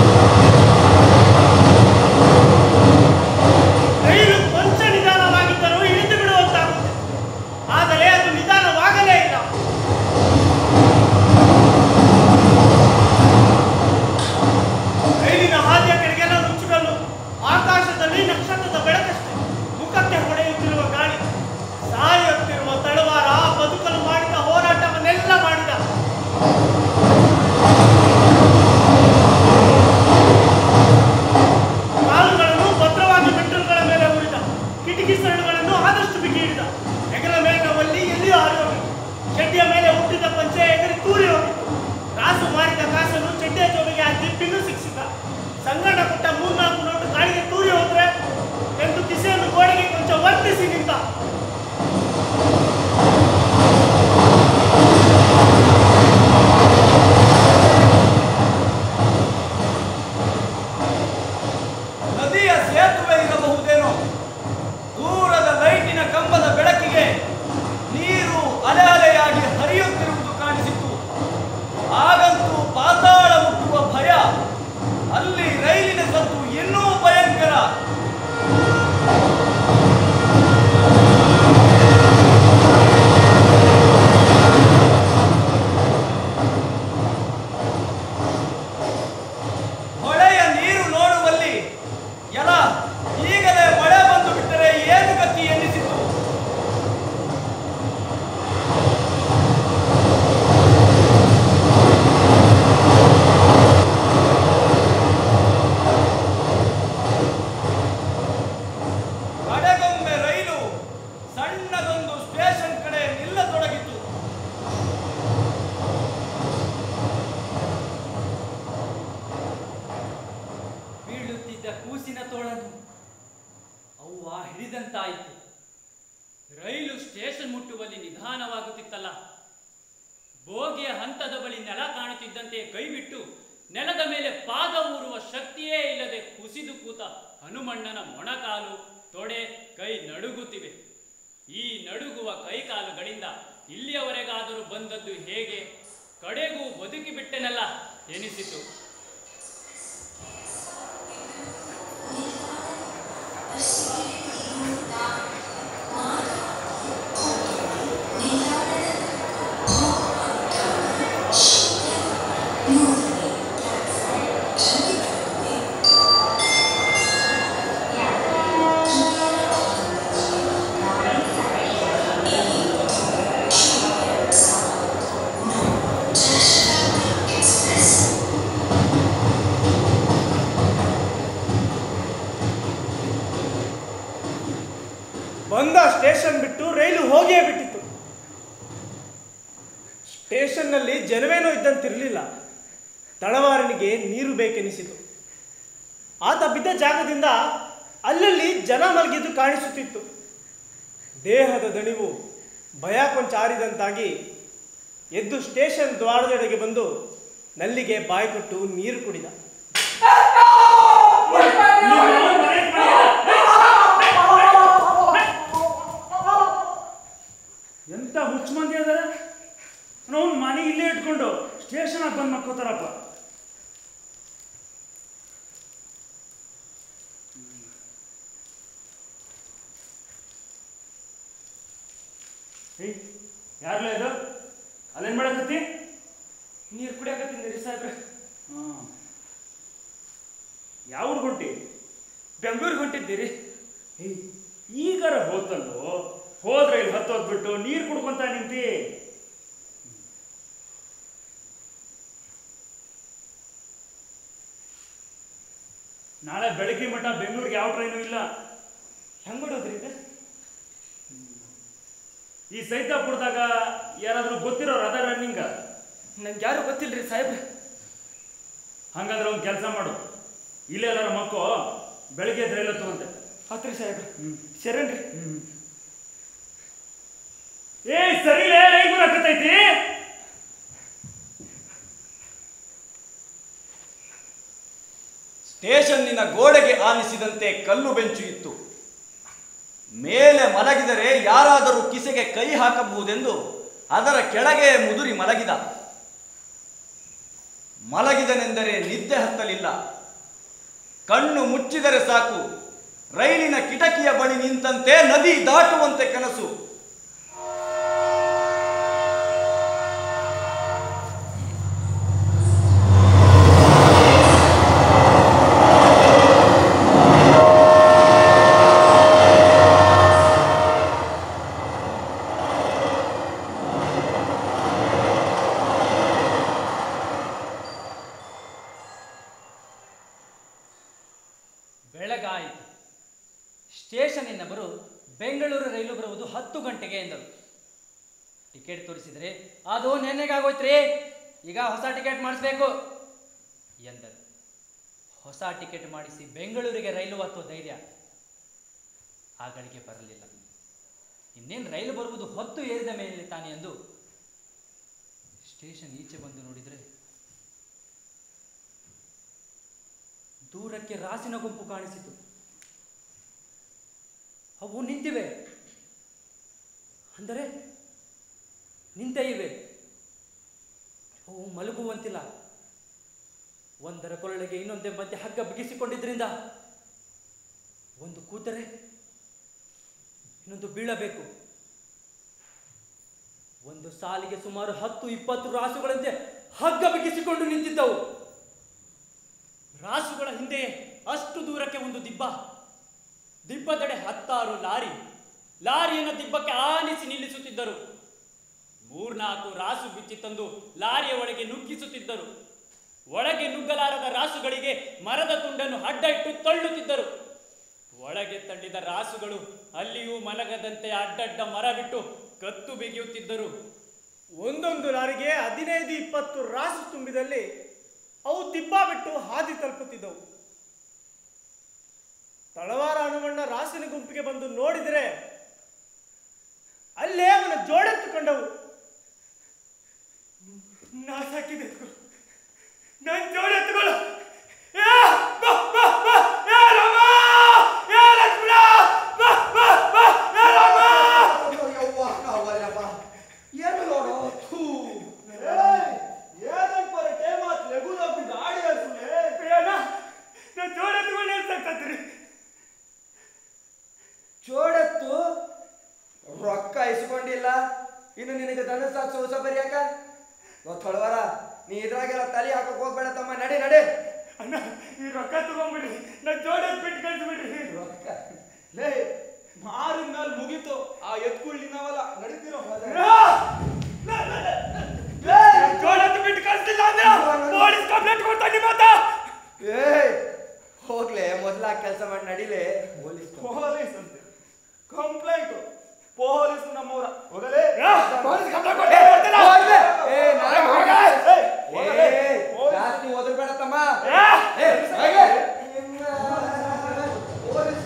ರೈಲು ಕೊಂಚ ನಿಧಾನವಾಗಿದ್ದರೂ ಕೂಸಿನ ತೋಳನ್ನು ಅವ್ವ ಹಿಡಿದಂತಾಯಿತು ರೈಲು ಸ್ಟೇಷನ್ ಮುಟ್ಟುವಲ್ಲಿ ನಿಧಾನವಾಗುತ್ತಿತ್ತಲ್ಲ ಬೋಗಿಯ ಹಂತದ ಬಳಿ ನೆಲ ಕಾಣುತ್ತಿದ್ದಂತೆ ಕೈಬಿಟ್ಟು ನೆಲದ ಮೇಲೆ ಪಾದ ಊರುವ ಶಕ್ತಿಯೇ ಇಲ್ಲದೆ ಕುಸಿದು ಕೂತ ಹನುಮಣ್ಣನ ಮೊಣಕಾಲು ತೊಡೆ ಕೈ ನಡುಗುತ್ತಿವೆ ಈ ನಡುಗುವ ಕೈಕಾಲುಗಳಿಂದ ಇಲ್ಲಿಯವರೆಗಾದರೂ ಬಂದದ್ದು ಹೇಗೆ ಕಡೆಗೂ ಬದುಕಿ ಬಿಟ್ಟೆನಲ್ಲ ಎನಿಸಿತು ಬಂದ ಸ್ಟೇಷನ್ ಬಿಟ್ಟು ರೈಲು ಹೋಗಿಯೇ ಬಿಟ್ಟಿತ್ತು ಸ್ಟೇಷನ್ನಲ್ಲಿ ಜನವೇನೋ ಇದ್ದಂತಿರಲಿಲ್ಲ ತಳವಾರನಿಗೆ ನೀರು ಬೇಕೆನಿಸಿತು ಆತ ಬಿದ್ದ ಜಾಗದಿಂದ ಅಲ್ಲಲ್ಲಿ ಜನ ಮಲಗಿದ್ದು ಕಾಣಿಸುತ್ತಿತ್ತು ದೇಹದ ದಣಿವು ಭಯ ಕೊಂಚ ಆರಿದಂತಾಗಿ ಎದ್ದು ಸ್ಟೇಷನ್ ದ್ವಾರದೆಡೆಗೆ ಬಂದು ನಲ್ಲಿಗೆ ಬಾಯಿ ಕೊಟ್ಟು ನೀರು ಕುಡಿದ ಎಂತ ಹುಚ್ಚ ಮಂದಿ ಅದಾರ ನಾವು ಮನೆ ಇಲ್ಲೇ ಇಟ್ಕೊಂಡು ಸ್ಟೇಷನ್ ಬಂದು ಮಕ್ಕೋತಾರಪ್ಪ ಏಯ್ ಯಾರ್ಲ ಇದು ಅಲ್ಲೇನ್ ಮಾಡಕತ್ತಿ ನೀರು ಕುಡಿಯಾಕತ್ತೀನಿ ರೀ ಸಾಹೇಬ್ರೆ ಹಾಂ ಯಾವ ಊರ್ ಹೊಂಟಿ ಬೆಂಗಳೂರಿಗೆ ಹೊಂಟಿದ್ದೀರಿ ಏಯ್ ಈಗಾರ ಹೋತಲ್ಲೋ ಹೋದ್ರೆ ಇಲ್ಲಿ ಹತ್ತೋದ್ಬಿಟ್ಟು ನೀರು ಕುಡ್ಕೊಂತ ನಿಂತಿ ನಾಳೆ ಬೆಳಗ್ಗೆ ಮಟ್ಟ ಬೆಂಗಳೂರಿಗೆ ಯಾವ ಟ್ರೈನು ಇಲ್ಲ ಹೆಂಗ್ ಮಾಡೋದ್ರಿ ಇದು ಈ ಸೈತಾಪುರದಾಗ ಯಾರಾದ್ರೂ ಗೊತ್ತಿರೋರು ಅದ ರನ್ನಿಂಗ ನಂಗೆ ಯಾರು ಗೊತ್ತಿಲ್ರಿ ಸಾಹೇಬ್ರೆ ಹಂಗಾದ್ರೆ ಒಂದು ಕೆಲಸ ಮಾಡು ಇಲ್ಲೇ ಎಲ್ಲಾರ ಮಕ್ಕೋ ಬೆಳಿಗ್ಗೆ ಎದ್ದು ರೈಲ್ ಹತ್ತುವಂತೆ ಹತ್ರಿ ಸಾಹೇಬ್ರೆ ಶರಣ್ರಿ ಏ ಸರಿಲೇ ರೈಲ್ ಬರಕತ್ತೈತಿ ಸ್ಟೇಷನ್ನಿನ ಗೋಡೆಗೆ ಆನಿಸಿದಂತೆ ಕಲ್ಲು ಬೆಂಚು ಇತ್ತು ಮೇಲೆ ಮಲಗಿದರೆ ಯಾರಾದರೂ ಕಿಸೆಗೆ ಕೈ ಹಾಕಬಹುದೆಂದು ಅದರ ಕೆಳಗೆ ಮುದುರಿ ಮಲಗಿದ ಮಲಗಿದನೆಂದರೆ ನಿದ್ದೆ ಹತ್ತಲಿಲ್ಲ ಕಣ್ಣು ಮುಚ್ಚಿದರೆ ಸಾಕು ರೈಲಿನ ಕಿಟಕಿಯ ಬಳಿ ನಿಂತಂತೆ ನದಿ ದಾಟುವಂತೆ ಕನಸು ಬೆಳಗಾಯಿತು ಸ್ಟೇಷನ್ನಿನವರು ಬೆಂಗಳೂರು ರೈಲು ಬರುವುದು ಹತ್ತು ಗಂಟೆಗೆ ಎಂದರು ಟಿಕೆಟ್ ತೋರಿಸಿದರೆ ಅದು ನೆನ್ನೆಗಾಗೋಯ್ತ್ರಿ ಈಗ ಹೊಸ ಟಿಕೆಟ್ ಮಾಡಿಸ್ಬೇಕು ಎಂದರು ಹೊಸ ಟಿಕೆಟ್ ಮಾಡಿಸಿ ಬೆಂಗಳೂರಿಗೆ ರೈಲು ಹತ್ತುವ ಧೈರ್ಯ ಆಗಳಿಗೆ ಬರಲಿಲ್ಲ ಇನ್ನೇನು ರೈಲು ಬರುವುದು ಹೊತ್ತು ಏರಿದ ಮೇಲೆ ತಾನೆ ಎಂದು ಸ್ಟೇಷನ್ ಈಚೆ ಬಂದು ನೋಡಿದರೆ ದೂರಕ್ಕೆ ರಾಸಿನ ಗುಂಪು ಕಾಣಿಸಿತು ಅವು ನಿಂತಿವೆ ಅಂದರೆ ನಿಂತೇ ಇವೆ ಅವು ಮಲಗುವಂತಿಲ್ಲ ಒಂದರ ಕೊರಳಿಗೆ ಇನ್ನೊಂದೇ ಮಧ್ಯೆ ಹಗ್ಗ ಬಿಗಿಸಿಕೊಂಡಿದ್ರಿಂದ ಒಂದು ಕೂತರೆ ಇನ್ನೊಂದು ಬೀಳಬೇಕು ಒಂದು ಸಾಲಿಗೆ ಸುಮಾರು ಹತ್ತು ಇಪ್ಪತ್ತು ರಾಸುಗಳಂತೆ ಹಗ್ಗ ಬಿಗಿಸಿಕೊಂಡು ನಿಂತಿದ್ದವು ರಾಸುಗಳ ಹಿಂದೆಯೇ ಅಷ್ಟು ದೂರಕ್ಕೆ ಒಂದು ದಿಬ್ಬ ದಿಬ್ಬದಡೆ ಹತ್ತಾರು ಲಾರಿ ಲಾರಿಯನ್ನು ದಿಬ್ಬಕ್ಕೆ ಆನಿಸಿ ನಿಲ್ಲಿಸುತ್ತಿದ್ದರು ಮೂರ್ನಾಲ್ಕು ರಾಸು ಬಿಚ್ಚಿ ತಂದು ಲಾರಿಯ ಒಳಗೆ ನುಗ್ಗಿಸುತ್ತಿದ್ದರು ಒಳಗೆ ನುಗ್ಗಲಾರದ ರಾಸುಗಳಿಗೆ ಮರದ ತುಂಡನ್ನು ಅಡ್ಡ ಇಟ್ಟು ತಳ್ಳುತ್ತಿದ್ದರು ಒಳಗೆ ತಳ್ಳಿದ ರಾಸುಗಳು ಅಲ್ಲಿಯೂ ಮಲಗದಂತೆ ಅಡ್ಡಡ್ಡ ಮರ ಬಿಟ್ಟು ಕತ್ತು ಬಿಗಿಯುತ್ತಿದ್ದರು ಒಂದೊಂದು ಲಾರಿಗೆ ಹದಿನೈದು ಇಪ್ಪತ್ತು ರಾಸು ತುಂಬಿದಲ್ಲಿ ಅವು ದಿಬ್ಬ ಬಿಟ್ಟು ಹಾದಿ ತಲುಪುತ್ತಿದ್ದವು ತಳವಾರ ಹನುಮಣ್ಣ ರಾಸಿನ ಗುಂಪಿಗೆ ಬಂದು ನೋಡಿದರೆ ಅಲ್ಲೇ ಅವನ ಜೋಡೆತ್ತುಕೊಂಡವು ನಾ ಸಾಕಿದೆ ನನ್ ಜೋಡೆತ್ತುಗಳು ಏ, ಬಾ, ಬಾ, ಬಾ, ಏ ರಾಮ! ಏ ಲಕ್ಷ್ಮಣ! ಬಾ, ಬಾ, ಬಾ, ಏ ರಾಮ! ಏನು ನೋಡು ಥೂ. ಪ್ರಿಯಣ್ಣ, ನನ್ ಜೋಡೆತ್ತುಗಳು ಏನ್ ಸಾಕ್ತಾತ್ರಿ? ಚೋಡತ್ತು ರೊಕ್ಕ ಇಸ್ಕೊಂಡಿಲ್ಲ ಇನ್ನು ನಿನಗೆ ಧನುಸ ಸೋಸ ಬರಿಯಾಕ ಗೊತ್ತೊಳವರ ನೀ ಇದ್ರಾಗೆಲ್ಲ ತಲೆ ಹಾಕಕ್ ಹೋಗ್ಬೇಡ ತಮ್ಮ ನಡಿ ನಡಿ ಅಣ್ಣ ಈ ರೊಕ್ಕ ತಗೊಂಡ್ಬಿಡ್ರಿ ನನ್ ಜೋಡೆತ್ ಬಿಟ್ಟು ಕಳ್ಸ್ಬಿಡ್ರಿ ರೊಕ್ಕ ಲೇ ಮಾರಿದ ಮೇಲೆ ಮುಗೀತು ಆ ಎತ್ಕೊಳ್ಳಿ ನಾವಲ್ಲ ನಡೀತಿರೋ ಜೋಡೆತ್ ಬಿಟ್ಟು ಕಳ್ಸಿಲ್ಲ ಅಂದ್ರೆ ಪೊಲೀಸ್ ಕಂಪ್ಲೇಂಟ್ ಕೊಡ್ತಾನೆ ಮಾತ ಏಯ್ ಹೋಗ್ಲೆ ಮೊದ್ಲ ಕೆಲಸ ಮಾಡಿ ನಡಿಲೆ ಪೊಲೀಸ್ ಪೊಲೀಸ್ ಅಂತೆ ಕಂಪ್ಲೇಂಟ್ ಪೊಲೀಸ್ ನಮ್ಮವ್ರ ಹೋಗಲೇ ಪೊಲೀಸ್ ಕಂಪ್ಲೇಂಟ್ ಏ, ಕೊಡ್ತಾನೆ ಹೋಗ್ಲೆ. ಏ, ನಾಳೆ ಹೋಗ. ಏಯ್, ಹೋಗಲೇ. ಏ, ಜಾಸ್ತಿ ಓದರ್ಬೇಡ ತಮ್ಮ ಏ, ಏ, ಹೋಗ್ಲೆ. ಇನ್ನ ಪೊಲೀಸ್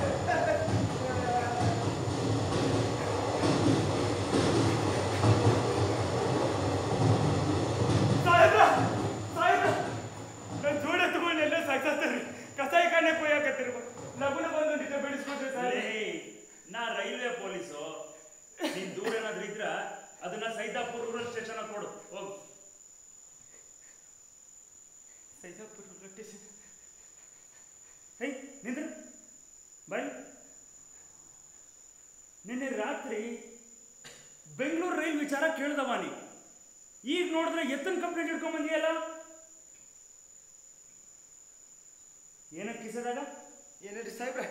ಸಾಹೇಬ್ರ ಸಾಹೇಬ್ರ ನನ್ ಜೋಡೆ ತಗೊಂಡು ಎಲ್ಲ ಸಾಕ್ಸಾತ್ರಿ ಕಸಾಯಿ ಕಾಣೆ ಕೊಯ್ಯಾಕತ್ತೀರಿ ಲಗುನ ಬಂದು ನಿಜ ಬಿಡಿಸ್ಕೊಡ್ರಿ ಸಾಹೇಬ್ರ ಲೇ, ನಾ ರೈಲ್ವೆ ಪೊಲೀಸು ನೀನ್ ದೂರ ಏನಾದ್ರೂ ಇದ್ರ ಅದನ್ನ ಸೈದಾಪುರ್ ರೂರಲ್ ಸ್ಟೇಷನ್ ಕೊಡು ಹೋಗು ಸೈದಾಪುರ ರೊಟ್ಟಿ ಹೇ ನಿಂದ್ರ ಬೈ ನಿನ್ನೆ ರಾತ್ರಿ ಬೆಂಗಳೂರು ರೈಲ್ ವಿಚಾರ ಕೇಳ್ದವ ನೀ ಈಗ ನೋಡಿದ್ರೆ ಎತ್ತನ್ ಕಂಪ್ಲೇಂಟ್ ಹಿಡ್ಕೊಂಡ್ ಬಂದಿಯಲ್ಲ ಏನಕ್ಕೆ ಕಿಸದಾಗ ಏನೇಳಿ ಸಾಹೇಬ್ರೆ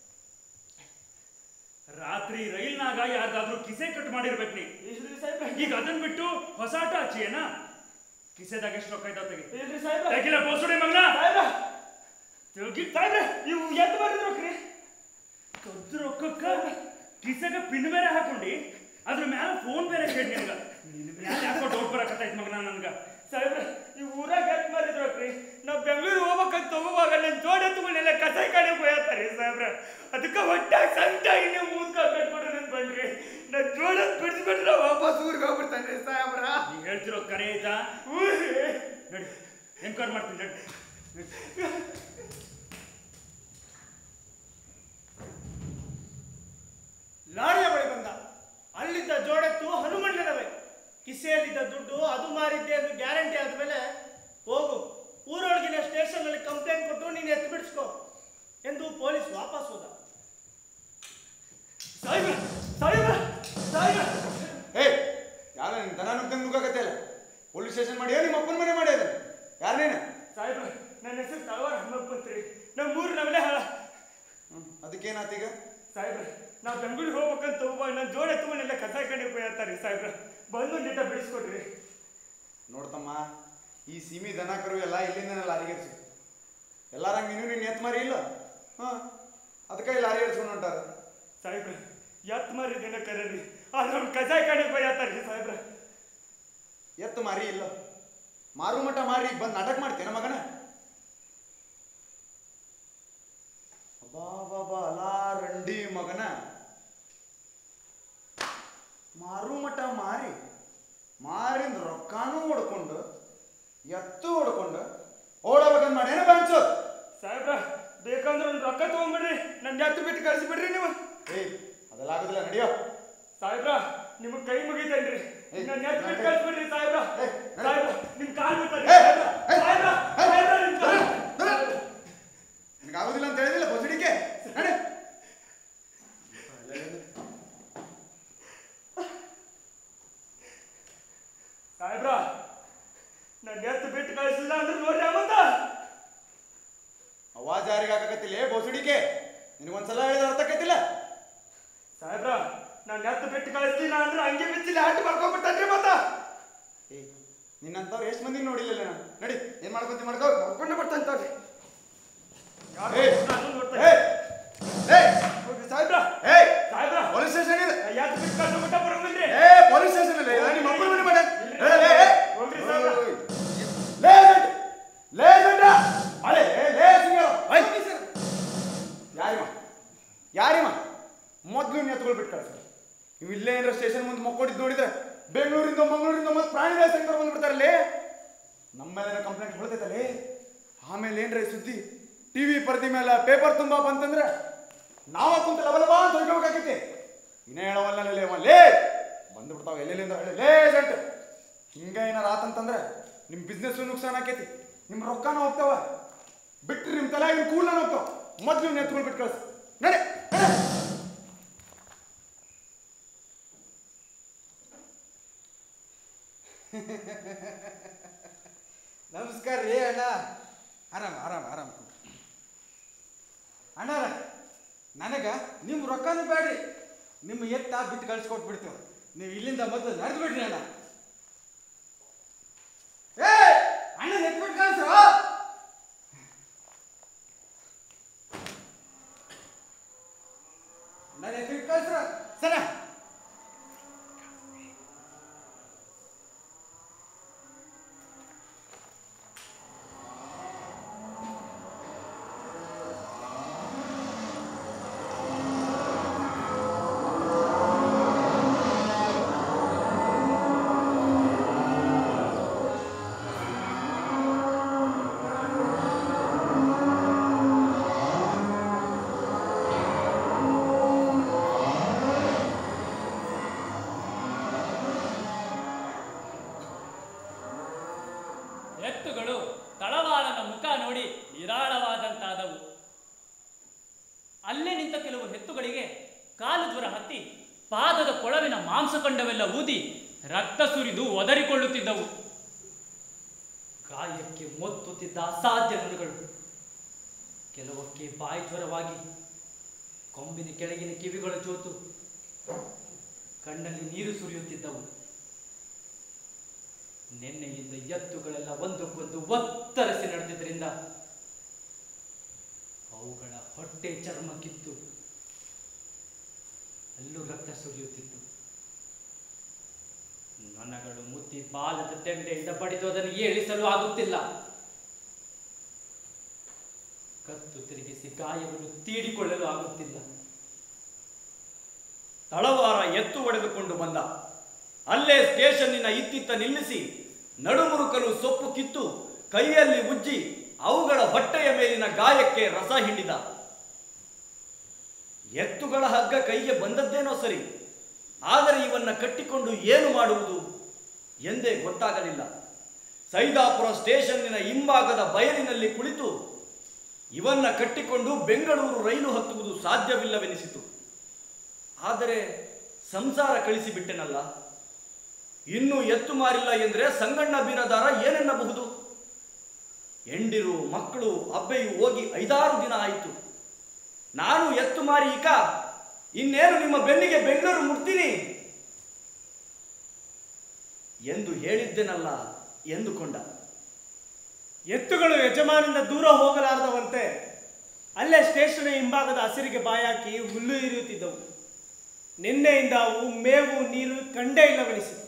ರಾತ್ರಿ ರೈಲ್ನಾಗ ಯಾರ್ದಾದ್ರೂ ಕಿಸೆ ಕಟ್ ಮಾಡಿರ್ಬೇಕು ನೀ ಈಗ ಅದನ್ ಬಿಟ್ಟು ಹೊಸಾಟ ಹಚ್ಚಿಯೇನ ಕಿಸೆದಾಗ ಎಷ್ಟು ರೊಕ್ಕ ಇದ್ದಾವ ತೆಗಿ ಇಲ್ರಿ ಸಾಹೇಬ್ರ ತೆಗಿಲ ಬೋಸುಡಿ ಮಗನ ಸಾಹೇಬ್ರ ತೆಗಿ ಸಾಹೇಬ್ರ ಇವು ಎದ್ದು ಬಂದಿದ್ರು ಕದ್ದು ರೊಕ್ಕಕ್ಕ ಕಿಸೆಗ ಪಿನ್ ಬೇರೆ ಹಾಕೊಂಡಿ ಅದ್ರ ಮ್ಯಾಲ ಫೋನ್ ಬೇರೆ ಕೇಳಿ ನಿನ್ಗ ನಿನ್ ಮ್ಯಾಲ ಯಾಕೋ ಡೌಟ್ ಬರಕತ್ತೈತ್ ಮಗನ ನನ್ಗ ಸಾಹೇಬ್ರ ಈ ಊರಾಗ ಎದ್ದು ಬಂದಿದ್ರು ನಾವ್ ಬೆಂಗಳೂರು ಹೋಗ್ಬೇಕಂತ ಹೋಗುವಾಗ ನನ್ ಜೋಡೆ ತಗೊಂಡೆಲ್ಲ ಕಸಾಯಿ ಕಾಣೆ ಕೊಯ್ಯತ್ತಾರೆ ಸಾಹೇಬ್ರ ಅದಕ್ಕೆ ಹೊಟ್ಟಾಗಿ ಸಂಟಾಗಿ ನೀವು ಮೂತ್ ಕಟ್ಬಿಡ್ರಿ ನನ್ ಬನ್ರಿ ನನ್ ಜೋಡೆ ಬಿಡಿಸ್ಬಿಟ್ರೆ ವಾಪಸ್ ಊರಿಗೆ ಹೋಗ್ಬಿಡ್ತಾನೆ ಸಾಹೇಬ್ರ ನೀ ಹೇಳ್ತಿರೋ ಕರೆ ಆಯ್ತಾ ಊರಿ ನಡಿ ಎನ್ಕ್ವೈರ್ ಮಾಡ್ತೀನಿ ನಡಿ ಲಾರಿಯ ಬಳಿ ಬಂದ ಅಲ್ಲಿದ್ದ ಜೋಡೆತ್ತು ಹನುಮಣ್ಣನವೇ ಕಿಸೆಯಲ್ಲಿದ್ದ ದುಡ್ಡು ಅದು ಮಾರಿದ್ದೆ ಎಂದು ಗ್ಯಾರಂಟಿ ಆದ್ಮೇಲೆ ಹೋಗು ಊರೊಳಗಿನ ಸ್ಟೇಷನ್ ಅಲ್ಲಿ ಕಂಪ್ಲೇಂಟ್ ಕೊಟ್ಟು ನೀನು ಎತ್ತು ಬಿಡಿಸ್ಕೋ ಎಂದು ಪೊಲೀಸ್ ವಾಪಸ್ ಹೋದ ಸಾಹೇಬ್ರ ಸಾಹೇಬ್ರ ಸಾಹೇಬ್ರ ಏ ಯಾರ ನಿನ್ ದನ ನುಗ್ಗಂಗ್ ನುಗ್ಗಕತ್ತೆ ಅಲ್ಲ ಪೊಲೀಸ್ ಸ್ಟೇಷನ್ ಮಾಡಿ ನಿಮ್ಮ ಅಪ್ಪನ ಮನೆ ಮಾಡಿ ಅದನ್ನ ಯಾರ ನೀನು ಸಾಹೇಬ್ರ ನನ್ನ ಹೆಸರು ತಳವಾರ ಹನುಮಪ್ಪ ಅಂತ್ರಿ ನಮ್ಮ ಊರು ನಮ್ಮನೆ ಹಾಳ ಅದಕ್ಕೇನಾತೀಗ ಸಾಹೇಬ್ರ ನಾವು ಬೆಂಗಳೂರು ಹೋಗ್ಬೇಕಂತ ಹೋಗುವಾಗ ನನ್ನ ಜೋಡೆ ತಗೊಂಡೆಲ್ಲ ಕಸ ಕಡೆ ಹೋಗ್ತಾರೆ ಸಾಹೇಬ್ರ ಬಂದು ನಿಟ್ಟ ಬಿಡಿಸ್ಕೊಡ್ರಿ ನೋಡ್ತಮ್ಮ ಈ ಸೀಮಿ ದನ ಕರು ಎಲ್ಲ ಇಲ್ಲಿಂದನೇ ಲಾರಿಗೆ ಏರ್ಸು ಎಲ್ಲಾರಂಗ್ ನೀನು ನಿನ್ನ ಎತ್ ಮಾರಿ ಇಲ್ಲ ಹಾ ಅದಕ್ಕೆ ಈ ಲಾರಿ ಏರ್ಸ್ಕೊಂಡು ಹೊಂಟಾರ ಸಾಹೇಬ್ರ ಎತ್ ಮಾರಿದ್ದೇನ ಕರೀರಿ ಆದ್ರೆ ಅವ್ನು ಕಜಾಯ ಕಡೆ ಬೈಯತ್ತಾರ್ರಿ ಸಾಹೇಬ್ರ ಎತ್ತು ಮಾರಿ ಇಲ್ಲ ಮಾರು ಮಠ ಮಾರಿ ಬಂದು ನಾಟಕ ಮಾಡ್ತೇನ ಮಗನ ಅಬ್ಬಾ ಬಾಬಾ ಅಲಾ ರಂಡಿ ಮಗನ ಮಾರು ಮಠ ಮಾರಿ ಮಾರಿಂದ ರೊಕ್ಕಾನು ಹೊಡ್ಕೊಂಡು ಎತ್ತು ಹೊಡ್ಕೊಂಡು ಓಡಬೇಕಂತ ಮಾಡೇನ ಬಂಚು ಸಾಹೇಬ್ರ ಬೇಕಂದ್ರೆ ಒಂದು ರೊಕ್ಕ ತಗೊಂಡ್ಬಿಡ್ರಿ ನನ್ನ ಎತ್ತು ಬಿಟ್ಟು ಕಳಿಸ್ಬಿಡ್ರಿ ನೀವು ಏ ಅದೆಲ್ಲ ಆಗುದಿಲ್ಲ ನಡಿಯೋ ಸಾಹೇಬ್ರ ನಿಮಗೆ ಕೈ ಮುಗಿತೇನ್ರಿ ಏಯ್, ನನ್ನ ಎತ್ತು ಬಿಟ್ಟು ನಡಿ. ಕಳಿಸ್ಬಿಡ್ರಿ ಸಾಹೇಬ್ರ ಏಯ್, ನಡಿ. ಸಾಹೇಬ್ರ ನಿಮ್ ಕಾಲ್ ಬಿಡ್ತಾರೆ ಏಯ್, ಸಾಹೇಬ್ರ ಏಯ್, ಸಾಹೇಬ್ರ ನಿಮ್ ಕಾಲ್ ನಿನಗಾಗುದಿಲ್ಲ ಅಂತ ಹೇಳಿದಿಲ್ಲ ಬಸಡಿಕೆ ನಡೆ ಸಾಹೇಬ್ರ ನನ್ನ ಎತ್ತು ಬಿಟ್ಟು ಕಳಿಸಿಲ್ಲ ಅಂದ್ರೆ ನೋಡ್ರಿ ಮತ್ತ ಅವಾಜ್ ಯಾರಿಗೆ ಹಾಕಕತ್ತಿಲ್ಲ ಏ ಬೋಸಡಿಕೆ ನಿನಗೊಂದ್ಸಲ ಹೇಳಿದ ಅರ್ಥ ಆಕೈತಿಲ್ಲ ಸಾಹೇಬ್ರ ನನ್ನ ಎತ್ತು ಬಿಟ್ಟು ಕಳಿಸ್ಲಿಲ್ಲ ಅಂದ್ರೆ ಹಂಗೆ ಬಿಚ್ಚಿಲ್ಲ ಆಟ ಮಾಡ್ಕೊಂಡ್ಬಿಟ್ಟನ್ರಿ ಮತ್ತ ಏ ನಿನ್ನಂತವ್ರು ಎಷ್ಟು ಮಂದಿ ನೋಡಿಲ್ಲ ನಾನು ನಡಿ ಏನ್ ಮಾಡ್ಕೊಂತಿ ಮಾಡ್ಕೋ ಮಾಡ್ಕೊಂಡು ಬರ್ತಂತವ್ರಿ ಯಾರು ಏಯ್, ನಾನು ನೋಡ್ತಾ ಏಯ್, ಏಯ್, ಹೋಗ್ರಿ ಸಾಹೇಬ್ರ ಏಯ್, ಸಾಹೇಬ್ರ ಪೊಲೀಸ್ ಸ್ಟೇಷನ್ ಇದೆ ಎತ್ತು ಬಿಟ್ಟು ಕಳ್ಸ್ಬಿಟ್ಟ ಬರೋಂಗಿಲ್ರಿ ಏ ಪೊಲೀಸ್ ಸ್ಟೇಷನ್ ಇಲ್ಲ ಇದು ನಿಮ್ಮ ಅಪ್ಪನ ಮನೆ ಮಾಡ ಏ, ಏ, ಏ. ಹೋಗ್ರಿ ಸಾಹೇಬ್ರ ಲೇ ಗಂಡ, ಲೇ ಗಂಡ ಅಲೆ ಲೇ ಲೇ ಸಿಂಗ ಯಾರಿಗೆ ನೀವು ಇಲ್ಲೇ ಏನಾರ ಸ್ಟೇಷನ್ ಮುಂದೆ ಮಕ್ಕೊಂಡಿದ್ದು ನೋಡಿದ್ರೆ ಬೆಂಗಳೂರಿಂದ ಮಂಗಳೂರಿಂದ ಮತ್ತೆ ಪ್ರಾಣಿಗಳ ಸಂಘ ಬಂದ್ಬಿಡ್ತಾರಲ್ಲೇ ನಮ್ಮ ಮೇಲೆ ಕಂಪ್ಲೇಂಟ್ ಹೊಳ್ತೈತಲ್ಲೇ ಆಮೇಲೆ ಏನ್ರಿ ಸುದ್ದಿ ಟಿವಿ ಪರದಿ ಮೇಲೆ ಪೇಪರ್ ತುಂಬಾ ಬಂತಂದ್ರೆ ನಾವ ಕುಂತ ಲಬಲಬ ಅಂತ ಹೋಗ್ಬೇಕಾಗೈತಿ ಇನ್ನೇ ಹೇಳವಲ್ಲ ಲೇ ಬಂದು ಬಿಡ್ತಾವ ಎಲ್ಲೆಲ್ಲಿಂದ ಹೇಳಿ ಲೇ ಜಂಟ್ ಹಿಂಗ ಏನಾರ ಆತಂತಂದ್ರೆ ನಿಮ್ ಬಿಸ್ನೆಸ್ ನುಕ್ಸಾನ್ ಆಕೈತಿ ನಿಮ್ ರೊಕ್ಕನ ಹೋಗ್ತಾವ ಬಿಟ್ರಿ ನಿಮ್ ತಲೆಯಾಗಿನ ಕೂಲ ಹೋಗ್ತಾವ ಮೊದ್ಲು ನೆತ್ಕೊಂಡು ಬಿಟ್ಟು ಕಳ್ಸಿ ನಡೆ ನಮಸ್ಕಾರ ರೀ ಅಣ್ಣ ಆರಾಮ ಆರಾಮ ಆರಾಮ ಅಣ್ಣಾರ ನನಗ ನಿಮ್ಮ ರೊಕ್ಕನೂ ಬೇಡ್ರಿ ನಿಮ್ಮ ಎತ್ತ ಬಿಟ್ಟು ಕಳ್ಸಿಕೊಟ್ಬಿಡ್ತೀವಿ ನೀವು ಇಲ್ಲಿಂದ ಮೊದಲು ನಡೆದು ಬಿಡ್ರಿ ಅಣ್ಣ ಏ ಅಣ್ಣ ಎತ್ಬಿಟ್ಟು ಕಳ್ಸು ನಾನು ಎತ್ಬಿಟ್ಟು ಕಳ್ಸ್ರ ಸರ ಎತ್ತುಗಳು ತಳವಾರನ ಮುಖ ನೋಡಿ ನಿರಾಳವಾದಂತಾದವು ಅಲ್ಲೇ ನಿಂತ ಕೆಲವು ಎತ್ತುಗಳಿಗೆ ಕಾಲು ಜ್ವರ ಹತ್ತಿ ಪಾದದ ಕೊಳವಿನ ಮಾಂಸಖಂಡವೆಲ್ಲ ಊದಿ ರಕ್ತ ಸುರಿದು ಒದರಿಕೊಳ್ಳುತ್ತಿದ್ದವು ಗಾಯಕ್ಕೆ ಮೊತ್ತುತ್ತಿದ್ದ ಅಸಾಧ್ಯ ನೊಣಗಳು ಕೆಲವಕ್ಕೆ ಬಾಯಿ ಜ್ವರವಾಗಿ ಕೊಂಬಿನ ಕೆಳಗಿನ ಕಿವಿಗಳ ಜೋತು ಕಣ್ಣಲ್ಲಿ ನೀರು ಸುರಿಯುತ್ತಿದ್ದವು ನಿನ್ನೆಯಿಂದ ಎತ್ತುಗಳೆಲ್ಲ ಒಂದಕ್ಕೊಂದು ಒತ್ತರಿಸಿ ನಡೆದಿದ್ದರಿಂದ ಅವುಗಳ ಹೊಟ್ಟೆ ಚರ್ಮ ಕಿತ್ತು ಅಲ್ಲೂ ರಕ್ತ ಸುರಿಯುತ್ತಿತ್ತು ನೊಣಗಳು ಮುತ್ತಿ ಬಾಲದ ತೆಂಡೆಯಿಂದ ಬಡಿದು ಅದನ್ನು ಏಳಿಸಲು ಆಗುತ್ತಿಲ್ಲ ಕತ್ತು ತಿರುಗಿಸಿ ಗಾಯವನ್ನು ತೀಡಿಕೊಳ್ಳಲು ಆಗುತ್ತಿಲ್ಲ ತಳವಾರ ಎತ್ತು ಒಡೆದುಕೊಂಡು ಬಂದ ಅಲ್ಲೇ ಸ್ಟೇಷನ್ನಿನ ಇತ್ತಿತ್ತ ನಿಲ್ಲಿಸಿ ನಡುಮುರುಕಲು ಸೊಪ್ಪು ಕಿತ್ತು ಕೈಯಲ್ಲಿ ಉಜ್ಜಿ ಅವುಗಳ ಹೊಟ್ಟೆಯ ಮೇಲಿನ ಗಾಯಕ್ಕೆ ರಸ ಹಿಂಡಿದ ಎತ್ತುಗಳ ಹಗ್ಗ ಕೈಗೆ ಬಂದದ್ದೇನೋ ಸರಿ ಆದರೆ ಇವನ್ನ ಕಟ್ಟಿಕೊಂಡು ಏನು ಮಾಡುವುದು ಎಂದೇ ಗೊತ್ತಾಗಲಿಲ್ಲ ಸೈದಾಪುರ ಸ್ಟೇಷನ್ನಿನ ಹಿಂಭಾಗದ ಬಯಲಿನಲ್ಲಿ ಕುಳಿತು ಇವನ್ನ ಕಟ್ಟಿಕೊಂಡು ಬೆಂಗಳೂರು ರೈಲು ಹತ್ತುವುದು ಸಾಧ್ಯವಿಲ್ಲವೆನಿಸಿತು ಆದರೆ ಸಂಸಾರ ಕಳಿಸಿಬಿಟ್ಟೆನಲ್ಲ ಇನ್ನು ಎತ್ತು ಮಾರಿಲ್ಲ ಎಂದ್ರೆ ಸಂಗಣ್ಣ ಬೀರದಾರ ಏನೆನ್ನಬಹುದು ಹೆಂಡಿರು ಮಕ್ಕಳು ಅಬ್ಬೆಯು ಹೋಗಿ ಐದಾರು ದಿನ ಆಯಿತು ನಾನು ಎತ್ತು ಮಾರಿ ಈಕ ಇನ್ನೇನು ನಿಮ್ಮ ಬೆನ್ನಿಗೆ ಬೆಂಗಳೂರು ಮುಟ್ತೀನಿ ಎಂದು ಹೇಳಿದ್ದೆನಲ್ಲ ಎಂದುಕೊಂಡ ಎತ್ತುಗಳು ಯಜಮಾನಿಂದ ದೂರ ಹೋಗಲಾರದವಂತೆ ಅಲ್ಲೇ ಸ್ಟೇಷನ್ ಹಿಂಭಾಗದ ಹಸಿರಿಗೆ ಬಾಯಾಕಿ ಹುಲ್ಲು ಇರಿಯುತ್ತಿದ್ದವು ನಿನ್ನೆಯಿಂದ ಅವು ಮೇವು ನೀರು ಕಂಡೇ ಇಲ್ಲವೆನಿಸಿತು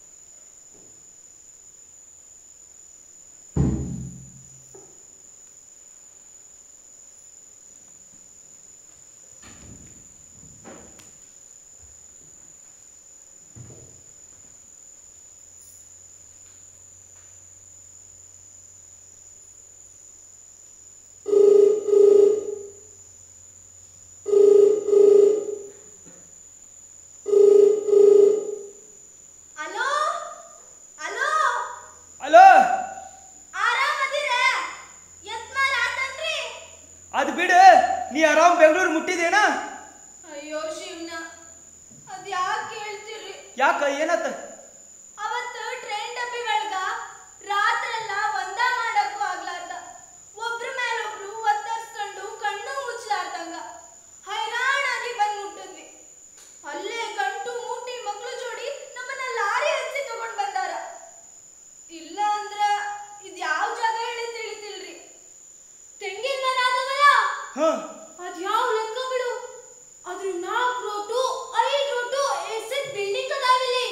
ಅಲೋ ಅಲೋ ಅಲೋ ಆರಾಮದಿರ ಯತ್ಮಾರ ಆತನ್ರಿ ಅದು ಬಿಡು ನೀ ಆರಾಮ್ ಬೆಂಗಳೂರು ಮುಟ್ಟಿದೇನಾ ಅಯ್ಯೋ ಶಿವ್ನ ಅದ್ ಯಾಕೆ ಕೇಳ್ತೀರಿ ಯಾಕ ಏನತ್ತ ಅವತ್ತು ಟ್ರೈನ್ ಡಬ್ಬಿ ಒಳಗ ರಾತ್ರೆಲ್ಲ ಒಂದ ಮಾಡಕ್ಕೂ ಆಗ್ಲಾರ್ದ ಒಬ್ರ ಮೇಲೊಬ್ರು ಒತ್ತರ್ಸ್ಕೊಂಡು ಕಣ್ಣು ಮುಚ್ಚಲಾರ್ದಂಗ ಹೈರಾಣಾಗಿ ಬಂದ್ ಮುಟ್ಟಿದ್ವಿ ಅಲ್ಲೇ ಗಂಟು ಮೂಟಿ ಮಕ್ಳು ಜೋಡಿ ನಮ್ಮನ್ನ ಲಾರಿ ಹಚ್ಚಿ ತಗೊಂಡ್ ಬಂದಾರ ಇಲ್ಲ ಅಂದ್ರ ಇದ್ ಯಾವ ಜಾಗ ಹೇಳಿ ತಿಳಿತಿಲ್ರಿ ತೆಂಗಿನ ಮರ ಅದವಲ್ಲ ಹಾ ಅದ್ ಯಾವ ಲೆಕ್ಕ ಬಿಡು ಅದ್ರ ನಾಲ್ಕು ರೋಟು ಐದು ರೋಟು ಎಸೆಟ್ ಬಿಲ್ಡಿಂಗ್ ಅದಾವಿಲ್ಲಿ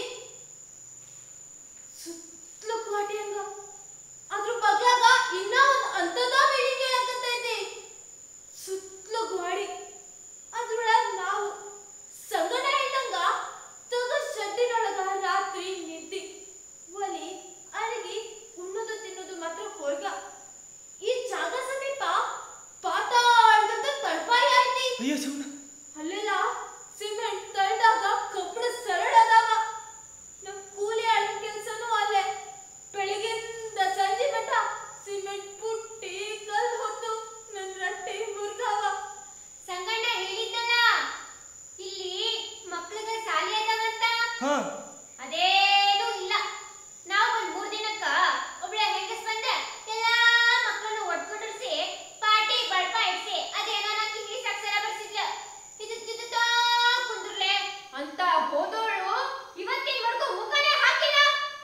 ಸುತ್ತಲೂ ಕ್ವಾಟಿ ಹಂಗ ಅದ್ರ ಬಗ್ಲಾಗ ಇನ್ನ ಒಂದ್ ಅಂತದ ಬಿಲ್ಡಿಂಗ್ ಹೇಳಕತ್ತೈತಿ ಸುತ್ತಲೂ ಗಾಡಿ ಅದ್ರೊಳಗ ನಾವು ಸಂಗನ ಹೇಳ್ದಂಗ ಅಯ್ಯೋ ಶಿವನ ಅಲ್ಲೆಲ್ಲ ಸಿಮೆಂಟ್ ತಳ್ದಾಗ ಕಬ್ಬಣ ಸರಳ ಅದಾವ ನಮ್ ಕೂಲಿ ಆಳಿನ ಕೆಲ್ಸನೂ ಅಲ್ಲೇ ಬೆಳಿಗ್ಗೆಯಿಂದ ಸಂಜೆ ಮಟ ಸಿಮೆಂಟ್ ಪುಟ್ಟಿ ಕಲ್ ಹೊತ್ತು ನನ್ ರಟ್ಟೆ ಮುರ್ಗಾವ ಸಂಗಣ್ಣ ಹೇಳಿದ್ದಲ್ಲ ಇಲ್ಲಿ ಮಕ್ಳಿಗೆ ಸಾಲಿ ಅದಾವಂತ ಹಾ ಅದೇನೂ ಇಲ್ಲ ನಾವು ಒಂದ್ ಮೂರ್ ದಿನಕ್ಕ ಒಬ್ಳ ಹೆಂಗಸ್ ಬಂದ ಎಲ್ಲಾ ಮಕ್ಕಳನ್ನ ಒಟ್ಕೊಂಡಿರ್ಸಿ ಪಾಟಿ ಬಳ್ಪ ಇಡ್ಸಿ ಅದೇನೋ ನಂಗೆ ಇಂಗ್ಲಿಷ್ ಅಕ್ಷರ ಬರ್ಸಿದ್ಲ ಇದು ತಿದ್ದುತ್ತಾ ಕುಂದ್ರಲೆ ಅಂತ ಹೋದೋಳು ಇವತ್ತಿನವರೆಗೂ ಮುಖನೇ ಹಾಕಿಲ್ಲ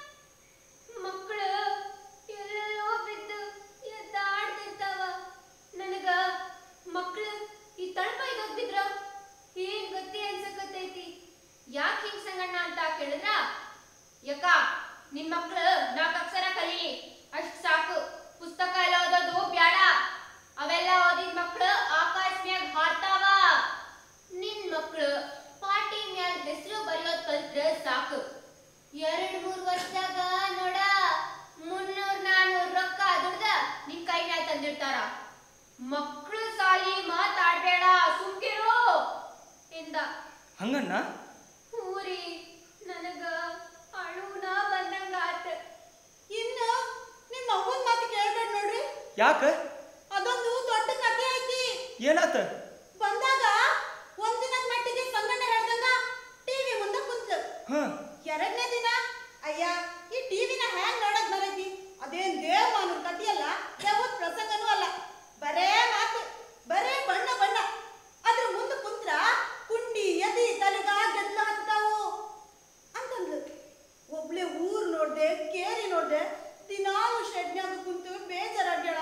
ಮಕ್ಕಳು ಎಲ್ಲೆಲ್ಲೋ ಬಿದ್ದು ಎದ್ದಾಡ್ತಿರ್ತಾವ ನನಗ ಮಕ್ಕಳು ಈ ತಳಪ ಇದ್ದೋಗ್ ಬಿದ್ರ ಏನ್ ಗತಿ ಅನ್ಸಕತ್ತೈತಿ ಯಾಕೆ ಹಿಂಗ್ ಸಂಗಣ್ಣ ಅಂತ ಕೇಳಿದ್ರ ಯಕ್ಕ ನಿನ್ ಮಕ್ಳು ನಾಲ್ಕು ಅಕ್ಷರ ಕಲೀಲಿ ಅಷ್ಟ್ ಸಾಕು ಪುಸ್ತಕ ಎಲ್ಲ ಓದೋದು ಬ್ಯಾಡ ಅವೆಲ್ಲ ಓದಿದ ಮಕ್ಳು ಆಕಾಶ ಮ್ಯಾಗ ಹಾರ್ತಾವ ನಿನ್ ಮಕ್ಳು ಪಾಟಿ ಮ್ಯಾಲ ಹೆಸರು ಬರೆಯೋದ್ ಕಲ್ತ್ರ ಸಾಕು ಎರಡ್ ಮೂರ್ ವರ್ಷದಾಗ ನೋಡ ಮುನ್ನೂರ್ ನಾನೂರ್ ರೊಕ್ಕ ದುಡ್ದ ನಿನ್ ಕೈ ಮ್ಯಾಲ ತಂದಿರ್ತಾರ ಮಕ್ಳು ಸಾಲಿ ಮಾತಾಡ್ಬೇಡ ಸುಮ್ಕಿರು ಎಂದ ಹಂಗಣ್ಣ ಊರಿ ನನಗ ಅಳುನ ಬಂದಂಗ ಆತ ಇನ್ನು ನಿಮ್ಮ ಅವ್ವನ್ ಮಾತು ಕೇಳ್ಬೇಡ ನೋಡ್ರಿ ಯಾಕ ಅದೊಂದು ದೊಡ್ಡ ಕಥೆ ಐತಿ ಏನಾತ ಬಂದಾಗ ಒಂದಿನದ ಮಟ್ಟಿಗೆ ಸಂಗಣ್ಣ ಹೇಳ್ದಂಗ ಟಿವಿ ಮುಂದೆ ಕುಂತ ಹಾ ಎರಡನೇ ದಿನ ಅಯ್ಯ ಈ ಟಿವಿನ ಹ್ಯಾಂಗ್ ನೋಡಕ್ ಬರೈತಿ ಅದೇನ್ ದೇವ್ ಮಾನವ ಕಥೆಯಲ್ಲ ದೇವದ ಪ್ರಸಂಗನೂ ಅಲ್ಲ ಬರೇ ಮಾತು ಬರೇ ಬಣ್ಣ ಬಣ್ಣ ಅದ್ರ ಮುಂದೆ ಕುಂತ್ರ ಕುಂಡಿ ಎದಿ ತಲೆಗ ಗೆದ್ಲ ಹತ್ತಾವು ಅಂತಂದ್ಲು ಒಬ್ಳೆ ಊರ್ ನೋಡ್ದೆ ಕೇರಿ ನೋಡ್ದೆ ದಿನಾಲು ಶೆಡ್ನ್ಯಾಗ ಕುಂತು ಬೇಜಾರಾಗ್ಯಾಳ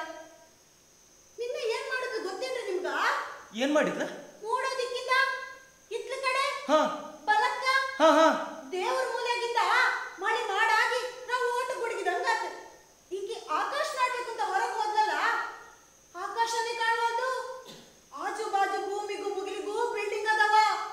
ನಿನ್ನೆ ಏನ್ ಮಾಡುದು ಗೊತ್ತೇನ್ರಿ ನಿಮ್ಗ ಏನ್ ಮಾಡಿದ್ಲ ಮೂಡೋದಿಕ್ಕಿಂತ ಇತ್ಲ ಕಡೆ ಹಾ ಬಲಕ್ಕ ಹಾ ಹಾ ದೇವ್ರ ಮೂಲೆಗಿಂದ ಮಳೆ ಮಾಡಾಗಿ ನಾವು ಓಟು ಗುಡುಗಿದಂಗಾತ ಈಕಿ ಆಕಾಶ ಮಾಡ್ಬೇಕು ಅಂತ ಹೊರಗೆ ಹೋದ್ಲಲ್ಲ ಆಕಾಶನೇ ಕಾಣುವುದು ಆಜು ಬಾಜು ಭೂಮಿಗೂ ಮುಗಿಲಿಗೂ ಬಿಲ್ಡಿಂಗ್ ಅದಾವ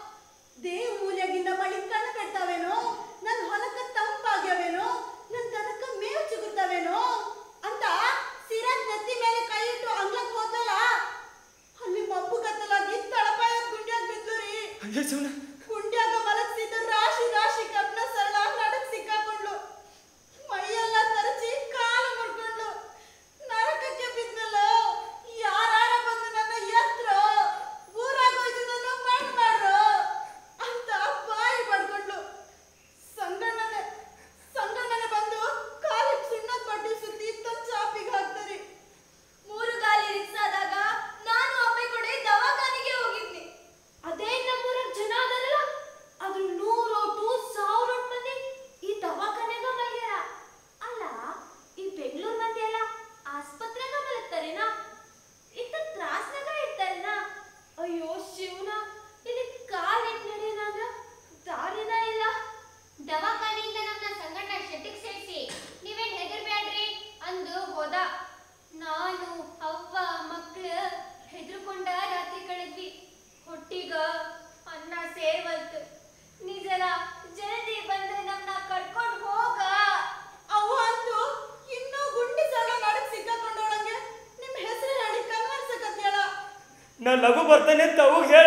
ದೇವ್ ಮೂಲೆಗಿಂದ ಮಳಿ ಕಣ್ಣು ಕಟ್ತಾವೇನೋ ನನ್ ಹೊಲಕ್ಕ ತಂಪಾಗ್ಯವೇನೋ ನನ್ ದನಕ್ಕ ಮೇವು ಚಿಗುರ್ತಾವೇನೋ ಅಂತ ಸಿರಾಜ್ ನೆತ್ತಿ ಮೇಲೆ ಕೈ ಇಟ್ಟು ಅಂಗ್ಲಕ್ ಹೋದ್ಲಲ್ಲ ಅಲ್ಲಿ ಮಬ್ಬು ಗತ್ತಲಾಗಿ ತಳಪಾಯ ಗುಂಡ್ಯಾಗ ಬಿದ್ದು ರೀ ಅಯ್ಯೋ ಶಿವನ ಗುಂಡ್ಯಾಗ ಮಲಗ್ಸಿದ್ದ ರಾಶಿ ರಾಶಿ ಕಬ್ನ ಸರಳ ನಡಕ್ ಸಿಕ್ಕಾಕೊಂಡ್ಲು ಮೈಯೆಲ್ಲ ತರಚಿ ಕಾಲು ಮುರ್ಕೊಂಡ್ಲು ನರಕಕ್ಕೆ ಬಿದ್ನಲ್ಲ ಯಾರಾರ ಬಂದು ನನ್ನ ಎತ್ರ ಊರಾಗ ಹೋಯ್ತು ನನ್ನ ಮಣ್ಣು ಮಾಡ್ರು ಅಂತ ಬಾಯಿ ಪಡ್ಕೊಂಡ್ಲು ಸಂಗಣ್ಣನೆ ಸಂಗಣ್ಣನೆ ಬಂದು ಕಾಲಿಗೆ ಸುಣ್ಣದ ಬಡ್ಡಿ ಸುತ್ತಿ ತನ್ನ ಚಾಪಿಗೆ ಹಾಕ್ತಾರಿ ಮೂರು ಗಾಲಿ ರಿಕ್ಸಾದಾಗ ನಾನು ಅಪ್ಪೆ ಕೂಡ ದವಾಖಾನೆಗೆ ಹೋಗಿದ್ನಿ ಅದೇ ನಮ್ಮೂರಾಗ ಜನ ಅದರಲ್ಲ ಅದ್ರ ನೂರೋಟು ಸಾವಿರ ಮಂದಿ ಈ ದವಾಖಾನೆಗ ಮಲ್ಗ್ಯಾರ ಅಲ್ಲ ಈ ಬೆಂಗಳೂರು ಮಂದಿ ಎಲ್ಲ ಆಸ್ಪತ್ರೆಗ ಮಲಗ್ತಾರೇನಾ ಇಂಥ ತ್ರಾಸ್ನಾಗ ಇರ್ತಾರೇನ ಅಯ್ಯೋ ಶಿವನ ಇಲ್ಲಿ ಕಾಲ್ ಇಟ್ ನಡೆಯೋನಾಗ ದಾರಿನ ಇಲ್ಲ ದವಾಖಾನೆಯಿಂದ ನಮ್ನ ಸಂಗಣ್ಣ ಶೆಟ್ಟಿಗೆ ಸೇರಿಸಿ ನೀವೇನ್ ಹೆದರ್ಬ್ಯಾಡ್ರಿ ಅಂದು ಹೋದ ನಾನು ಅವ್ವ ಮಕ್ಳ ಹೆದರ್ಕೊಂಡ ರಾತ್ರಿ ಕಳೆದ್ವಿ ಹೊಟ್ಟಿಗ ಅನ್ನ ಸೇರ್ವಲ್ತು ನೀ ಜರ ಜಲ್ದಿ ಬಂದು ನಮ್ನ ಕರ್ಕೊಂಡ್ ಹೋಗ ಅವ ಅಂತೂ ಇನ್ನೂ ಗುಂಡಿ ಸರಳ ನಡಕ್ ಸಿಕ್ಕಾಕೊಂಡವಳಂಗೆ ನಿಮ್ ಹೆಸರು ಹೇಳಿ ಕನ್ವರ್ಸಕತ್ಯಾಳ ನಾ ಲಘು ಬರ್ತಾನೆ ಅಂತ ಅವಾಗ ಹೇಳ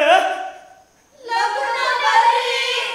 ಲಗುನ ಬರ್ರಿ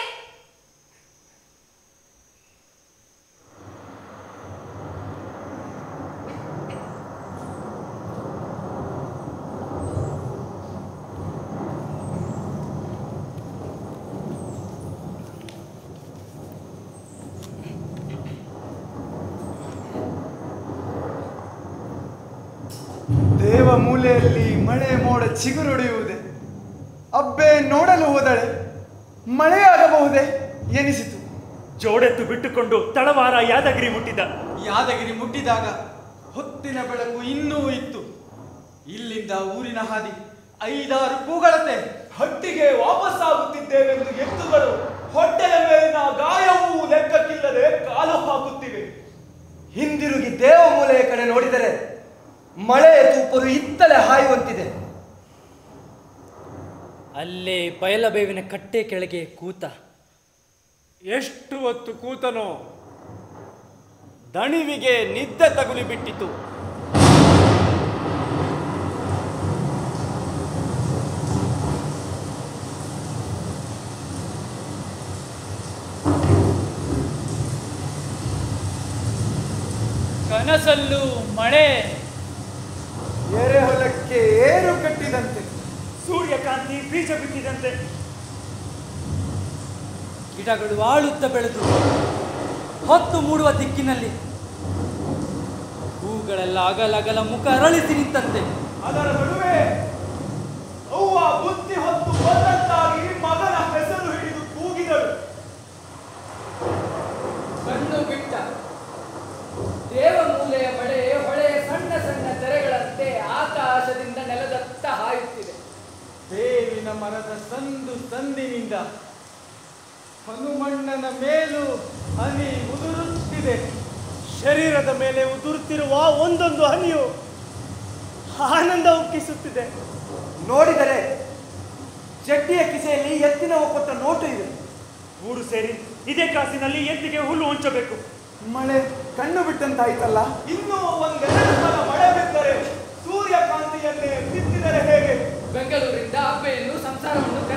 ದೇವ ಮೂಲೆಯಲ್ಲಿ ಮಳೆ ಮೋಡ ಚಿಗುರೊಡೆಯುವುದೇ ಅಬ್ಬೆ ನೋಡಲು ಹೋದಳೆ ಮಳೆಯಾಗಬಹುದೇ ಎನಿಸಿತು ಜೋಡೆತ್ತು ಬಿಟ್ಟುಕೊಂಡು ತಳವಾರ ಯಾದಗಿರಿ ಮುಟ್ಟಿದ ಯಾದಗಿರಿ ಮುಟ್ಟಿದಾಗ ಹೊತ್ತಿನ ಬೆಳಕು ಇನ್ನೂ ಇತ್ತು ಇಲ್ಲಿಂದ ಊರಿನ ಹಾದಿ ಐದಾರು ಕೂಗಳತೆ ಹಟ್ಟಿಗೆ ವಾಪಸ್ಸಾಗುತ್ತಿದ್ದೇವೆಂದು ಎತ್ತುಗಳು ಹೊಟ್ಟೆಯ ಮೇಲಿನ ಗಾಯವೂ ಲೆಕ್ಕಕ್ಕಿಲ್ಲದೆ ಕಾಲು ಹಾಕುತ್ತಿವೆ ಹಿಂದಿರುಗಿ ದೇವಮೂಲೆಯ ಕಡೆ ನೋಡಿದರೆ ಮಳೆಯ ತೂಪರು ಇತ್ತಲೆ ಹಾಯುವಂತಿದೆ ಅಲ್ಲೇ ಬಯಲಬೇವಿನ ಕಟ್ಟೆ ಕೆಳಗೆ ಕೂತ ಎಷ್ಟು ಹೊತ್ತು ಕೂತನೋ ದಣಿವಿಗೆ ನಿದ್ದೆ ತಗುಲಿ ಬಿಟ್ಟಿತು ಕನಸಲ್ಲೂ ಮಳೆ ಎರೆಹೊಲಕ್ಕೆ ಏರು ಕಟ್ಟಿದಂತೆ ಸೂರ್ಯಕಾಂತಿ ಬೀಜ ಬಿತ್ತಿದಂತೆ ಗಿಡಗಳು ಆಳುತ್ತ ಬೆಳೆದು ಹೊತ್ತು ಮೂಡುವ ದಿಕ್ಕಿನಲ್ಲಿ ಹೂಗಳೆಲ್ಲ ಅಗಲಗಲ ಮುಖ ಅರಳಿಸಿ ನಿಂತಂತೆ ಅದರ ನಡುವೆ ಅವ್ವ ಬುದ್ಧಿ ಹೊತ್ತು ಬಂದಂತಾಗಿ ಮಗನ ಹೆಸರು ಹಿಡಿದು ಕೂಗಿದಳು ಕಣ್ಣು ಬಿಟ್ಟ ದೇವಮೂಲೆಯ ಬಳೆ ಹೊಳೆಯ ಸಣ್ಣ ಸಣ್ಣ ತೆರೆಗಳಂತೆ ಆಕಾಶದಿಂದ ನೆಲದತ್ತ ಹಾಯುತ್ತಿದೆ ಬೇವಿನ ಮರದ ಸಂದು ಸಂದಿನಿಂದ ಹನುಮಣ್ಣನ ಮೇಲೂ ಹನಿ ಉದುರುತ್ತಿದೆ ಶರೀರದ ಮೇಲೆ ಉದುರುತ್ತಿರುವ ಒಂದೊಂದು ಹನಿಯು ಆನಂದ ಉಕ್ಕಿಸುತ್ತಿದೆ ನೋಡಿದರೆ ಚಡ್ಡಿಯ ಕಿಸೆಯಲ್ಲಿ ಎತ್ತಿನ ಒಪ್ಪತ್ತ ನೋಟು ಇದೆ ಊರು ಸೇರಿ ಇದೇ ಕಾಸಿನಲ್ಲಿ ಎತ್ತಿಗೆ ಹುಲ್ಲು ಹೊಂಚಬೇಕು ಮಳೆ ಕಣ್ಣು ಬಿಟ್ಟಂತಾಯ್ತಲ್ಲ ಇನ್ನೂ ಒಂದೆರಡು ಸಲ ಮಳೆ ಬಿದ್ದರೆ ಸೂರ್ಯಕಾಂತಿಯನ್ನೇ ಬಿತ್ತಿದರೆ ಹೇಗೆ ಬೆಂಗಳೂರಿಂದ ಅಬ್ಬೆಯನ್ನು ಸಂಸಾರವನ್ನು